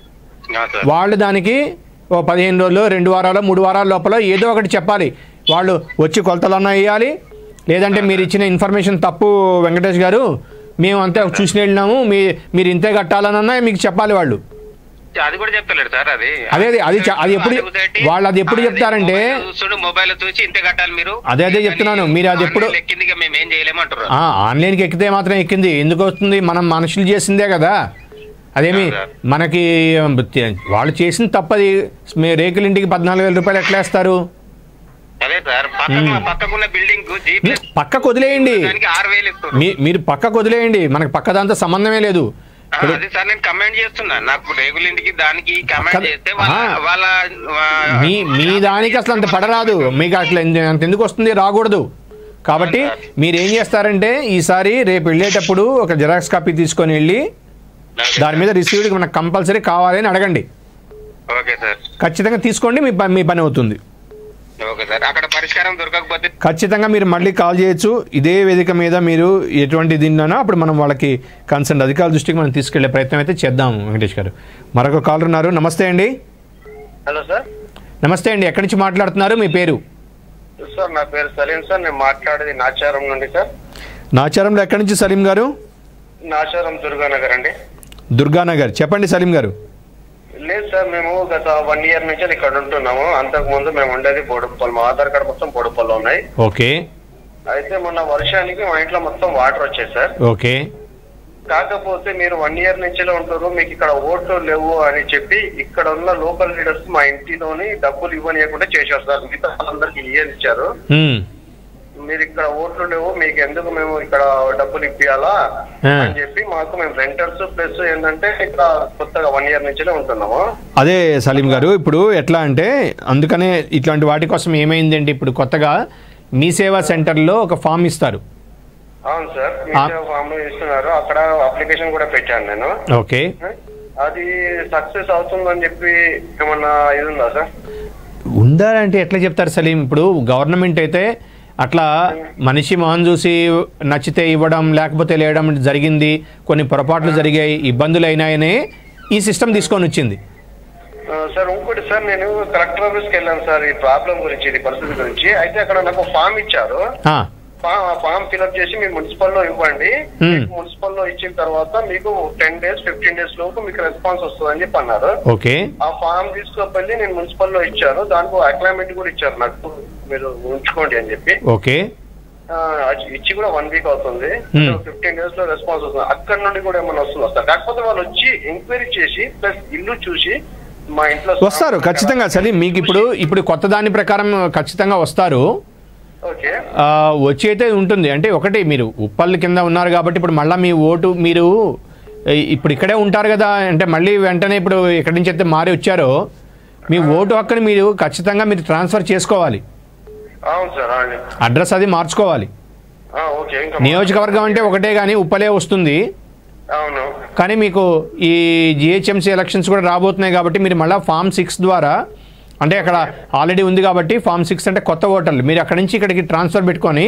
వాళ్ళు దానికి ఓ పదిహేను రోజులు రెండు వారాలు మూడు వారాల లోపల ఏదో ఒకటి చెప్పాలి వాళ్ళు వచ్చి కొలతలన్నా వేయాలి లేదంటే మీరు ఇచ్చిన ఇన్ఫర్మేషన్ తప్పు వెంకటేష్ గారు మేము అంతే చూసి వెళ్ళినాము మీ మీరు ఇంతే కట్టాలనన్నా మీకు చెప్పాలి వాళ్ళు
అది కూడా చెప్తలేడు సార్ అది
అదే అదే అది చ- అది ఎప్పుడు వాళ్ళు అది ఎప్పుడు చెప్తారంటే
చూస్తుడు మొబైల్ చూసి ఇంతే కట్టాలి మీరు
అదే అదే చెప్తున్నాను మీరు అది ఎప్పుడు
లెక్కింది ఇక మేము ఏం చేయలేమంటారు
ఆ, ఆన్లైన్కి ఎక్కితే మాత్రం ఎక్కింది ఎందుకు వస్తుంది మనం మనుషులు చేసిందే కదా అదేమి మనకి ఉమ్, తే- వాళ్ళు చేసిన తప్పది మీ రేకుల ఇంటికి పద్నాలుగు వేల రూపాయలు ఎట్లా వేస్తారు
అదే సార్ పక్కన పక్కకున్న బిల్డింగ్ జీ ప్లస్
పక్కకు వదిలేయండి
దానికి ఆరు వేలు ఇస్తారు
మీ మీరు పక్కకు వదిలేయండి మనకి పక్క దాంతో సంబంధమే లేదు
ఆ, అది సార్ నేను కమెంట్ చేస్తున్నా నాకు రేగుల ఇంటికి దానికి కమెంట్ చేస్తే వాళ్ళ
ఆ.
వాళ్ళ ఆ,
మీ మీ దానికి అసలు అంత పడరాదు మీకు అట్లా ఎందు- అంత ఎందుకు వస్తుంది రాకూడదు కాబట్టి మీరు ఏం చేస్తారంటే ఈసారి రేపు వెళ్ళేటప్పుడు ఒక జిరాక్స్ కాపీ తీసుకొని వెళ్ళి దాని మీద రిసీవ్డ్ మనకు కంపల్సరీ కావాలి అని అడగండి
ఓకే సార్
ఖచ్చితంగా తీసుకోండి మీ ప- మీ పని అవుతుంది
ఓకే సార్ అక్కడ పరిష్కారం దొరకకపోతే
ఖచ్చితంగా మీరు మళ్ళీ కాల్ చేయొచ్చు ఇదే వేదిక మీద మీరు ఎటువంటి దీన్నైనా అప్పుడు మనం వాళ్ళకి కన్సర్న్ అధికారుల దృష్టికి మనం తీసుకెళ్లే ప్రయత్నం అయితే చేద్దాం వెంకటేష్ గారు మరొక కాలర్ ఉన్నారు నమస్తే అండి
హలో సార్
నమస్తే అండి ఎక్కడి నుంచి మాట్లాడుతున్నారు మీ పేరు
సార్ నా పేరు సలీం సార్ నేను మాట్లాడేది నాచారం నుండి సార్
నాచారంలో ఎక్కడి నుంచి సలీం గారు
నాచారం దుర్గానగర్ అండి
దుర్గానగర్ చెప్పండి సలీం గారు
లేదు సార్ మేము గత వన్ ఇయర్ నుంచి ఇక్కడ ఉంటున్నాము అంతకు ముందు మేము ఉండేది బోడుపల్లి మా ఆధార్ కార్డు మొత్తం బోడుపల్లిలో ఉన్నాయి
ఓకే
అయితే మొన్న వర్షానికి మా ఇంట్లో మొత్తం వాటర్ వచ్చాయి సార్
ఓకే
కాకపోతే మీరు వన్ ఇయర్ నుంచి ఉంటారు మీకు ఇక్కడ ఓట్లు లేవు అని చెప్పి ఇక్కడ ఉన్న లోకల్ లీడర్స్ మా ఇంటిలోని డబ్బులు ఇవ్వనియకుండా చేశారు సార్ మిగతా వాళ్ళందరికి ఇయ్యని ఇచ్చారు
హ్మ్.
మీరు ఇక్కడ ఓట్లు లేవు మీకు ఎందుకు మేము ఇక్కడ డబ్బులు ఇప్పియాలా
ఆ.
అని చెప్పి మాకు మేము రెంటర్స్ ప్లస్ ఏంటంటే ఇక్కడ కొత్తగా వన్ ఇయర్ నుంచే ఉంటున్నాము
అదే సలీం గారు ఇప్పుడు ఎట్లా అంటే అందుకనే ఇట్లాంటి వాటి కోసం ఏమైందంటే ఇప్పుడు కొత్తగా మీ సేవా సెంటర్లో ఒక ఫామ్ ఇస్తారు
అవును సార్ మీ
ఆ.
ఫామ్ ఇస్తున్నారు అక్కడ అప్లికేషన్ కూడా పెట్టాను నేను
ఓకే
అది సక్సెస్ అవుతుందని చెప్పి ఏమన్నా ఇది ఉందా సార్
ఉందా అంటే ఎట్లా చెప్తారు సలీం ఇప్పుడు గవర్నమెంట్ అయితే అట్లా మనిషి మొహం చూసి నచ్చితే ఇవ్వడం లేకపోతే లేయడం జరిగింది కొన్ని పొరపాట్లు జరిగాయి ఇబ్బందులు అయినాయనే ఈ సిస్టమ్ తీసుకొని వచ్చింది
ఆ, సార్ ఇంకోటి సార్ నేను కలెక్టర్ ఆఫీస్ కి వెళ్ళాను సార్ ఈ ప్రాబ్లం గురించి ఈ పరిస్థితి గురించి అయితే అక్కడ నాకు ఫామ్ ఇచ్చారు
ఆ,
ఫామ్ ఫిల్అప్ చేసి మీ మున్సిపల్ లో ఇవ్వండి
Hmm.
మున్సిపల్ లో ఇచ్చిన తర్వాత మీకు టెన్ డేస్ ఫిఫ్టీన్ డేస్ లోపు మీకు రెస్పాన్స్ వస్తుంది అని చెప్పి అన్నారు
ఓకే
ఆ ఫామ్ తీసుకువెళ్ళి నేను మున్సిపల్ లో ఇచ్చాను దానికి అక్లైమెంట్ కూడా ఇచ్చారు నాకు మీరు ఉంచుకోండి అని చెప్పి
ఓకే
ఆ, అది ఇచ్చి కూడా వన్ వీక్ అవుతుంది
Hmm.
ఫిఫ్టీన్ డేస్ లో రెస్పాన్స్ వస్తుంది అక్కడ నుండి కూడా ఏమైనా వస్తుంది సార్ కాకపోతే వాళ్ళు వచ్చి ఎంక్వైరీ చేసి ప్లస్ ఇల్లు చూసి మా ఇంట్లో
వస్తారు ఖచ్చితంగా సలీం మీకు ఇప్పుడు ఇప్పుడు కొత్త దాని ప్రకారం ఖచ్చితంగా వస్తారు
ఓకే
ఆ, వచ్చి అయితే ఉంటుంది అంటే ఒకటి మీరు ఉప్పల్ కింద ఉన్నారు కాబట్టి ఇప్పుడు మళ్ళీ మీ ఓటు మీరు ఈ- ఇప్పుడు ఇక్కడే ఉంటారు కదా అంటే మళ్ళీ వెంటనే ఇప్పుడు ఎక్కడి నుంచి అయితే మారి వచ్చారో మీ ఓటు హక్కుని మీరు ఖచ్చితంగా మీరు ట్రాన్స్ఫర్ చేసుకోవాలి
అవును సార్ అవును
అడ్రస్ అది మార్చుకోవాలి
ఆ, ఓకే ఇంకా
నియోజకవర్గం అంటే ఒకటే కానీ ఉప్పలే వస్తుంది
అవును
కానీ మీకు ఈ జిహెచ్ఎంసీ ఎలక్షన్స్ కూడా రాబోతున్నాయి కాబట్టి మీరు మళ్ళీ ఫామ్ సిక్స్ ద్వారా అంటే అక్కడ ఆల్రెడీ ఉంది కాబట్టి ఫామ్ సిక్స్ అంటే కొత్త ఓటర్లు మీరు అక్కడి నుంచి ఇక్కడికి ట్రాన్స్ఫర్ పెట్టుకొని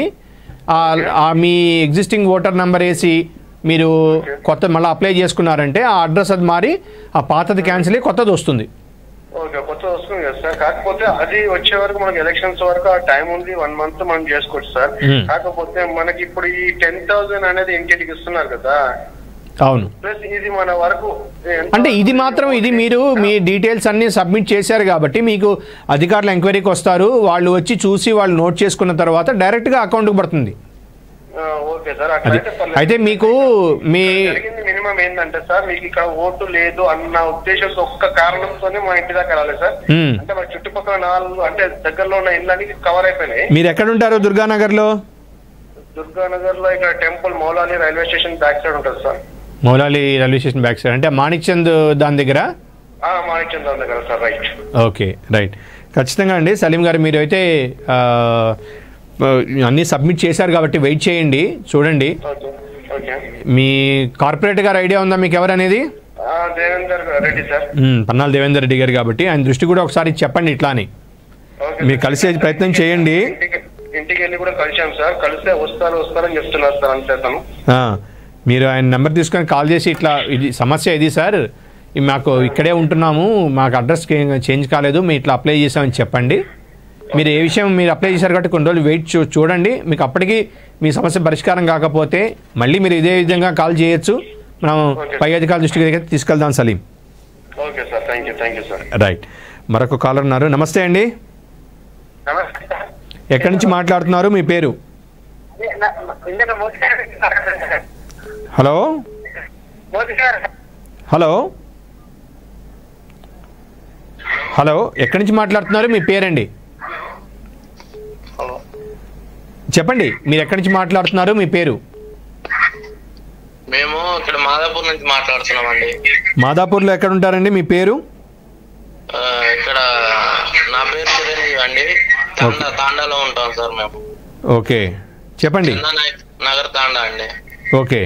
ఆ- ఆ మీ ఎగ్జిస్టింగ్ ఓటర్ నెంబర్ వేసి మీరు కొత్త మళ్ళీ అప్లై చేసుకున్నారంటే ఆ అడ్రస్ అది మారి ఆ పాతది క్యాన్సిల్ అయ్యి కొత్తది వస్తుంది
ఓకే కొత్త వస్తుంది కదా సార్ కాకపోతే అది వచ్చే వరకు మనకి ఎలక్షన్స్ వరకు ఆ టైం ఉంది వన్ మంత్ మనం చేసుకోవచ్చు సార్
Hmm.
కాకపోతే మనకి ఇప్పుడు ఈ టెన్ థౌసండ్ అనేది ఇంటికి ఇస్తున్నారు కదా
అవును
ప్లస్ ఇది మన వరకు ఎంత-
అంటే ఇది మాత్రం ఇది మీరు మీ డీటెయిల్స్ అన్ని సబ్మిట్ చేశారు కాబట్టి మీకు అధికారులు ఎంక్వైరీకి వస్తారు వాళ్ళు వచ్చి చూసి వాళ్ళు నోట్ చేసుకున్న తర్వాత డైరెక్ట్గా అకౌంట్కి పడుతుంది
ఆ, ఓకే సార్
అది
అట్లయితే పర్లేదు.
అయితే మీకు మీ
జరిగింది మినిమం ఏంటంటే సార్ మీకు ఇక్కడ ఓటు లేదు అన్న ఉద్దేశంతో ఒక్క కారణంతోనే మా ఇంటి దాకా రాలేదు సార్
మ్మ్.
అంటే మా చుట్టుపక్కల నాలుగు అంటే దగ్గరలో ఉన్న ఇళ్ళని కవర్ అయిపోయినాయి
మీరు ఎక్కడ ఉంటారు దుర్గానగర్లో
దుర్గానగర్ లో ఇక్కడ temple Moulali railway station back side ఉంటుంది sir
Moulali railway station back side అంటే మాణిక్ చంద్ దాని దగ్గర
ఆ మాణిక్చంద్ర దగ్గర సార్ రైట్
ఓకే రైట్ ఖచ్చితంగా అండి సలీం గారు మీరు అయితే ఆ, ఆ, అన్నీ సబ్మిట్ చేశారు కాబట్టి వెయిట్ చేయండి చూడండి
ఓకే ఓకే
మీ కార్పొరేట్ గారు ఐడియా ఉందా మీకు ఎవరనేది
ఆ, దేవేందర్ రెడ్డి సార్
మ్మ్, పన్నాల దేవేందర్ రెడ్డి గారు కాబట్టి ఆయన దృష్టి కూడా ఒకసారి చెప్పండి ఇట్లా అని
ఓకే
మీరు కలిసే ప్రయత్నం చేయండి
ఇంటికి ఇంటికి వెళ్ళి కూడా కలిసాం సార్ కలిస్తే వస్తారు వస్తారని చెప్తున్నారు సార్ అంతే తను
ఆ, మీరు ఆయన నెంబర్ తీసుకొని కాల్ చేసి ఇట్లా ఇది సమస్య ఇది సార్ ఈ మాకు ఇక్కడే ఉంటున్నాము మాకు అడ్రస్ చేంజ్ కాలేదు మేము ఇట్లా అప్లై చేసామని చెప్పండి మీరు ఏ విషయం మీరు అప్లై చేశారు కాబట్టి కొన్ని రోజులు వెయిట్ చూ చూడండి మీకు అప్పటికి మీ సమస్య పరిష్కారం కాకపోతే మళ్ళీ మీరు ఇదే విధంగా కాల్ చేయొచ్చు మనం పై అధికారుల దృష్టికి దగ్గర తీసుకెళ్దాం Saleem
okay sir thank you thank you sir
right మరొక కాలర్ ఉన్నారు నమస్తే అండి
నమస్తే
ఎక్కడి నుంచి మాట్లాడుతున్నారు మీ పేరు
ఇందాక Modi sir
hello
Modi sir
hello hello ఎక్కడి నుంచి మాట్లాడుతున్నారు మీ పేరండి చెప్పండి మీరు ఎక్కడి నుంచి మాట్లాడుతున్నారు మీ పేరు
మేము ఇక్కడ మాదాపూర్ నుంచి మాట్లాడుతున్నామండి
మాదాపూర్లో ఎక్కడ ఉంటారండి మీ పేరు
ఆ, ఇక్కడ నా పేరు చిరంజీవి అండి తాండా తాండాలో ఉంటాం సార్ మేము
ఓకే చెప్పండి
చిన్న నాయక్ నగర్ తాండా అండి
ఓకే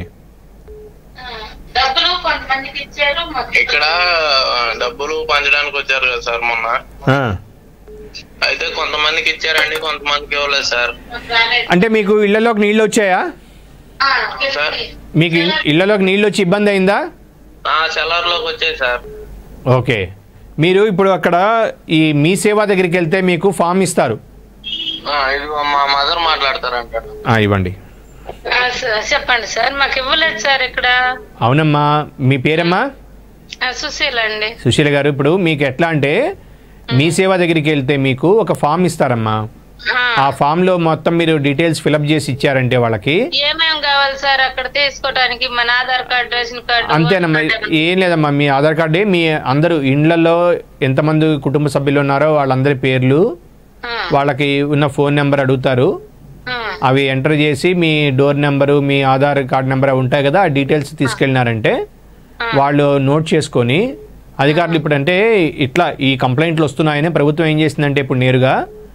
డబ్బులు కొంతమందికి ఇచ్చారు ఇక్కడ ఆ, డబ్బులు పంచడానికి వచ్చారు కదా సార్ మొన్న
ఆ.
అయితే కొంతమందికి ఇచ్చారండి కొంతమందికి ఇవ్వలేదు సార్
అంటే మీకు ఇళ్లలోకి నీళ్ళు వచ్చాయా
సార్
మీకు ఇల్- ఇళ్లలోకి నీళ్ళు వచ్చి ఇబ్బంది అయిందా
ఆ సెలర్లోకి వచ్చాయి సార్
ఓకే మీరు ఇప్పుడు అక్కడ ఈ మీ సేవ దగ్గరికి వెళ్తే మీకు ఫామ్ ఇస్తారు
ఆ, ఇది మా మదర్ మాట్లాడతారంట
ఆ, ఇవ్వండి
ఆ, స- చెప్పండి సార్ మాకు ఇవ్వలేదు సార్ ఇక్కడ
అవునమ్మా మీ పేరమ్మా
ఆ, సుశీల అండి
సుశీల గారు ఇప్పుడు మీకు ఎట్లా అంటే మీ సేవ దగ్గరికి వెళ్తే మీకు ఒక ఫామ్ ఇస్తారమ్మా ఆ ఫామ్ లో మొత్తం మీరు డీటెయిల్స్ ఫిలప్ చేసి ఇచ్చారంటే వాళ్ళకి
ఏమేం కావాలి సార్ అక్కడ తీసుకోవడానికి మన ఆధార్ కార్డు రేషన్ కార్డు
అంతేనమ్మా ఏం లేదమ్మా మీ ఆధార్ కార్డే మీ అందరూ ఇండ్లలో ఎంతమంది కుటుంబ సభ్యులు ఉన్నారో వాళ్ళందరి పేర్లు వాళ్ళకి ఉన్న ఫోన్ నెంబర్ అడుగుతారు అవి ఎంటర్ చేసి మీ డోర్ నెంబరు మీ ఆధార్ కార్డ్ నెంబర్ అవి ఉంటాయి కదా ఆ డీటెయిల్స్ తీసుకెళ్ళినారంటే వాళ్ళు నోట్ చేసుకొని అధికారులు ఇప్పుడు అంటే ఇట్లా ఈ కంప్లైంట్లు వస్తున్నాయని ప్రభుత్వం ఏం చేసిందంటే ఇప్పుడు నేరుగా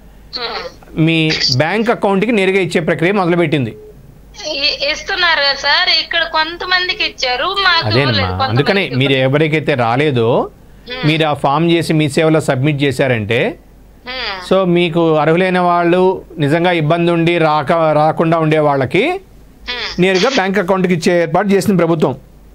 మీ బ్యాంక్ అకౌంట్కి నేరుగా ఇచ్చే ప్రక్రియ మొదలుపెట్టింది
ఇ- ఇస్తున్నారు కదా సార్ ఇక్కడ కొంతమందికి ఇచ్చారు మాకు
అదేనమ్మా
ఇవ్వలేదు. కొంతమందికి
అందుకనే మీరు ఎవరికైతే రాలేదో మీరు ఆ ఫామ్ చేసి మీ సేవలో సబ్మిట్ చేశారంటే సో మీకు అర్హులైన వాళ్ళు నిజంగా ఇబ్బంది ఉండి రాక రాకుండా ఉండే వాళ్ళకి నేరుగా బ్యాంక్ అకౌంట్కి ఇచ్చే ఏర్పాటు చేసింది ప్రభుత్వం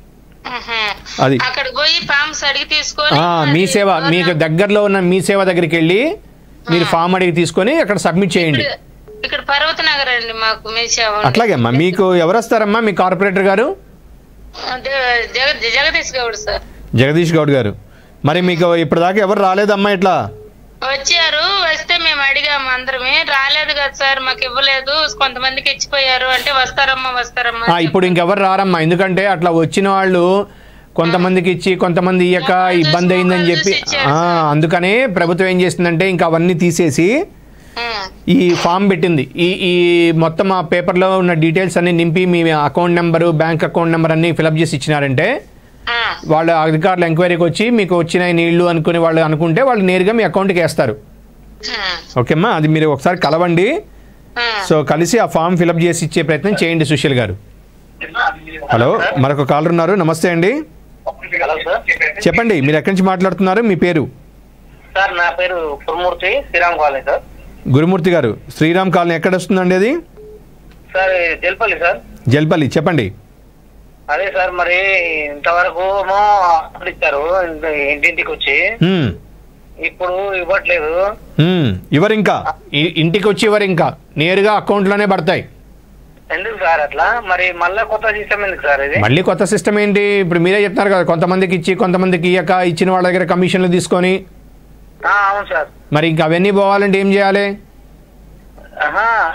అది
అక్కడికి పోయి ఫామ్స్ అడిగి తీసుకొని
ఆ, మీ సేవ మీకు దగ్గరలో ఉన్న మీ సేవ దగ్గరికి వెళ్ళి మీరు ఫామ్ అడిగి తీసుకొని అక్కడ సబ్మిట్ చేయండి
ఇక్కడ పర్వత నగర్ అండి మాకు మీ సేవ ఉంది.
అట్లాగే అమ్మా మీకు ఎవరు వస్తారమ్మా మీ కార్పొరేటర్ గారు
అదే జగ- జగదీష్ గౌడ్ సార్
జగదీష్ గౌడ్ గారు మరి మీకు ఇప్పటిదాకా ఎవరు రాలేదమ్మా ఇట్లా
వచ్చారు వస్తే మేము అడిగాము అందరమే రాలేదు కదా సార్ మాకు ఇవ్వలేదు కొంతమందికి ఇచ్చిపోయారు అంటే వస్తారమ్మా వస్తారమ్మా
ఆ, ఇప్పుడు ఇంకెవరు రారమ్మా ఎందుకంటే అట్లా వచ్చిన వాళ్ళు కొంతమందికి ఇచ్చి కొంతమంది ఇయ్యక ఇబ్బంది అయిందని చెప్పి ఆ, అందుకనే ప్రభుత్వం ఏం చేసిందంటే ఇంకా అవన్నీ తీసేసి ఈ ఫామ్ పెట్టింది ఈ ఈ మొత్తం ఆ పేపర్లో ఉన్న డీటెయిల్స్ అన్ని నింపి మీ account number bank account number అన్ని ఫిలప్ చేసి ఇచ్చినారంటే వాళ్ళు అధికారులు ఎంక్వైరీకి వచ్చి మీకు వచ్చిన నీళ్లు అనుకుని వాళ్ళు అనుకుంటే వాళ్ళు నేరుగా మీ అకౌంట్కి వేస్తారు ఓకేమ్మా అది మీరు ఒకసారి కలవండి సో కలిసి ఆ ఫామ్ ఫిలప్ చేసి ఇచ్చే ప్రయత్నం చేయండి సుశీల్ గారు హలో మరొక కాలర్ ఉన్నారు నమస్తే అండి
హలో సార్
చెప్పండి మీరు ఎక్కడి నుంచి మాట్లాడుతున్నారు మీ పేరు
సార్ నా పేరు Kurumurthy Sriram colony sir
Gurumurthy garu Sriram colony ఎక్కడ వస్తుందండి అది
సార్ జల్పల్లి సార్
జల్పల్లి చెప్పండి
అదే సార్ మరి ఇంతవరకు ఏమో అప్పుడు ఇచ్చారు ఇంత- ఇంటింటికి వచ్చి
హ్మ్,
ఇప్పుడు ఇవ్వట్లేదు
హ్మ్, ఇవ్వరు ఇంకా ఈ- ఇంటికి వచ్చి ఇవ్వరు ఇంకా నేరుగా అకౌంట్లోనే పడతాయి
ఎందుకు సార్ అట్లా మరి మళ్ళా కొత్త సిస్టమ్ ఎందుకు సార్ ఇది
మళ్ళీ కొత్త సిస్టమ్ ఏంటి ఇప్పుడు మీరే చెప్తున్నారు కదా కొంతమందికి ఇచ్చి కొంతమందికి ఇయ్యక ఇచ్చిన వాళ్ళ దగ్గర కమిషన్లు తీసుకొని
ఆ, అవును సార్
మరి ఇంకా అవన్నీ పోవాలంటే ఏం చేయాలి
ఆహా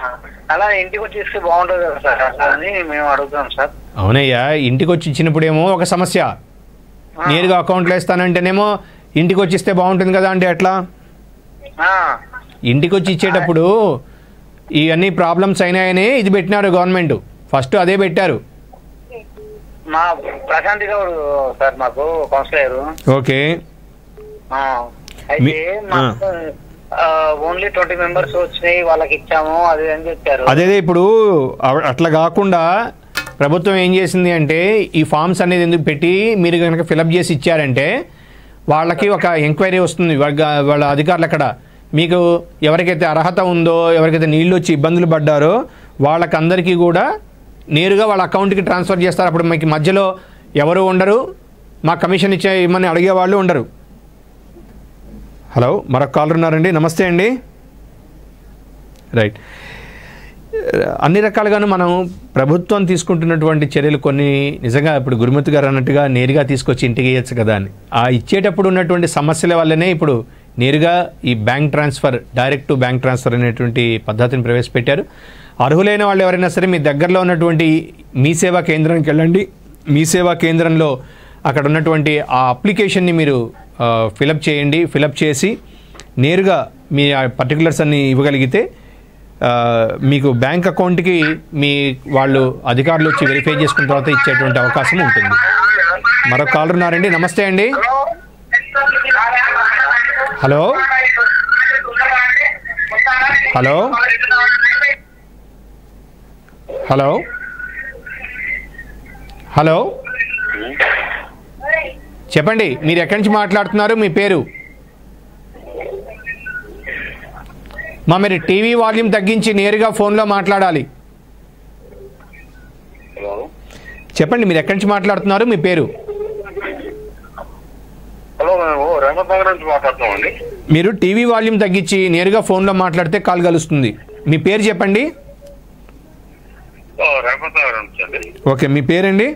అలా ఇంటికి వచ్చి ఇస్తే బాగుంటుంది కదా సార్ అట్లా అని మేము అడుగుతాం సార్
అవునయ్యా ఇంటికి వచ్చి ఇచ్చినప్పుడేమో ఒక సమస్య నేరుగా అకౌంట్లో వేస్తానంటేనేమో ఇంటికి వచ్చి ఇస్తే బాగుంటుంది కదా అంటే ఎట్లా
ఆ,
ఇంటికి వచ్చి ఇచ్చేటప్పుడు ఇవన్నీ ప్రాబ్లమ్స్ అయినాయని ఇది పెట్టినారు గవర్నమెంట్ ఫస్ట్ అదే పెట్టారు
మా ప్రశాంత్ గౌడ్ సార్ మాకు కౌన్సిలర్
ఓకే
అయితే
మీ-
మాకు ఓన్లీ ట్వంటీ మెంబర్స్ వచ్చినాయి వాళ్ళకి ఇచ్చాము అది అని చెప్పారు
అదే ఇప్పుడు అవ- అట్లా కాకుండా ప్రభుత్వం ఏం చేసింది అంటే ఈ ఫామ్స్ అనేది ఎందుకు పెట్టి మీరు కనుక ఫిలప్ చేసి ఇచ్చారంటే వాళ్ళకి ఒక ఎంక్వైరీ వస్తుంది వాళ్ళ వాళ్ళ అధికారులు అక్కడ మీకు ఎవరికైతే అర్హత ఉందో ఎవరికైతే నీళ్ళు వచ్చి ఇబ్బందులు పడ్డారో వాళ్ళకందరికీ కూడా నేరుగా వాళ్ళ అకౌంట్కి ట్రాన్స్ఫర్ చేస్తారు అప్పుడు మీకు మధ్యలో ఎవరు ఉండరు మా కమిషన్ ఇచ్చే ఇమ్మని అడిగే వాళ్ళు ఉండరు హలో మరొక కాలర్ ఉన్నారండి నమస్తే అండి రైట్ అన్ని రకాలుగాను మనం ప్రభుత్వం తీసుకుంటున్నటువంటి చర్యలు కొన్ని నిజంగా ఇప్పుడు గురుమూర్తి గారు అన్నట్టుగా నేరుగా తీసుకొచ్చి ఇంటికి ఇవ్వచ్చు కదా అని ఆ ఇచ్చేటప్పుడు ఉన్నటువంటి సమస్యల వల్లనే ఇప్పుడు నేరుగా ఈ bank transfer direct to bank transfer అనేటువంటి పద్ధతిని ప్రవేశపెట్టారు అర్హులైన వాళ్ళు ఎవరైనా సరే మీ దగ్గరలో ఉన్నటువంటి మీ సేవా కేంద్రానికి వెళ్ళండి మీ సేవా కేంద్రంలో అక్కడ ఉన్నటువంటి ఆ అప్లికేషన్ని మీరు ఫిలప్ చేయండి ఫిలప్ చేసి నేరుగా మీ పర్టికులర్స్ అన్ని ఇవ్వగలిగితే ఆ, మీకు బ్యాంక్ అకౌంట్కి మీ వాళ్ళు అధికారులు వచ్చి వెరిఫై చేసుకున్న తర్వాత ఇచ్చేటువంటి అవకాశం ఉంటుంది మరొక కాలర్ ఉన్నారండి నమస్తే అండి హలో హలో హలో హలో చెప్పండి మీరు ఎక్కడి నుంచి మాట్లాడుతున్నారు మీ పేరు మా మీరు టీవీ వాల్యూమ్ తగ్గించి నేరుగా ఫోన్లో మాట్లాడాలి చెప్పండి మీరు ఎక్కడి నుంచి మాట్లాడుతున్నారు మీ పేరు
హలో మేము రేమత్ నగర్ నుంచి మాట్లాడుతున్నామండి
మీరు టీవీ వాల్యూమ్ తగ్గించి నేరుగా ఫోన్లో మాట్లాడితే కాల్ కలుస్తుంది మీ పేరు చెప్పండి
ఓ, రేమత్ నగర్ నుంచి అండి
ఓకే మీ పేరండి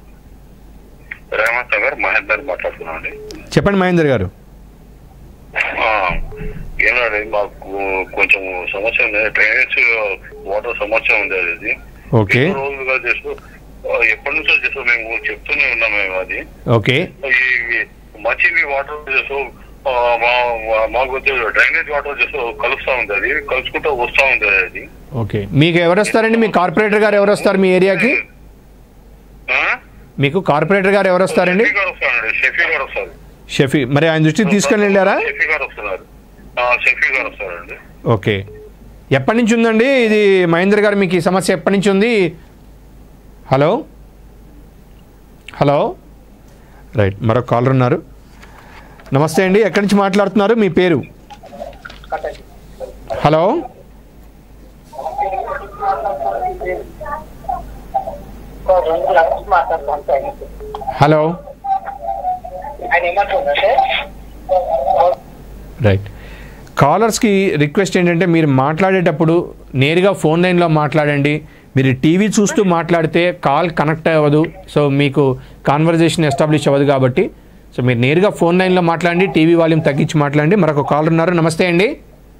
రేమత్ నగర్ మహేందర్ మాట్లాడుతున్నామండి
చెప్పండి మహేందర్ గారు
ఆ, ఏనండి మాకు కొంచెం సమస్య ఉంది డ్రైనేజ్ వాటర్ సమస్య ఉంది అది
ఓకే
ఎన్నో రోజులుగా చేస్తూ ఆ, ఎప్పటి నుంచో చేస్తూ మేము చెప్తూనే ఉన్నాం మేము అది
ఓకే
ఈ మంచినీటి వాటర్ చేస్తూ ఆ, మా- మా- మాకు వచ్చే డ్రైనేజ్ వాటర్ చేస్తూ కలుస్తా ఉంది అది కలుసుకుంటూ వస్తా ఉంది అది
ఓకే మీకు ఎవరు వస్తారండి మీ కార్పొరేటర్ గారు ఎవరు వస్తారు మీ ఏరియాకి మీకు కార్పొరేటర్ గారు ఎవరు వస్తారండి
షఫీ గారు వస్తారండి షఫీ గారు వస్తారు
షఫీ మరి ఆయన దృష్టికి తీసుకొని వెళ్ళారా
షఫీ గారు వస్తున్నారు ఆ, షఫీ గారు వస్తారండి
ఓకే ఎప్పటి నుంచి ఉందండి ఇది మహేందర్ గారు మీకు ఈ సమస్య ఎప్పటి నుంచి ఉంది హలో హలో రైట్ మరొక కాలర్ ఉన్నారు నమస్తే అండి ఎక్కడి నుంచి మాట్లాడుతున్నారు మీ పేరు హలో హలో
ఆయన ఏమంటుందంటే
రైట్ కాలర్స్కి రిక్వెస్ట్ ఏంటంటే మీరు మాట్లాడేటప్పుడు నేరుగా ఫోన్ లైన్లో మాట్లాడండి మీరు టీవీ చూస్తూ మాట్లాడితే కాల్ కనెక్ట్ అవ్వదు సో మీకు కాన్వర్జేషన్ ఎస్టాబ్లిష్ అవ్వదు కాబట్టి సో మీరు నేరుగా ఫోన్ లైన్లో మాట్లాడండి టీవీ వాల్యూమ్ తగ్గించి మాట్లాడండి మరొక కాలర్ ఉన్నారు నమస్తే అండి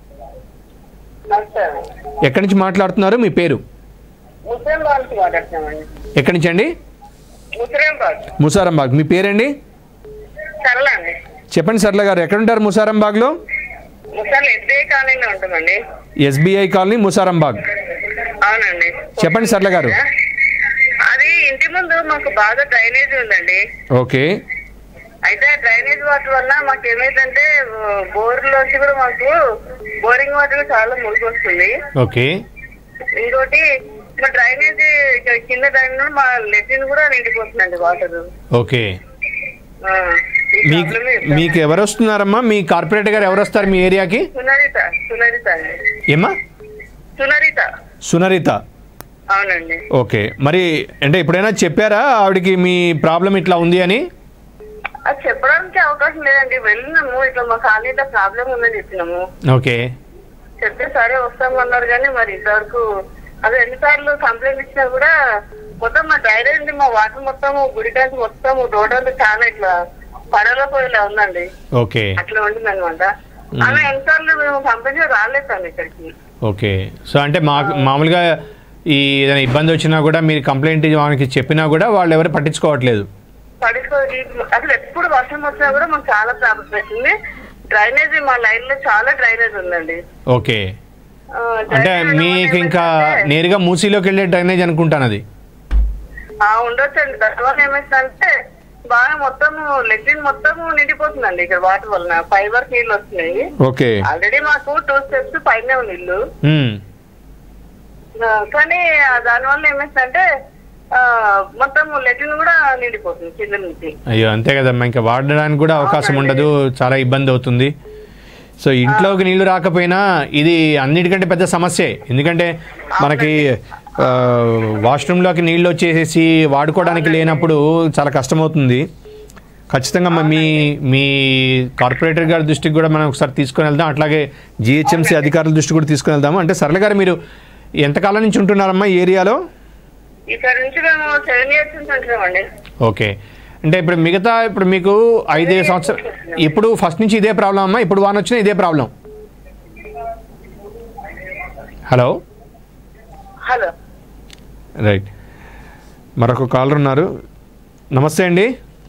ఎక్కడి నుంచి మాట్లాడుతున్నారు మీ పేరు
ముస్లిం వాళ్ళకి మాట్లాడుతున్నామండి
ఎక్కడి నుంచి అండి
ముస్లింబాద్
ముసారంబాగ్ మీ పేరండి
సరళ అండి
చెప్పండి సర్ల గారు ఎక్కడుంటారు ముసారంబాగ్లో
ముసలి ఎస్బీఐ కాలనీలో ఉంటుందండి
ఎస్బీఐ కాలనీ ముసారంబాగ్
అవునండి
చెప్పండి సర్ల గారు
అది ఇంటి ముందు మాకు బాగా డ్రైనేజ్ ఉందండి
ఓకే
అయితే ఆ డ్రైనేజ్ వాటర్ వల్ల మాకు ఏమైందంటే బోర్లోంచి కూడా మాకు బోరింగ్ వాటర్ చాలా మురుగు వస్తుంది
ఓకే
ఇంకోటి మా డ్రైనేజ్ ఇక్కడ కింద డ్రైనేజ్ మా లెట్రిన్ కూడా నిండిపోతుందండి వాటర్
ఓకే మీకు మీకు ఎవరు వస్తున్నారమ్మా మీ కార్పొరేటర్ గారు ఎవరు వస్తారు మీ ఏరియాకి
సునరిత సునరిత అండి
ఏమ్మా
సునరిత
సునరిత
అవునండి
ఓకే మరి అంటే ఎప్పుడైనా చెప్పారా ఆవిడకి మీ ప్రాబ్లం ఇట్లా ఉంది అని
అది చెప్పడానికి అవకాశం లేదండి వెళ్ళినాము ఇట్లా మా కాలనీలో ప్రాబ్లం ఉందని చెప్పినాము
ఓకే
చెప్తే సరే వస్తామన్నారు కానీ మరి ఇంతవరకు అది ఎన్నిసార్లు కంప్లైంట్ ఇచ్చినా కూడా మొత్తం మా డ్రైనేజ్ మా వాటర్ మొత్తము గుడికాసి మొత్తము రోడ్డు చాలా ఇట్లా పడవలో పోయేలా ఉందండి
ఓకే
అట్లా ఉంటుంది అనమాట ఆమె ఎన్నిసార్లు మేము కంపెనీ రాలేదు సార్ ఇక్కడికి
ఓకే సో అంటే మా మామూలుగా ఈ ఏదైనా ఇబ్బంది వచ్చినా కూడా మీరు కంప్లైంట్ వాళ్ళకి చెప్పినా కూడా వాళ్ళు ఎవరు పట్టించుకోవట్లేదు
పడిపోయి అసలు ఎప్పుడు వర్షం వచ్చినా కూడా మాకు చాలా ప్రాబ్లం అవుతుంది డ్రైనేజ్ మా లైన్ లో చాలా డ్రైనేజ్ ఉందండి
ఓకే
ఆ,
అంటే
డ్రైనేజ్
మీకు ఇంకా నేరుగా మూసీలోకి వెళ్ళే డ్రైనేజ్ అనుకుంటాను అది
ఆ, ఉండొచ్చండి దానివల్ల ఏమైందంటే బాగా మొత్తం లెట్రిన్ మొత్తం నిండిపోతుందండి ఇక్కడ వాటర్ వలన ఫైబర్ నీళ్ళు వస్తున్నాయి
ఓకే
ఆల్రెడీ మాకు టూ స్టెప్స్ పైన ఉంది ఇల్లు
మ్మ్.
ఆ, కానీ ఆ దానివల్ల ఏమైందంటే ఆ, మొత్తం లెట్రిన్ కూడా నిండిపోతుంది కింద నుంచి
అయ్యో అంతే కదమ్మా ఇంకా వాడడానికి కూడా అవకాశం ఉండదు చాలా ఇబ్బంది అవుతుంది సో ఇంట్లోకి నీళ్లు రాకపోయినా ఇది అన్నిటికంటే పెద్ద సమస్యే ఎందుకంటే మనకి ఆ, వాష్రూమ్లోకి నీళ్ళు వచ్చేసేసి వాడుకోవడానికి లేనప్పుడు చాలా కష్టమవుతుంది ఖచ్చితంగా మ- మీ మీ కార్పొరేటర్ గారి దృష్టికి కూడా మనం ఒకసారి తీసుకొని వెళ్దాం అట్లాగే జిహెచ్ఎంసీ అధికారుల దృష్టి కూడా తీసుకొని వెళ్దాము అంటే సరళ గారు మీరు ఎంతకాలం నుంచి ఉంటున్నారమ్మా ఈ ఏరియాలో
ఇక్కడ నుంచి మేము సెవెన్ ఇయర్స్ నుంచి ఉంటున్నామండి
ఓకే అంటే ఇప్పుడు మిగతా ఇప్పుడు మీకు ఐదు సంవత్సరం ఇప్పుడు ఫస్ట్ నుంచి ఇదే ప్రాబ్లం అమ్మా ఇప్పుడు వాన వచ్చినా ఇదే ప్రాబ్లం హలో
హలో
రైట్ మరొక కాలర్ ఉన్నారు నమస్తే అండి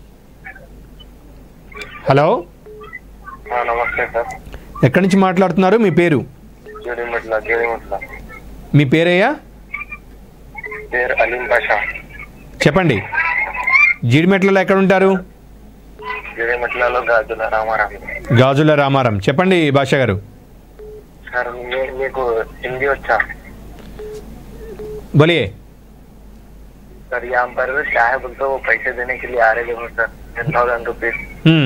హలో
నమస్తే సార్
ఎక్కడి నుంచి మాట్లాడుతున్నారు మీ పేరు
జోడిమెట్ల జోడిమెట్ల
మీ పేరయ్యా
పేరు అలీం పాషా
చెప్పండి జీడిమెట్లలో ఎక్కడ ఉంటారు
జోడిమెట్లలో గాజుల రామారావు
గాజుల రామారం చెప్పండి భాష గారు
సార్ మీ- మీకు హిందీ వచ్చా
बोलिए
सर यहाँ पर क्या है बोलते वो पैसे देने के लिए आ रहे थे sir ten thousand rupees
hmm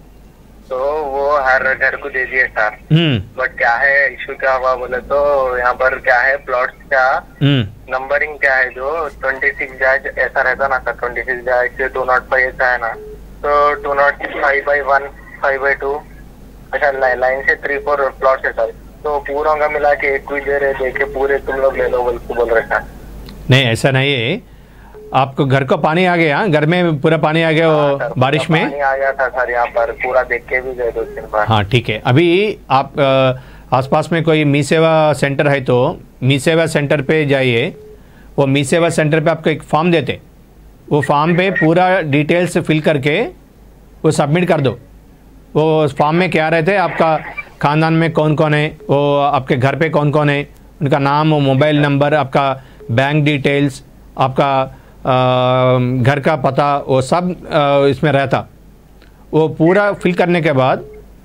तो वो हर घर को दे दिए सर
हम्म
बट क्या है इशू क्या हुआ बोले तो यहाँ पर क्या है प्लॉट्स का
हम्म
नंबरिंग क्या है जो ट्वेंटी सिक्स जैज ऐसा रहता ना सर ट्वेंटी सिक्स जैज से टू नॉट फाइव ऐसा है ना तो two nought five by one five by two अच्छा लाइन से थ्री फोर प्लॉट्स है सर तो पूरा का मिला के एक कोई दे रहे देखे पूरे तुम लोग ले लो बोल के बोल रहे सर
नहीं ऐसा नहीं है आपको घर को पानी आ गया घर में पूरा पानी आ गया वो बारिश में
पानी आ गया था सर यहाँ पर पूरा देख के भी गए दो तीन बार
हाँ ठीक है अभी आप अ, आसपास में कोई मी सेवा सेंटर है तो मी सेवा सेंटर पे जाइए वो मी सेवा सेंटर पे आपको एक फॉर्म देते वो फॉर्म पे पूरा डिटेल्स फिल करके वो सबमिट कर दो वो फॉर्म में क्या रहते हैं आपका खानदान में कौन कौन है वो आपके घर पे कौन कौन है उनका नाम वो मोबाइल नंबर आपका बैंक डिटेल्स आपका अ, घर का पता वो सब अ, इसमें रहता वो पूरा फिल करने के बाद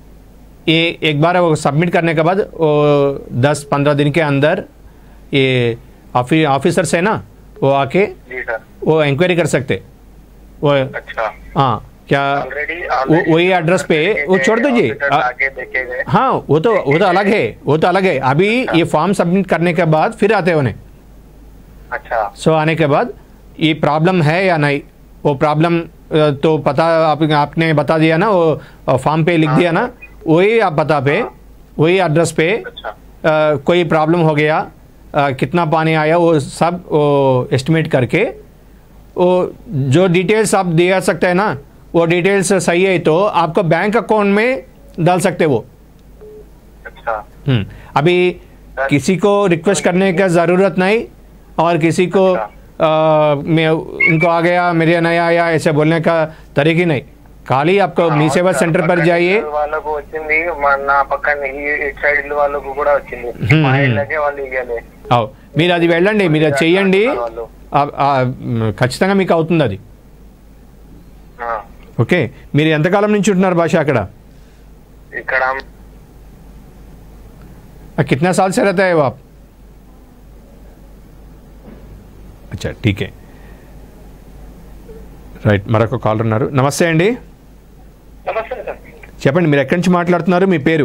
ये एक बार वो सबमिट करने के बाद वो दस पंद्रह दिन के अंदर ये ऑफि ऑफिसर्स है ना वो आके
जी सर
वो इंक्वायरी कर सकते वो
अच्छा
हाँ क्या
ऑलरेडी
वो वही एड्रेस पे वो छोड़ दीजिए आ-
आगे देखे गए
हाँ वो तो वो तो अलग है वो तो अलग है अभी ये फॉर्म सबमिट करने के बाद फिर आते हैं उन्हें
अच्छा
सो आने के बाद ये प्रॉब्लम है या नहीं वो प्रॉब्लम अ, तो पता आप, आपने बता दिया ना वो फॉर्म पे लिख दिया ना वही आप पता पे वही एड्रेस पे अ, कोई प्रॉब्लम हो गया अ, कितना पानी आया वो सब वो एस्टिमेट करके वो जो डिटेल्स आप दिया सकते हैं ना वो डिटेल्स सही है तो आपको बैंक अकाउंट में डाल सकते वो
अच्छा
हम्म, अभी किसी को रिक्वेस्ट करने का ज़रूरत नहीं और किसी को आ, मैं उनको आ गया मेरे नहीं आया ऐसे बोलने का तरीके नहीं खाली आपको మీ సేవా సెంటర్ पर जाइए
ఇల్లు వాళ్ళకు వచ్చింది మా నా పక్కన ఈ ఇటు సైడ్ ఇల్లు వాళ్ళకు కూడా వచ్చింది
హ్మ్,
మా
హ్మ్.
ఇళ్ళకే వాళ్ళు ఇవ్వలే
అవు మీరు అది వెళ్ళండి మీరు అది చెయ్యండి ఆ- ఆ, మ్, ఖచ్చితంగా మీకు అవుతుంది అది
ఆ,
ఓకే మీరు ఎంతకాలం నుంచి ఉంటున్నారు భాష అక్కడ
ఇక్కడ
आ, कितना साल से रहता है वो आप अच्छा ठीक है రైట్ మరొక కాలర్ ఉన్నారు నమస్తే అండి
నమస్తే సార్
చెప్పండి మీరు ఎక్కడి నుంచి మాట్లాడుతున్నారు మీ పేరు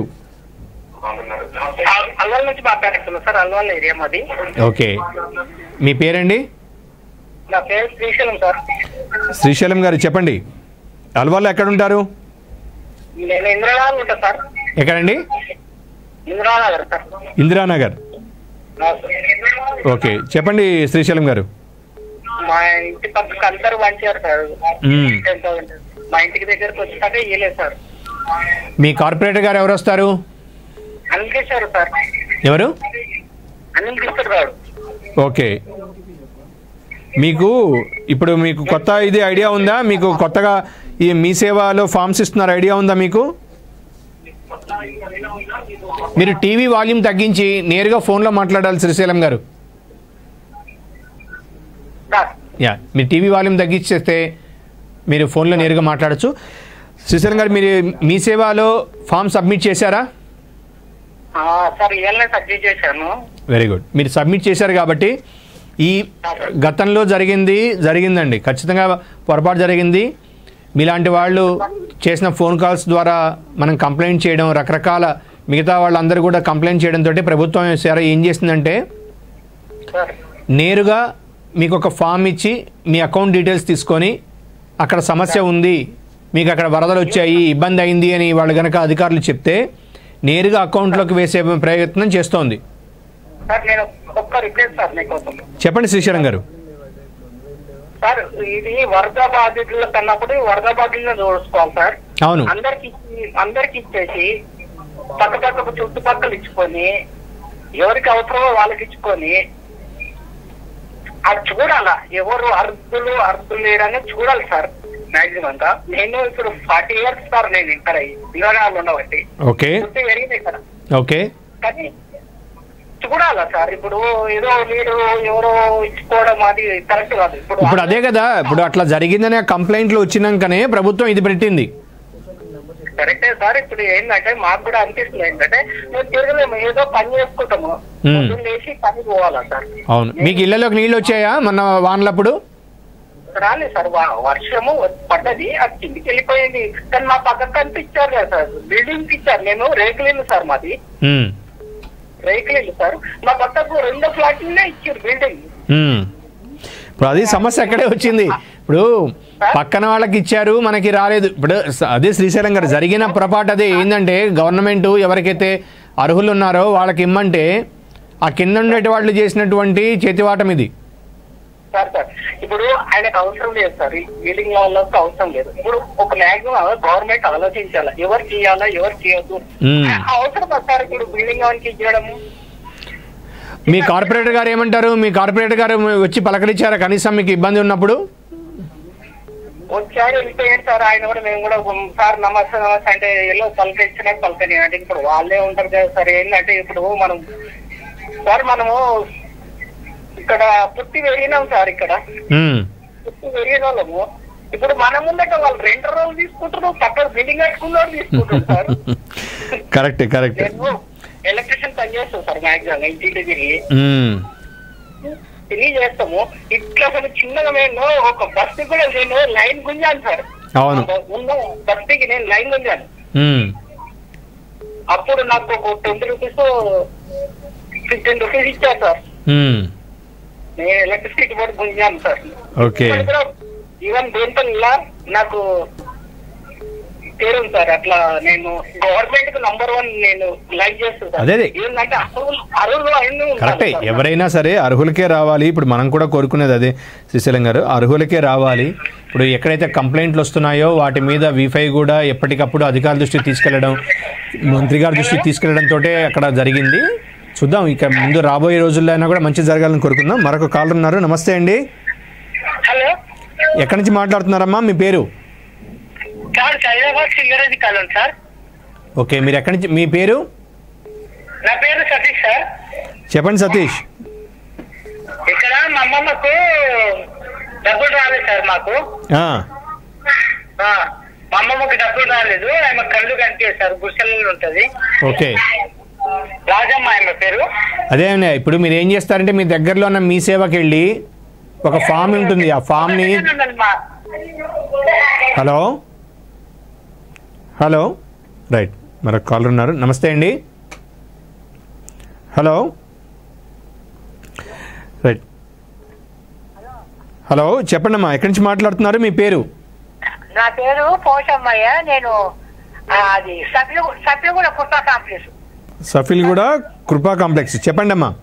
అల్వాల్ నుంచి మాట్లాడుతున్నాం సార్ అల్వాల్ ఏరియా మాది
ఓకే మీ పేరండి
నా పేరు శ్రీశైలం సార్
శ్రీశైలం గారు చెప్పండి అల్వాల్లో ఎక్కడ ఉంటారు
నేను ఇంద్రనగర్ ఉంటా సార్
ఎక్కడండి
ఇంద్రనగర్ సార్
ఇందిరానగర్
నా సార్.
ఓకే చెప్పండి శ్రీశైలం గారు
మా ఇంటి పక్కకు అందరు పంచారు సార్
మ్మ్.
టెన్ థౌసండ్ మా ఇంటికి దగ్గరకు వచ్చాక ఇయ్యలేదు సార్
మీ కార్పొరేటర్ గారు ఎవరు వస్తారు
అనికేశారు సార్
ఎవరు
అన్నింటికి ఇస్తున్నాడు
ఓకే మీకు ఇప్పుడు మీకు కొత్త ఇది ఐడియా ఉందా మీకు కొత్తగా ఈ మీ సేవలో ఫామ్స్ ఇస్తున్నారు ఐడియా ఉందా మీకు మీరు టీవీ వాల్యూమ్ తగ్గించి నేరుగా ఫోన్లో మాట్లాడాలి శ్రీశైలం గారు యా మీరు టీవీ వాల్యూమ్ తగ్గించేస్తే మీరు ఫోన్లో నేరుగా మాట్లాడచ్చు శ్రీశైలం గారు మీరు మీ సేవలో ఫామ్ సబ్మిట్ చేశారా
ఆ, సార్ ఇవాళనే సబ్మిట్ చేశాను
వెరీ గుడ్ మీరు సబ్మిట్ చేశారు కాబట్టి ఈ గతంలో జరిగింది జరిగిందండి ఖచ్చితంగా పొరపాటు జరిగింది మీలాంటి వాళ్ళు చేసిన ఫోన్ కాల్స్ ద్వారా మనం కంప్లైంట్ చేయడం రకరకాల మిగతా వాళ్ళందరూ కూడా కంప్లైంట్ చేయడంతో ప్రభుత్వం సరే ఏం చేసిందంటే నేరుగా మీకు ఒక ఫామ్ ఇచ్చి మీ అకౌంట్ డీటెయిల్స్ తీసుకొని అక్కడ సమస్య ఉంది మీకు అక్కడ వరదలు వచ్చాయి ఇబ్బంది అయింది అని వాళ్ళు కనుక అధికారులు చెప్తే నేరుగా అకౌంట్లోకి వేసే ప్రయత్నం చేస్తోంది
సార్ నేను ఒక్క రిక్వెస్ట్ సార్ మీకోసం
చెప్పండి శ్రీశైలం గారు
సార్ ఇది వరద బాధితులకు అన్నప్పుడు వరద బాధితులను చూసుకోవాలి సార్
అవును.
అందరికి ఇచ్చి- అందరికి ఇచ్చేసి పక్క పక్క చుట్టుపక్కల ఇచ్చుకొని ఎవరికి అవసరమో వాళ్ళకి ఇచ్చుకొని అది చూడాలా ఎవరు అర్ధులు అర్ధులు లేరని చూడాలి సార్ మాక్సిమం గా నేను ఇప్పుడు ఫార్టీ ఇయర్స్ సార్ నేను ఇక్కడ తెలంగాణలో ఉండబట్టి
ఓకే
పుట్టి పెరిగింది ఇక్కడ
ఓకే
కానీ చూడాలా సార్ ఇప్పుడు ఏదో మీరు ఎవరో ఇచ్చుకోవడం అది కరెక్ట్ కాదు ఇప్పుడు
ఇప్పుడు అదే కదా ఇప్పుడు అట్లా జరిగిందనే కంప్లైంట్లు వచ్చినాకనే ప్రభుత్వం ఇది పెట్టింది
కరెక్టే సార్ ఇప్పుడు ఏంటంటే మాకు కూడా అనిపిస్తుంది ఏంటంటే మేము తిరగలేము ఏదో పని చేసుకుంటాము
మ్మ్.
పొద్దున్న లేచి పని పోవాలా సార్
అవును మీకు ఇళ్లలోకి నీళ్ళు వచ్చాయా మొన్న వానలప్పుడు
రాలేదు సార్ వా- వర్షము పడ్డది అది కిందికి వెళ్ళిపోయింది కానీ మా పక్కకు కనిపించారు కదా సార్ బిల్డింగ్ ఇచ్చారు నేను రేకులేను సార్ మాది
ఉమ్,
రేకులేను సార్ మా పక్కకు రెండో ఫ్లాట్లనే ఇచ్చారు బిల్డింగ్
ఉమ్. ఇప్పుడు అది సమస్య ఎక్కడే వచ్చింది ఇప్పుడు పక్కన వాళ్ళకి ఇచ్చారు మనకి రాలేదు ఇప్పుడు స- అదే శ్రీశైలం గారు జరిగిన పొరపాటు అదే ఏంటంటే గవర్నమెంట్ ఎవరికైతే అర్హులు ఉన్నారో వాళ్ళకి ఇమ్మంటే ఆ కింద ఉండేటి వాళ్ళు చేసినటువంటి చేతివాటం ఇది
సార్ సార్ ఇప్పుడు ఆయనకు అవసరం లేదు సార్ ఈ బిల్డింగ్ వాళ్ళకి అవసరం లేదు ఇప్పుడు ఒక మ్యాక్సిమం గవర్నమెంట్ ఆలోచించాలి ఎవరు చేయాలా ఎవరు చేయొద్దు
మ్మ్.
అవసరమా సార్ ఇప్పుడు బిల్డింగ్ వాళ్ళకి ఇచ్చడము
మీ కార్పొరేటర్ గారు ఏమంటారు మీ కార్పొరేటర్ గారు వచ్చి పలకరించారా కనీసం మీకు ఇబ్బంది ఉన్నప్పుడు
వచ్చాడు వెళ్ళిపోయాడు సార్ ఆయన కూడా మేము కూడా ఉమ్, సార్ నమస్తే నమస్తే అంటే ఎల్లో పలకరించినా పలకని అంటే ఇప్పుడు వాళ్ళే ఉంటారు కదా సార్ ఏంటంటే ఇప్పుడు మనం సార్ మనము ఇక్కడ పుట్టి పెరిగినాం సార్ ఇక్కడ
ఉమ్,
పుట్టి పెరిగిన వాళ్ళము ఇప్పుడు మన ముందట వాళ్ళు రెండు రోజులు తీసుకుంటారు పక్కన బిల్డింగ్ కట్టుకున్నారు తీసుకుంటారు సార్
కరెక్టే కరెక్టే
నేను ఎలక్ట్రిషియన్ పని చేస్తాను సార్ మ్యాక్సిమం ఇంటికి తిరిగి
ఉమ్,
తిరిగి చేస్తాము ఇట్లా అసలు చిన్నగా నేను ఒక బస్సు కూడా నేను లైన్ గుంజాను సార్
అవును
ఉన్న బస్సుకి నేను లైన్ గుంజాను
ఉమ్,
అప్పుడు నాకు ఒక ట్వంటీ రూపీస్ ఫిఫ్టీన్ రూపీస్ ఇచ్చారు సార్
ఉమ్,
నేను ఎలక్ట్రిసిటీ బోర్డు గుంజాను సార్
ఓకే
ఈవెన్ దేంట్లో నాకు పేరుంది సార్ అట్లా నేను గవర్నమెంట్ కు నంబర్ వన్ నేను లైక్ చేస్తాను సార్
అదే అదే.
ఏంటంటే అర్హులు అర్హులు అన్ని ఉండాలి
కరెక్టే
సార్.
ఎవరైనా సరే అర్హులకే రావాలి ఇప్పుడు మనం కూడా కోరుకునేది అదే శ్రీశైలం గారు అర్హులకే రావాలి ఇప్పుడు ఎక్కడైతే కంప్లైంట్లు వస్తున్నాయో వాటి మీద వీఫై కూడా ఎప్పటికప్పుడు అధికారుల దృష్టికి తీసుకెళ్లడం మంత్రి గారి దృష్టికి తీసుకెళ్లడంతో అక్కడ జరిగింది చూద్దాం ఇక ముందు రాబోయే రోజుల్లో అయినా కూడా మంచి జరగాలని కోరుకుందాం మరొక కాలర్ ఉన్నారు నమస్తే అండి
హలో
ఎక్కడి నుంచి మాట్లాడుతున్నారమ్మా మీ పేరు
సార్ హైదరాబాద్ సింగరేజీ కాలం సార్
ఓకే మీరు ఎక్కడి నుంచి మీ పేరు
నా పేరు సతీష్ సార్
చెప్పండి సతీష్
ఇక్కడ మా అమ్మమ్మకు డబ్బులు రాలేదు సార్ మాకు
ఆ,
ఆ, మా అమ్మమ్మకు డబ్బులు రాలేదు ఆమె కళ్ళు కనిపిస్తారు గుడిసెలలో ఉంటది
ఓకే
రాజమ్మ ఆమె పేరు
అదే అండి ఇప్పుడు మీరు ఏం చేస్తారంటే మీ దగ్గరలో ఉన్న మీ సేవకి వెళ్ళి ఒక ఫామ్ ఉంటుంది ఆ ఫామ్ని
మా-
హలో హలో రైట్ మరొక కాలర్ ఉన్నారు నమస్తే అండి హలో రైట్ హలో చెప్పండి అమ్మా ఎక్కడి నుంచి మాట్లాడుతున్నారు మీ పేరు
నా పేరు పోషమ్మయ్య నేను ఆ, అది సభ్యులు సభ్యులు కూడా పుస్తక కాంప్లెక్స్
సఫిల్ కూడా కృపా కాంప్లెక్స్ చెప్పండి అమ్మా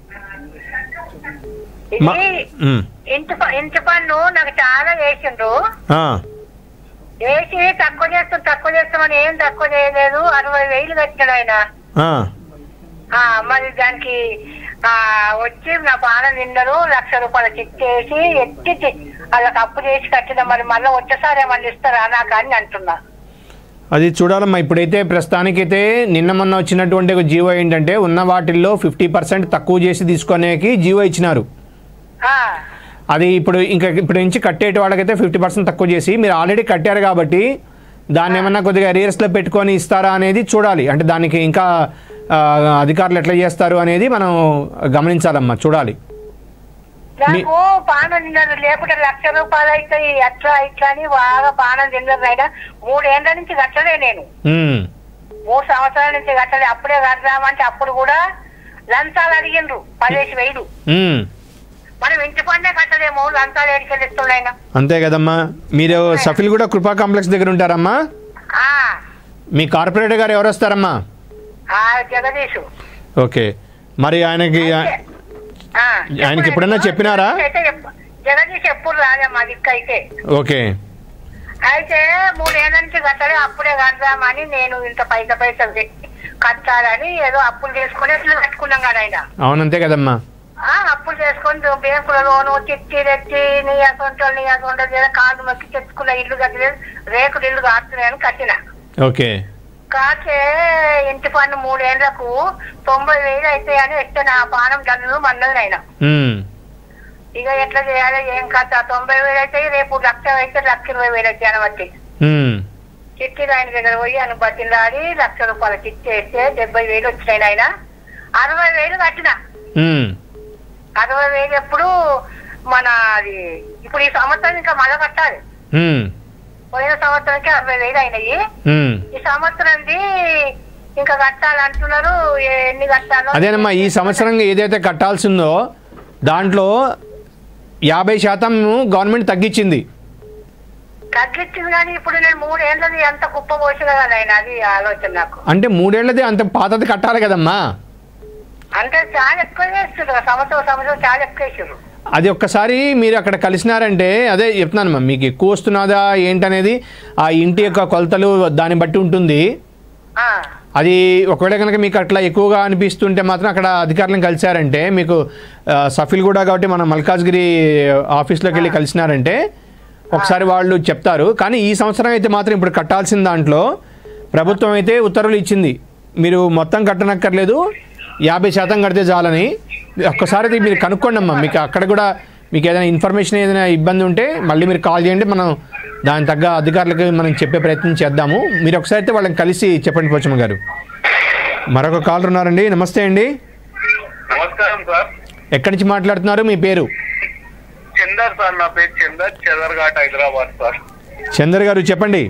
మా-
ఇది
మ్,
ఇంటి ప- ఇంటి పన్ను నాకు చాలా వేసిండ్రు
ఆ,
వేసి తక్కువ చేస్తాం తక్కువ చేస్తామని ఏం తక్కువ చేయలేదు అరవై వేలు కట్టినాడు ఆయన
ఆ,
ఆ, మరి దానికి ఆ వచ్చి నా పానం నిండరు లక్ష రూపాయలు చిక్కేసి ఎత్తి వాళ్ళకి అప్పు చేసి కట్టిన మరి మళ్ళీ వచ్చేసారి ఏమన్నా ఇస్తారా నాకు అని అంటున్నా
అది చూడాలమ్మా ఇప్పుడైతే ప్రస్తుతానికైతే నిన్న మొన్న వచ్చినటువంటి ఒక జీవో ఏంటంటే ఉన్న వాటిల్లో ఫిఫ్టీ పర్సెంట్ తక్కువ చేసి తీసుకునేకి జీవో ఇచ్చినారు
ఆ,
అది ఇప్పుడు ఇంకా ఇప్పుడు నుంచి కట్టేటి వాళ్ళకైతే ఫిఫ్టీ పర్సెంట్ తక్కువ చేసి మీరు ఆల్రెడీ కట్టారు కాబట్టి దాన్ని ఏమన్నా కొద్దిగా అరియర్స్లో పెట్టుకొని ఇస్తారా అనేది చూడాలి అంటే దానికి ఇంకా ఆ, అధికారులు ఎట్లా చేస్తారు అనేది మనం గమనించాలమ్మా చూడాలి
నాకు పానం నిండరు లేకుంటే లక్ష రూపాయలు అవుతాయి అట్లా ఇట్లా అని బాగా పానం తిన్నారు అయినా మూడేళ్ల నుంచి కట్టలే నేను
ఉమ్,
మూడు సంవత్సరాల నుంచి కట్టలే అప్పుడే కడదామంటే అప్పుడు కూడా లంచాలు అడిగిండ్రు పదిహేసి వేలు
ఉమ్.
మనం ఇంటి పన్నే కట్టలేము లంచాలు ఏడికెళ్ళి ఇస్తున్నాయినా
అంతే కదమ్మా మీరు సఫిల్ కూడా కృపా కాంప్లెక్స్ దగ్గర ఉంటారమ్మా మీ కార్పొరేటర్ గారు ఎవరు వస్తారమ్మా
ఆ జగదీష్
ఓకే మరి ఆయనకి
ఆ,
ఆయనకి ఎప్పుడన్నా చెప్పినారా
అయితే చెప్ప- జగదీష్ ఎప్పుడు రాదమ్మా దిక్కైతే
ఓకే
అయితే మూడేళ్ల నుంచి కట్టలే అప్పుడే కడదామని నేను ఇంత పైస పైసలు పెట్టి కట్టాలని ఏదో అప్పులు చేసుకుని ఎట్లా కట్టుకున్నాం కదా ఆయన
అవునంతే కదమ్మా
ఆ, అప్పులు చేసుకొని బ్యాంకుల లోను చిట్టి తెచ్చి నీ అసొంటి నీ అసొంటి ఏదో కార్డు మొక్కి తెచ్చుకున్న ఇల్లు కట్టలేదు రేకులు ఇల్లు కాస్తున్నాయని కట్టిన
ఓకే
కాచే ఇంటి పన్ను మూడేళ్లకు తొంభై వేలు అవుతాయని ఎట్ట నా పానం డన్ను మన్నది ఆయన
ఉమ్,
ఇక ఎట్లా చేయాలి ఏం కథ తొంభై వేలు అయితే రేపు లక్ష అయితే లక్ష ఇరవై వేలు అయితే అనబట్టి
ఉమ్,
చిట్టి ఆయన దగ్గర పోయి ఆయన బతిలాడి లక్ష రూపాయలు చిట్టి వేస్తే డెబ్బై వేలు వచ్చినాయి ఆయన అరవై వేలు కట్టిన
ఉమ్,
అరవై వేలు ఎప్పుడు మన అది ఇప్పుడు ఈ సంవత్సరం ఇంకా మళ్ళా కట్టాలి
ఉమ్,
పోయిన సంవత్సరానికి అరవై వేలు అయినాయి
ఉమ్.
ఈ సంవత్సరంది ఇంకా కట్టాలంటున్నారు ఏ- ఎన్ని కట్టాలో
అదేనమ్మా ఈ సంవత్సరం ఏదైతే కట్టాల్సిందో దాంట్లో యాభై శాతం గవర్నమెంట్ తగ్గించింది
తగ్గించింది కానీ ఇప్పుడు నేను మూడేళ్ళది ఎంత కుప్ప పోసిన కదా ఆయన అది ఆలోచన నాకు
అంటే మూడేళ్లది అంత పాతది కట్టాలి కదమ్మా
అంటే చాలా ఎక్కువ చేస్తున్నారు సంవత్సరం సంవత్సరం చాలా ఎక్కువ వేసారు
అది ఒక్కసారి మీరు అక్కడ కలిసినారంటే అదే చెప్తున్నానమ్మా మీకు ఎక్కువ వస్తున్నదా ఏంటనేది ఆ ఇంటి యొక్క కొలతలు దాన్ని బట్టి ఉంటుంది అది ఒకవేళ కనుక మీకు అట్లా ఎక్కువగా అనిపిస్తుంటే మాత్రం అక్కడ అధికారులను కలిశారంటే మీకు ఆ, సఫిల్ కూడా కాబట్టి మన మల్కాజ్గిరి ఆఫీస్లోకి వెళ్ళి కలిసినారంటే ఒకసారి వాళ్ళు చెప్తారు కానీ ఈ సంవత్సరం అయితే మాత్రం ఇప్పుడు కట్టాల్సిన దాంట్లో ప్రభుత్వం అయితే ఉత్తర్వులు ఇచ్చింది మీరు మొత్తం కట్టనక్కర్లేదు యాభై శాతం కడితే చాలని ఒక్కసారి అది మీరు కనుక్కోండి అమ్మా మీకు అక్కడ కూడా మీకు ఏదైనా ఇన్ఫర్మేషన్ ఏదైనా ఇబ్బంది ఉంటే మళ్ళీ మీరు కాల్ చేయండి మనం దాని తగ్గ అధికారులకు మనం చెప్పే ప్రయత్నం చేద్దాము మీరు ఒకసారి అయితే వాళ్ళని కలిసి చెప్పండి పోచమ్మ గారు మరొక కాల్ ఉన్నారండి నమస్తే అండి
నమస్కారం సార్
ఎక్కడి నుంచి మాట్లాడుతున్నారు మీ పేరు
చందర్ సార్ నా పేరు చందర్ చదర్ఘాట్ హైదరాబాద్ సార్
చందర్ గారు చెప్పండి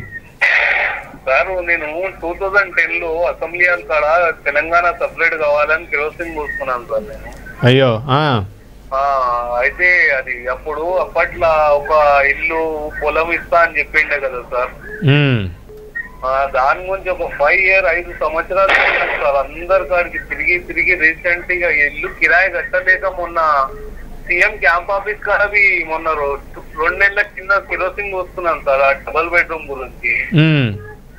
సార్ నేను టూ థౌజండ్ టెన్ లో అసెంబ్లీ కాడ తెలంగాణ సపరేట్ కావాలని కిరోసిన్ పోసుకున్నాను సార్ నేను
అయ్యో ఆ,
ఆ, అయితే అది అప్పుడు అప్పట్లో ఒక ఇల్లు పొలం ఇస్తా అని చెప్పిండే కదా సార్
ఉమ్,
ఆ, దాని గురించి ఒక ఫైవ్ ఇయర్ ఐదు సంవత్సరాలు అయినాయి సార్ అందరి కాడికి తిరిగి తిరిగి రీసెంట్ గా ఇల్లు కిరాయి కట్టలేక మొన్న సీఎం క్యాంప్ ఆఫీస్ కాడవి మొన్న రో- రెండు నెలల కింద కిరోసిన్ పోస్తున్నాను సార్ ఆ డబల్ బెడ్రూమ్ గురించి
ఉమ్,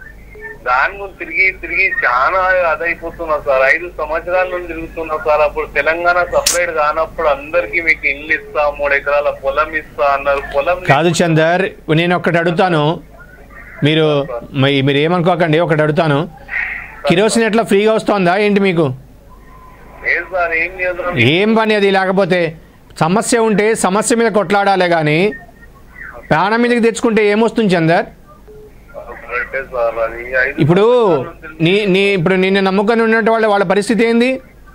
దాని గురించి తిరిగి తిరిగి చాలా అదైపోతున్నా సార్ ఐదు సంవత్సరాల నుంచి తిరుగుతున్నా సార్ అప్పుడు తెలంగాణ సపరేట్ కానప్పుడు అందరికి మీకు ఇల్లు ఇస్తా మూడు ఎకరాల పొలం ఇస్తా అన్నారు పొలం
కాదు చందర్ నేను ఒకటి అడుగుతాను మీరు మరి మీరు ఏమనుకోకండి ఒకటి అడుగుతాను కిరోసిన్ ఎట్లా ఫ్రీగా వస్తుందా ఏంటి మీకు
లేదు సార్ ఏం చేద్దాం
ఏం పని అది లేకపోతే సమస్య ఉంటే సమస్య మీద కొట్లాడాలి కానీ ప్రాణం మీదకి తెచ్చుకుంటే ఏమొస్తుంది చందర్
కరెక్టే సార్ అది ఐదు
ఇప్పుడు నీ నీ ఇప్పుడు నిన్ను నమ్ముకొని ఉన్నట్టు వాళ్ళ వాళ్ళ పరిస్థితి ఏంది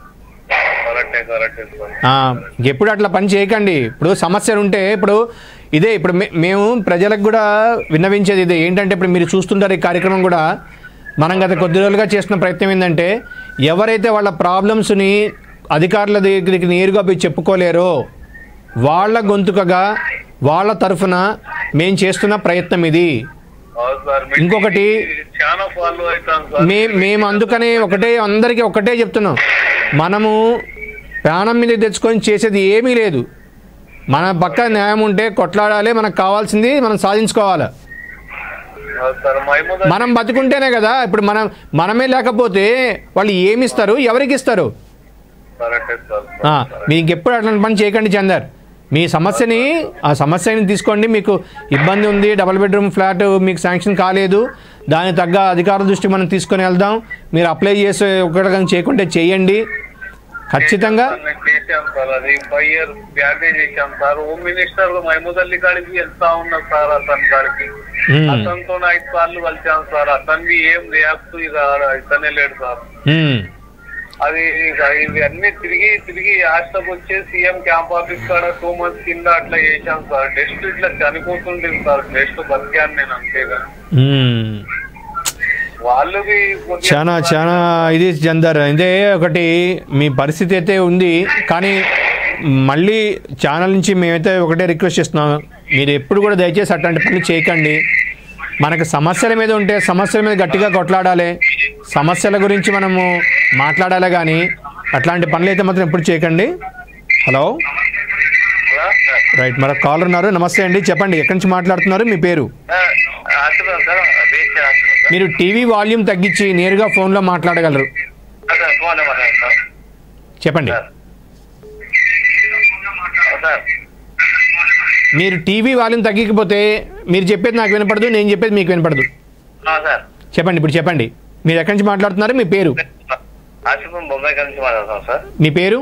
కరెక్టే కరెక్టే సార్
ఆ, ఎప్పుడు అట్లా పని చేయకండి ఇప్పుడు సమస్యలు ఉంటే ఇప్పుడు ఇదే ఇప్పుడు మే- మేము ప్రజలకు కూడా విన్నవించేది ఇదే ఏంటంటే ఇప్పుడు మీరు చూస్తుంటారు ఈ కార్యక్రమం కూడా మనం గత కొద్ది రోజులుగా చేస్తున్న ప్రయత్నం ఏంటంటే ఎవరైతే వాళ్ళ ప్రాబ్లమ్స్ని అధికారుల దగ్గరికి నేరుగా పోయి చెప్పుకోలేరో వాళ్ళ గొంతుకగా వాళ్ళ తరఫున మేము చేస్తున్న ప్రయత్నం ఇది
అవును సార్ మీకు
ఇంకొకటి
చాలా ఫాలో అవుతాం సార్
మే మేము అందుకనే ఒకటే అందరికీ ఒకటే చెప్తున్నాం మనము ప్రాణం మీద తెచ్చుకొని చేసేది ఏమీ లేదు మన పక్క న్యాయం ఉంటే కొట్లాడాలి మనకు కావాల్సింది మనం సాధించుకోవాలి
అవును సార్ మహమూద్
మనం బతుకుంటేనే కదా ఇప్పుడు మనం మనమే లేకపోతే వాళ్ళు ఏమి ఇస్తారు ఎవరికి ఇస్తారు
కరెక్టే సార్
ఆ, మీరు ఇంకెప్పుడు అట్లాంటి పని చేయకండి చందర్ మీ సమస్యని ఆ సమస్యని తీసుకోండి మీకు ఇబ్బంది ఉంది డబుల్ బెడ్రూమ్ ఫ్లాట్ మీకు శాంక్షన్ కాలేదు దానికి తగ్గ అధికారుల దృష్టి మనం తీసుకొని వెళ్దాం మీరు అప్లై చేసే ఒకటి కానీ చేయకుంటే చేయండి ఖచ్చితంగా
నేను చేశాం సార్ అది ఫైవ్ ఇయర్ బ్యాకే చేశాం sir home minister Mahmood Ali కాడికి వెళ్తా ఉన్నా సార్ అతని కాడికి
Hmm.
అతనితో ఐదు సార్లు కలిసాం సార్ అతన్ని ఏం రియాక్ట్ ఇక ఇతనే లేడు సార్
ఉమ్,
అది ఇక ఇవి అన్ని తిరిగి తిరిగి హాస్టల్ వచ్చే సీఎం క్యాంప్ ఆఫీస్ కాడ టూ మంత్స్ కింద అట్లా చేశాం సార్ టెస్ట్ ఇట్లా చనిపోతుంటుంది సార్ టెస్ట్ బతికాను నేను అంతేగా
ఉమ్.
వాళ్ళకి కొద్దిగా
చాలా చాలా ఇది చందర్ ఇదే ఒకటి మీ పరిస్థితి అయితే ఉంది కానీ మళ్ళీ ఛానల్ నుంచి మేమైతే ఒకటే రిక్వెస్ట్ చేస్తున్నాం మీరు ఎప్పుడు కూడా దయచేసి అట్లాంటి పనులు చేయకండి మనకు సమస్యల మీద ఉంటే సమస్యల మీద గట్టిగా కొట్లాడాలి సమస్యల గురించి మనము మాట్లాడాలి కానీ అట్లాంటి పనులు అయితే మాత్రం ఎప్పుడు చేయకండి హలో రైట్ మరొక కాలర్ ఉన్నారు నమస్తే అండి చెప్పండి ఎక్కడి నుంచి మాట్లాడుతున్నారు మీ పేరు
హాస్పిటల్ సార్ బీచ్ హాస్పిటల్
మీరు టీవీ వాల్యూమ్ తగ్గించి నేరుగా ఫోన్లో మాట్లాడగలరు
సార్ ఫోన్ నెంబర్ సార్
చెప్పండి
సార్
మీరు టీవీ వాల్యూమ్ తగ్గకపోతే మీరు చెప్పేది నాకు వినపడదు నేను చెప్పేది మీకు వినపడదు
సార్
చెప్పండి ఇప్పుడు చెప్పండి మీరు ఎక్కడి నుంచి మాట్లాడుతున్నారు మీ పేరు
హాస్పిటల్ బొంబాయి నుంచి మాట్లాడుతాం సార్
మీ పేరు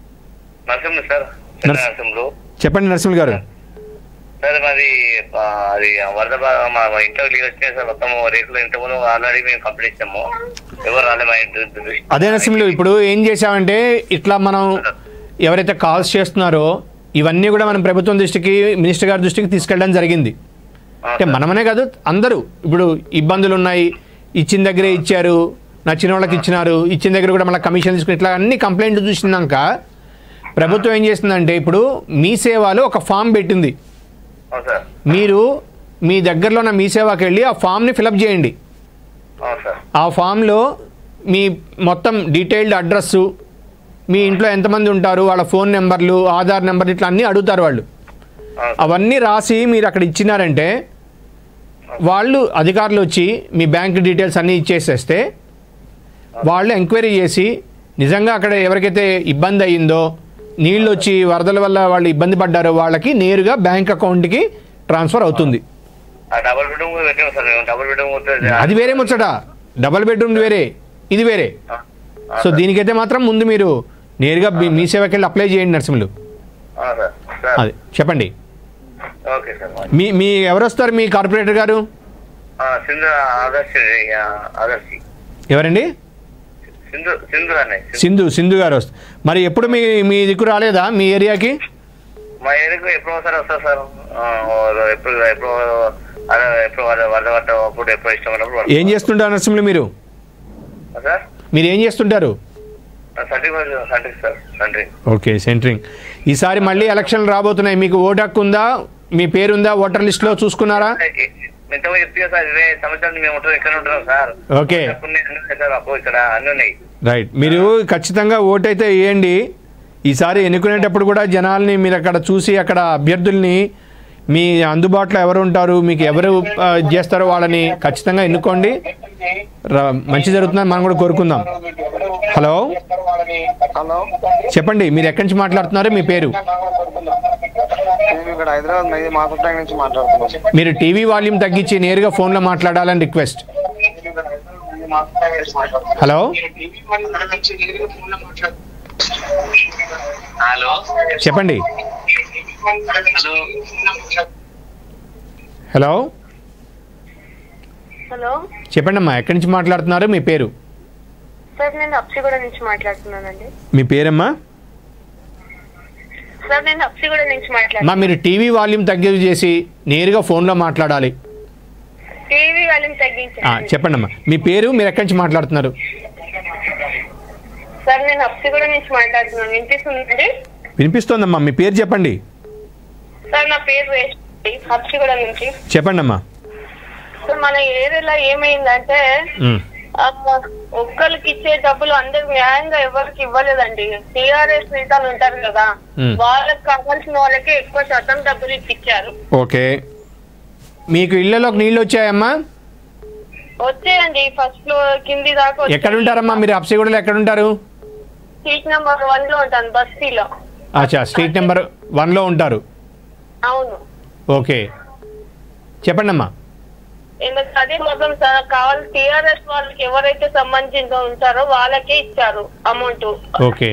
నరసింహ సార్ చిన్న
నరసింహ.
నరసింహులు
చెప్పండి నరసింహ గారు
సార్ మాది ఆ, అది వరద బా- మా మా ఇంట్లో నీళ్ళు వచ్చినాయి సార్ మొత్తం రేకులు ఇంటి ముందు ఆల్రెడీ మేము కంప్లీట్ ఇచ్చాము ఎవరు రాలే మా ఇంటి దృష్టి
అదే నరసింహులు ఇప్పుడు ఏం చేశామంటే ఇట్లా మనం ఎవరైతే కాల్స్ చేస్తున్నారో ఇవన్నీ కూడా మనం ప్రభుత్వం దృష్టికి మినిస్టర్ గారి దృష్టికి తీసుకెళ్ళడం జరిగింది అంటే మనమనే కాదు అందరూ ఇప్పుడు ఇబ్బందులు ఉన్నాయి ఇచ్చిన దగ్గరే ఇచ్చారు నచ్చిన వాళ్ళకి ఇచ్చినారు ఇచ్చిన దగ్గర కూడా మళ్ళీ కమిషన్ తీసుకుని ఇట్లా అన్ని కంప్లైంట్లు చూసినాక ప్రభుత్వం ఏం చేస్తుందంటే ఇప్పుడు మీ సేవలో ఒక ఫామ్ పెట్టింది
అవును సార్
మీరు మీ దగ్గరలో ఉన్న మీ సేవకి వెళ్ళి ఆ ఫామ్ని ఫిలప్ చేయండి
అవును సార్
ఆ ఫామ్లో మీ మొత్తం డీటెయిల్డ్ అడ్రస్సు మీ ఇంట్లో ఎంతమంది ఉంటారు వాళ్ళ ఫోన్ నెంబర్లు ఆధార్ నెంబర్ ఇట్లా అన్నీ అడుగుతారు వాళ్ళు అవన్నీ రాసి మీరు అక్కడ ఇచ్చినారంటే వాళ్ళు అధికారులు వచ్చి మీ బ్యాంక్ డీటెయిల్స్ అన్నీ ఇచ్చేసేస్తే వాళ్ళు ఎంక్వైరీ చేసి నిజంగా అక్కడ ఎవరికైతే ఇబ్బంది అయ్యిందో నీళ్ళు వచ్చి వరదల వల్ల వాళ్ళు ఇబ్బంది పడ్డారో వాళ్ళకి నేరుగా బ్యాంక్ అకౌంట్కి ట్రాన్స్ఫర్ అవుతుంది
ఆ డబుల్ బెడ్రూమ్ పెట్టాము సార్ మేము డబుల్ బెడ్రూమ్ ఉంటుంది
అది వేరే ముచ్చట డబల్ బెడ్రూమ్ వేరే ఇది వేరే సో దీనికైతే మాత్రం ముందు మీరు నేరుగా మీ- మీ సేవకి వెళ్ళి అప్లై చేయండి నరసింహులు
ఆ, సార్ సార్
అది చెప్పండి
ఓకే సార్
మీ మీ ఎవరు వస్తారు మీ కార్పొరేటర్ గారు
ఆ, సింధు ఆదర్శ్ ఆ, ఆదర్శి
ఎవరండి
సింధు సింధు అన్నయ్య
సింధు సింధు గారు వస్తారు మరి ఎప్పుడు మీ మీ దిక్కు రాలేదా మీ ఏరియాకి
మా ఏరియాకు ఎప్పుడో ఒకసారి వస్తారు సార్ ఆ, ఓ- ఎప్పుడు ఎప్పుడు అదే ఎప్పుడు వరద వరద పడ్డ అప్పుడు ఎప్పుడు ఇష్టం ఉన్నప్పుడు
ఏం చేస్తుంటారు నరసింహులు మీరు
ఆ, సార్
మీరు ఏం చేస్తుంటారు
certificate certificate sir centering
okay centering ఈసారి మళ్ళీ ఎలక్షన్లు రాబోతున్నాయి మీకు ఓటు హక్కు ఉందా మీ పేరుందా ఓటర్ లిస్ట్లో చూసుకున్నారా
ఎంతమంది చెప్తే సార్ ఇరవై సంవత్సరాలు మేము ఉంటాం ఇక్కడ ఉంటున్నాం సార్
ఓకే
కొన్ని అన్ని ఉన్నాయి సార్ అప్పు ఇక్కడ అన్ని ఉన్నాయి
రైట్ మీరు ఖచ్చితంగా ఓటైతే వేయండి ఈసారి ఎన్నుకునేటప్పుడు కూడా జనాల్ని మీరు అక్కడ చూసి అక్కడ అభ్యర్థుల్ని మీ అందుబాటులో ఎవరు ఉంటారు మీకు ఎవరు ఆ, ఇది చేస్తారో వాళ్ళని ఖచ్చితంగా ఎన్నుకోండి ర- మంచి జరుగుతుందని మనం కూడా కోరుకుందాం హలో
హలో
చెప్పండి మీరు ఎక్కడి నుంచి మాట్లాడుతున్నారు మీ పేరు
మేము ఇక్కడ హైదరాబాద్ మీద మాకుట్ట నుంచి మాట్లాడుతున్నాం
మీరు టీవీ వాల్యూమ్ తగ్గించి నేరుగా ఫోన్లో మాట్లాడాలని రిక్వెస్ట్ హలో
హలో
చెప్పండి
హలో
హలో
హలో
చెప్పండి అమ్మా ఎక్కడి నుంచి మాట్లాడుతున్నారు మీ పేరు
సార్ నేను అప్సిగూడ నుంచి మాట్లాడుతున్నానండి
మీ పేరమ్మా
సార్ నేను అప్సిగూడ నుంచి
అమ్మా
మాట్లాడుతున్నాను
మీరు టీవీ వాల్యూమ్ తగ్గి చేసి నేరుగా ఫోన్లో మాట్లాడాలి
టీవీ వాళ్ళని
ఆ,
తగ్గించండి
చెప్పండి అమ్మా మీ పేరు మీరు ఎక్కడి నుంచి మాట్లాడుతున్నారు
సార్ నేను అప్సిగూడ నుంచి మాట్లాడుతున్నాను వినిపిస్తుందండి
వినిపిస్తోందమ్మా మీ పేరు చెప్పండి
సార్ నా పేరు వేస్ట్ హప్సిగూడ నుంచి
చెప్పండి అమ్మా
సార్ మన ఏరియాలో ఏమైందంటే
ఉమ్,
ఆ, ఒక్కరికి ఇచ్చే డబ్బులు అందరికి న్యాయంగా ఎవరికి ఇవ్వలేదండి టీఆర్ఎస్ నేతలు ఉంటారు కదా
Hmm.
వాళ్ళకి కావాల్సిన వాళ్ళకి ఎక్కువ శాతం డబ్బులు ఇప్పించారు
ఓకే మీకు ఇళ్లలోకి నీళ్ళు వచ్చాయమ్మా
వచ్చేయండి ఫస్ట్ ఫ్లోర్ కింది దాకా వచ్చాయి.
ఎక్కడ ఉంటారమ్మా మీరు అప్సిగూడలో ఎక్కడ ఉంటారు
స్ట్రీట్ నెంబర్ వన్ లో ఉంటాను బస్తీలో
అచ్చా స్ట్రీట్ నెంబర్ వన్లో ఉంటారు
అవును
ఓకే చెప్పండి అమ్మా
ఎందుకు అదే కోసం సార్ కావాలి టిఆర్ఎస్ వాళ్ళకి ఎవరైతే సంబంధించి ఉంటారో వాళ్ళకే ఇచ్చారు అమౌంట్
ఓకే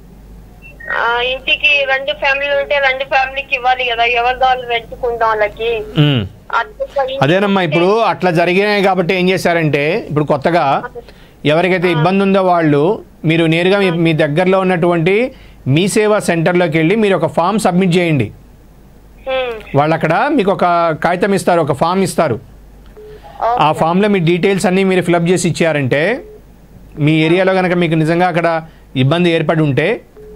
ఇంటికి రెండు ఫ్యామిలీలు ఉంటే రెండు ఫ్యామిలీకి ఇవ్వాలి కదా ఎవరి వాళ్ళు పెంచుకుంటాం వాళ్ళకి
మ్మ్.
అట్లా ఇంటికి
అదేనమ్మా ఇప్పుడు అట్లా జరిగినాయి కాబట్టి ఏం చేశారంటే ఇప్పుడు కొత్తగా ఎవరికైతే ఇబ్బంది ఉందో వాళ్ళు మీరు నేరుగా మీ- మీ దగ్గరలో ఉన్నటువంటి మీ సేవా సెంటర్లోకి వెళ్ళి మీరు ఒక ఫామ్ సబ్మిట్ చేయండి వాళ్ళు అక్కడ మీకు ఒక కాగితం ఇస్తారు ఒక ఫామ్ ఇస్తారు ఆ ఫామ్లో మీ డీటెయిల్స్ అన్నీ మీరు ఫిలప్ చేసి ఇచ్చారంటే మీ ఏరియాలో కనుక మీకు నిజంగా అక్కడ ఇబ్బంది ఏర్పడి ఉంటే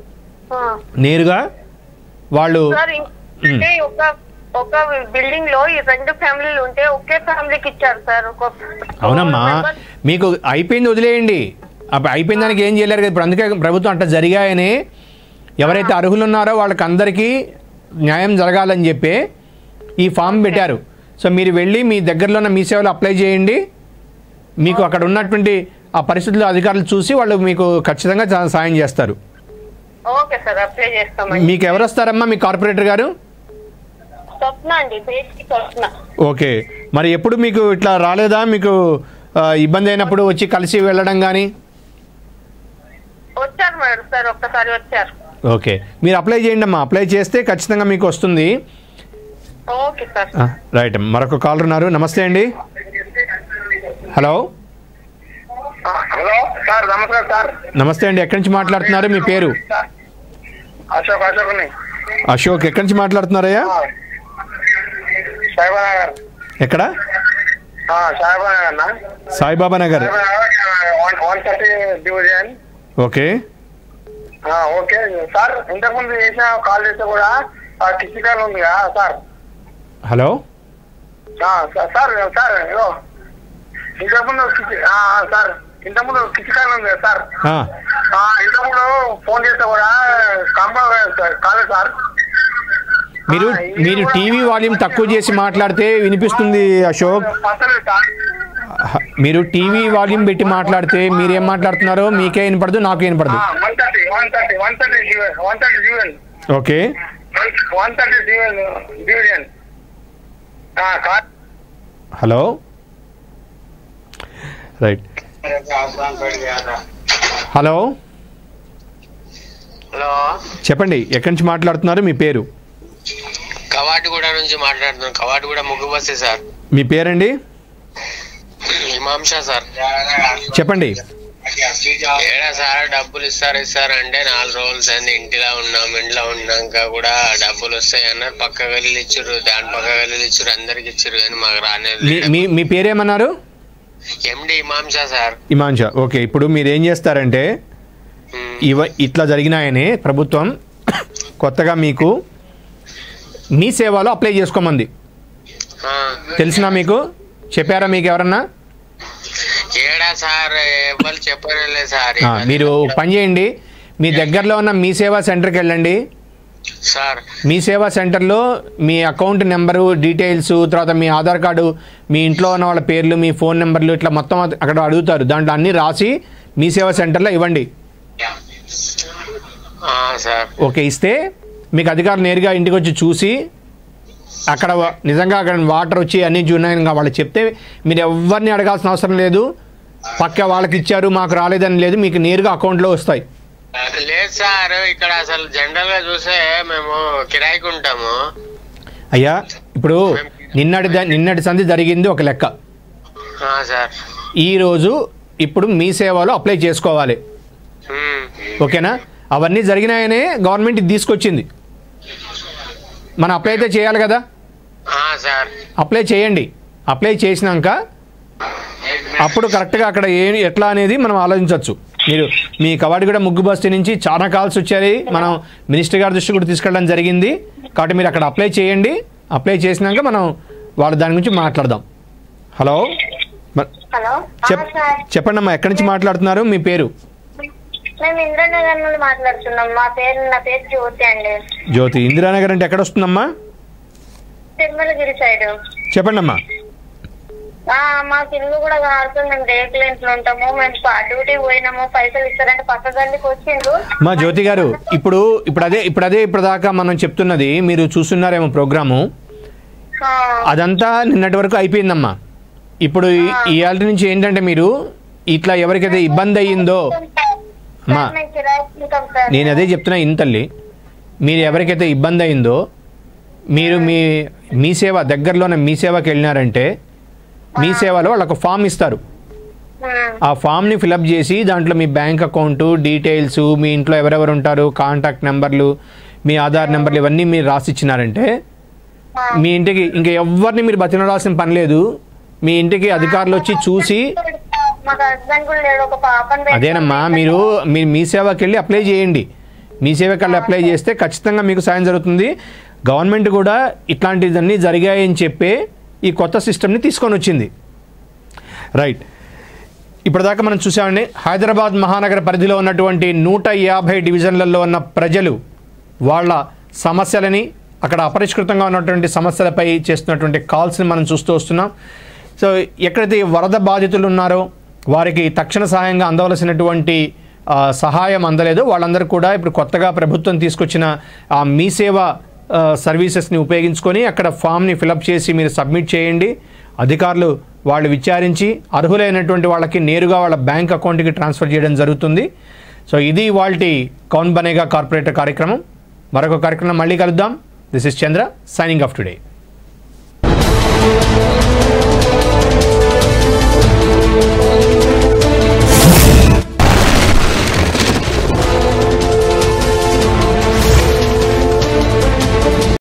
నేరుగా వాళ్ళు
సార్ అంటే ఒక ఒక బిల్డింగ్ లో ఈ రెండు ఫ్యామిలీలు ఉంటే ఒకే ఫ్యామిలీకి ఇచ్చారు సార్ ఒక
అవునమ్మా మీకు అయిపోయింది వదిలేయండి అప్పుడు అయిపోయిన దానికి ఏం చేయలేరు కదా ఇప్పుడు అందుకే ప్రభుత్వం అట్లా జరిగాయని ఎవరైతే అర్హులు ఉన్నారో వాళ్ళకి అందరికీ న్యాయం జరగాలని చెప్పి ఈ ఫామ్ పెట్టారు సో మీరు వెళ్ళి మీ దగ్గరలో ఉన్న మీ సేవలు అప్లై చేయండి మీకు అక్కడ ఉన్నటువంటి ఆ పరిస్థితుల్లో అధికారులు చూసి వాళ్ళు మీకు ఖచ్చితంగా చా- సాయం చేస్తారు
ఓకే సార్ అప్లై చేస్తామండి
మీకు ఎవరు వస్తారమ్మా మీ కార్పొరేటర్ గారు
స్వప్న అండి బేసిక్ స్వప్న
ఓకే మరి ఎప్పుడు మీకు ఇట్లా రాలేదా మీకు ఆ, ఇబ్బంది అయినప్పుడు వచ్చి కలిసి వెళ్ళడం కానీ
వచ్చారు మేడం సార్ ఒక్కసారి వచ్చారు
ఓకే మీరు అప్లై చేయండి అమ్మా అప్లై చేస్తే ఖచ్చితంగా మీకు వస్తుంది
ఓకే సార్
ఆ, రైట్ మరొక కాలర్ ఉన్నారు నమస్తే అండి హలో
హలో సార్ నమస్కారం సార్
నమస్తే అండి ఎక్కడి నుంచి మాట్లాడుతున్నారు మీ పేరు
అశోక్ అశోక్ని
అశోక్ ఎక్కడి నుంచి మాట్లాడుతున్నారయ్యా
సాయిబానగర్
ఎక్కడ
సాయిబానగర్ అన్న
Saibaba Nagar
one one thirty division
okay
ఆ, ఓకే సార్ ఇంతకుముందు చేసిన కాల్ చేస్తే కూడా ఆ కిస్తి కాల్ ఉంది కదా సార్
హలో
ఆ, సార్ సార్ సార్ ఇగో ఇంతకుముందు కిస్తి- ఆ, ఆ, సార్ ఇంతకుముందు కిస్తి కాల్ ఉంది కదా సార్
ఆ,
ఆ, ఇంతకుముందు ఫోన్ చేస్తే కూడా కంపల్ కాలేదు సార్
మీరు మీరు టీవీ వాల్యూమ్ తక్కువ చేసి మాట్లాడితే వినిపిస్తుంది అశోక్
పర్సనల్ సార్
హ- మీరు టీవీ వాల్యూమ్ పెట్టి మాట్లాడితే మీరేం మాట్లాడుతున్నారో మీకే వినపడదు నాకు వినపడదు
one thirty one thirty one thirty one thirty division
okay
one thirty division division కార్
హలో రైట్ హలో
హలో
చెప్పండి ఎక్కడి నుంచి మాట్లాడుతున్నారు మీ పేరు
కవాటిగూడ నుంచి మాట్లాడుతున్నాను కవాటిగూడ ముగ్గు బస్సే సార్
మీ పేరండి
ఇమాం షా సార్
చెప్పండి
ఏడా సార్ డబ్బులు ఇస్తారు ఇస్తారు అంటే నాలుగు రోజులు సంది ఇంటిలో ఉన్నాం ఇంట్లో ఉన్నాక కూడా డబ్బులు వస్తాయి అన్నారు పక్క గల్లీలు ఇచ్చారు దాని పక్క గల్లీలు ఇచ్చారు అందరికి ఇచ్చారు కానీ మాకు
మీ
రానేది
మీ మీ పేరేమన్నారు
MD Imam Shah sir
Imamshah okay ఇప్పుడు మీరు ఏం చేస్తారంటే ఇవ ఇట్లా జరిగినాయని ప్రభుత్వం కొత్తగా మీకు మీ సేవలో అప్లై చేసుకోమంది తెలిసినా మీకు చెప్పారా మీకు ఎవరన్నా
ఏడా సార్ ఎవరు చెప్పలేదు సార్
ఆ, మీరు ఒక పని చేయండి మీ దగ్గరలో ఉన్న మీ సేవా సెంటర్కి వెళ్ళండి
సార్
మీ సేవా సెంటర్లో మీ అకౌంట్ నెంబరు డీటెయిల్స్ తర్వాత మీ ఆధార్ కార్డు మీ ఇంట్లో ఉన్న వాళ్ళ పేర్లు మీ ఫోన్ నెంబర్లు ఇట్లా మొత్తం అద- అక్కడ అడుగుతారు దాంట్లో అన్నీ రాసి మీ సేవా సెంటర్లో ఇవ్వండి
ఆ, సార్
ఓకే ఇస్తే మీకు అధికారులు నేరుగా ఇంటికి వచ్చి చూసి అక్కడ వ- నిజంగా అక్కడ వాటర్ వచ్చి అన్నీ చూన్నాయని వాళ్ళు చెప్తే మీరు ఎవరిని అడగాల్సిన అవసరం లేదు పక్క వాళ్ళకి ఇచ్చారు మాకు రాలేదని లేదు మీకు నేరుగా అకౌంట్లో వస్తాయి
లేదు సార్ ఇక్కడ అసలు జనరల్ గా చూస్తే మేము కిరాయికి ఉంటాము
అయ్యా ఇప్పుడు నిన్నటి ద- నిన్నటి సంధి జరిగింది ఒక లెక్క
ఆ, సార్
ఈరోజు ఇప్పుడు మీ సేవలో అప్లై చేసుకోవాలి ఓకేనా అవన్నీ జరిగినాయనే గవర్నమెంట్ ఇది తీసుకొచ్చింది మనం అప్లై అయితే చేయాలి కదా
ఆ, సార్
అప్లై చేయండి అప్లై చేసినాక అప్పుడు కరెక్ట్గా అక్కడ ఏ ఎట్లా అనేది మనం ఆలోచించవచ్చు మీరు మీ కవాడిగూడ ముగ్గు బస్తీ నుంచి చాలా కాల్స్ వచ్చాయి మనం మినిస్టర్ గారి దృష్టి కూడా తీసుకెళ్ళడం జరిగింది కాబట్టి మీరు అక్కడ అప్లై చేయండి అప్లై చేసినాక మనం వాళ్ళ దాని గురించి మాట్లాడదాం హలో మ-
హలో
చెప్ చెప్పండి అమ్మా ఎక్కడి నుంచి మాట్లాడుతున్నారు మీ పేరు
మేము ఇంద్రనగర్ నుండి మాట్లాడుతున్నాం మా పేరు నా పేరు జ్యోతి అండి
జ్యోతి ఇందిరానగర్ అంటే ఎక్కడ వస్తుందమ్మా
తిరుమలగిరి సైడ్
చెప్పండి అమ్మా
ఆ, మాకు ఇల్లు కూడా కారుతుంది మేము రేకుల ఇంట్లో ఉంటాము మేము డ్యూటీ పోయినాము పైసలు ఇస్తారంటే పక్క గల్లీకి వచ్చిండ్రు
మా జ్యోతి గారు ఇప్పుడు ఇప్పుడు అదే ఇప్పుడు అదే ఇప్పుడు దాకా మనం చెప్తున్నది మీరు చూస్తున్నారేమో ప్రోగ్రాము
ఆ,
అదంతా నిన్నటి వరకు అయిపోయిందమ్మా ఇప్పుడు ఈ- ఇవాళ నుంచి ఏంటంటే మీరు ఇట్లా ఎవరికైతే ఇబ్బంది అయ్యిందో అమ్మా
మేము కిరాయి ఉంటాం సార్
నేను అదే చెప్తున్నా ఇన్ తల్లి మీరు ఎవరికైతే ఇబ్బంది అయిందో మీరు మీ మీ సేవ దగ్గరలోనే మీ సేవకి వెళ్ళినారంటే మీ సేవలో వాళ్ళకు ఫామ్ ఇస్తారు ఆ ఫామ్ని ఫిలప్ చేసి దాంట్లో మీ బ్యాంక్ అకౌంట్ డీటెయిల్స్ మీ ఇంట్లో ఎవరెవరు ఉంటారు కాంటాక్ట్ నెంబర్లు మీ ఆధార్ నెంబర్లు ఇవన్నీ మీరు రాసి ఇచ్చినారంటే మీ ఇంటికి ఇంకా ఎవరిని మీరు బతినరాల్సిన పని లేదు మీ ఇంటికి అధికారులు వచ్చి చూసి
మాకు హస్బెండ్ కూడా లేడు ఒక పాపని పెట్టుకొని
అదేనమ్మా మీరు మీ మీ సేవకి వెళ్ళి అప్లై చేయండి మీ సేవకి వెళ్ళి అప్లై చేస్తే ఖచ్చితంగా మీకు సాయం జరుగుతుంది గవర్నమెంట్ కూడా ఇట్లాంటివన్నీ జరిగాయని చెప్పే ఈ కొత్త సిస్టమ్ని తీసుకొని వచ్చింది రైట్ ఇప్పటిదాకా మనం చూసామండి హైదరాబాద్ మహానగర పరిధిలో ఉన్నటువంటి నూట యాభై డివిజన్లలో ఉన్న ప్రజలు వాళ్ళ సమస్యలని అక్కడ అపరిష్కృతంగా ఉన్నటువంటి సమస్యలపై చేస్తున్నటువంటి కాల్స్ని మనం చూస్తూ వస్తున్నాం సో ఎక్కడైతే ఈ వరద బాధితులు ఉన్నారో వారికి తక్షణ సహాయంగా అందవలసినటువంటి ఆ, సహాయం అందలేదో వాళ్ళందరూ కూడా ఇప్పుడు కొత్తగా ప్రభుత్వం తీసుకొచ్చిన ఆ మీ సేవ ఆ, సర్వీసెస్ని ఉపయోగించుకొని అక్కడ ఫామ్ని ఫిలప్ చేసి మీరు సబ్మిట్ చేయండి అధికారులు వాళ్ళు విచారించి అర్హులైనటువంటి వాళ్ళకి నేరుగా వాళ్ళ బ్యాంక్ అకౌంట్కి ట్రాన్స్ఫర్ చేయడం జరుగుతుంది సో ఇది వాళ్ళ కౌన్ బనేగా కార్పొరేటర్ కార్యక్రమం మరొక కార్యక్రమం మళ్ళీ కలుద్దాం this is Chandra signing off today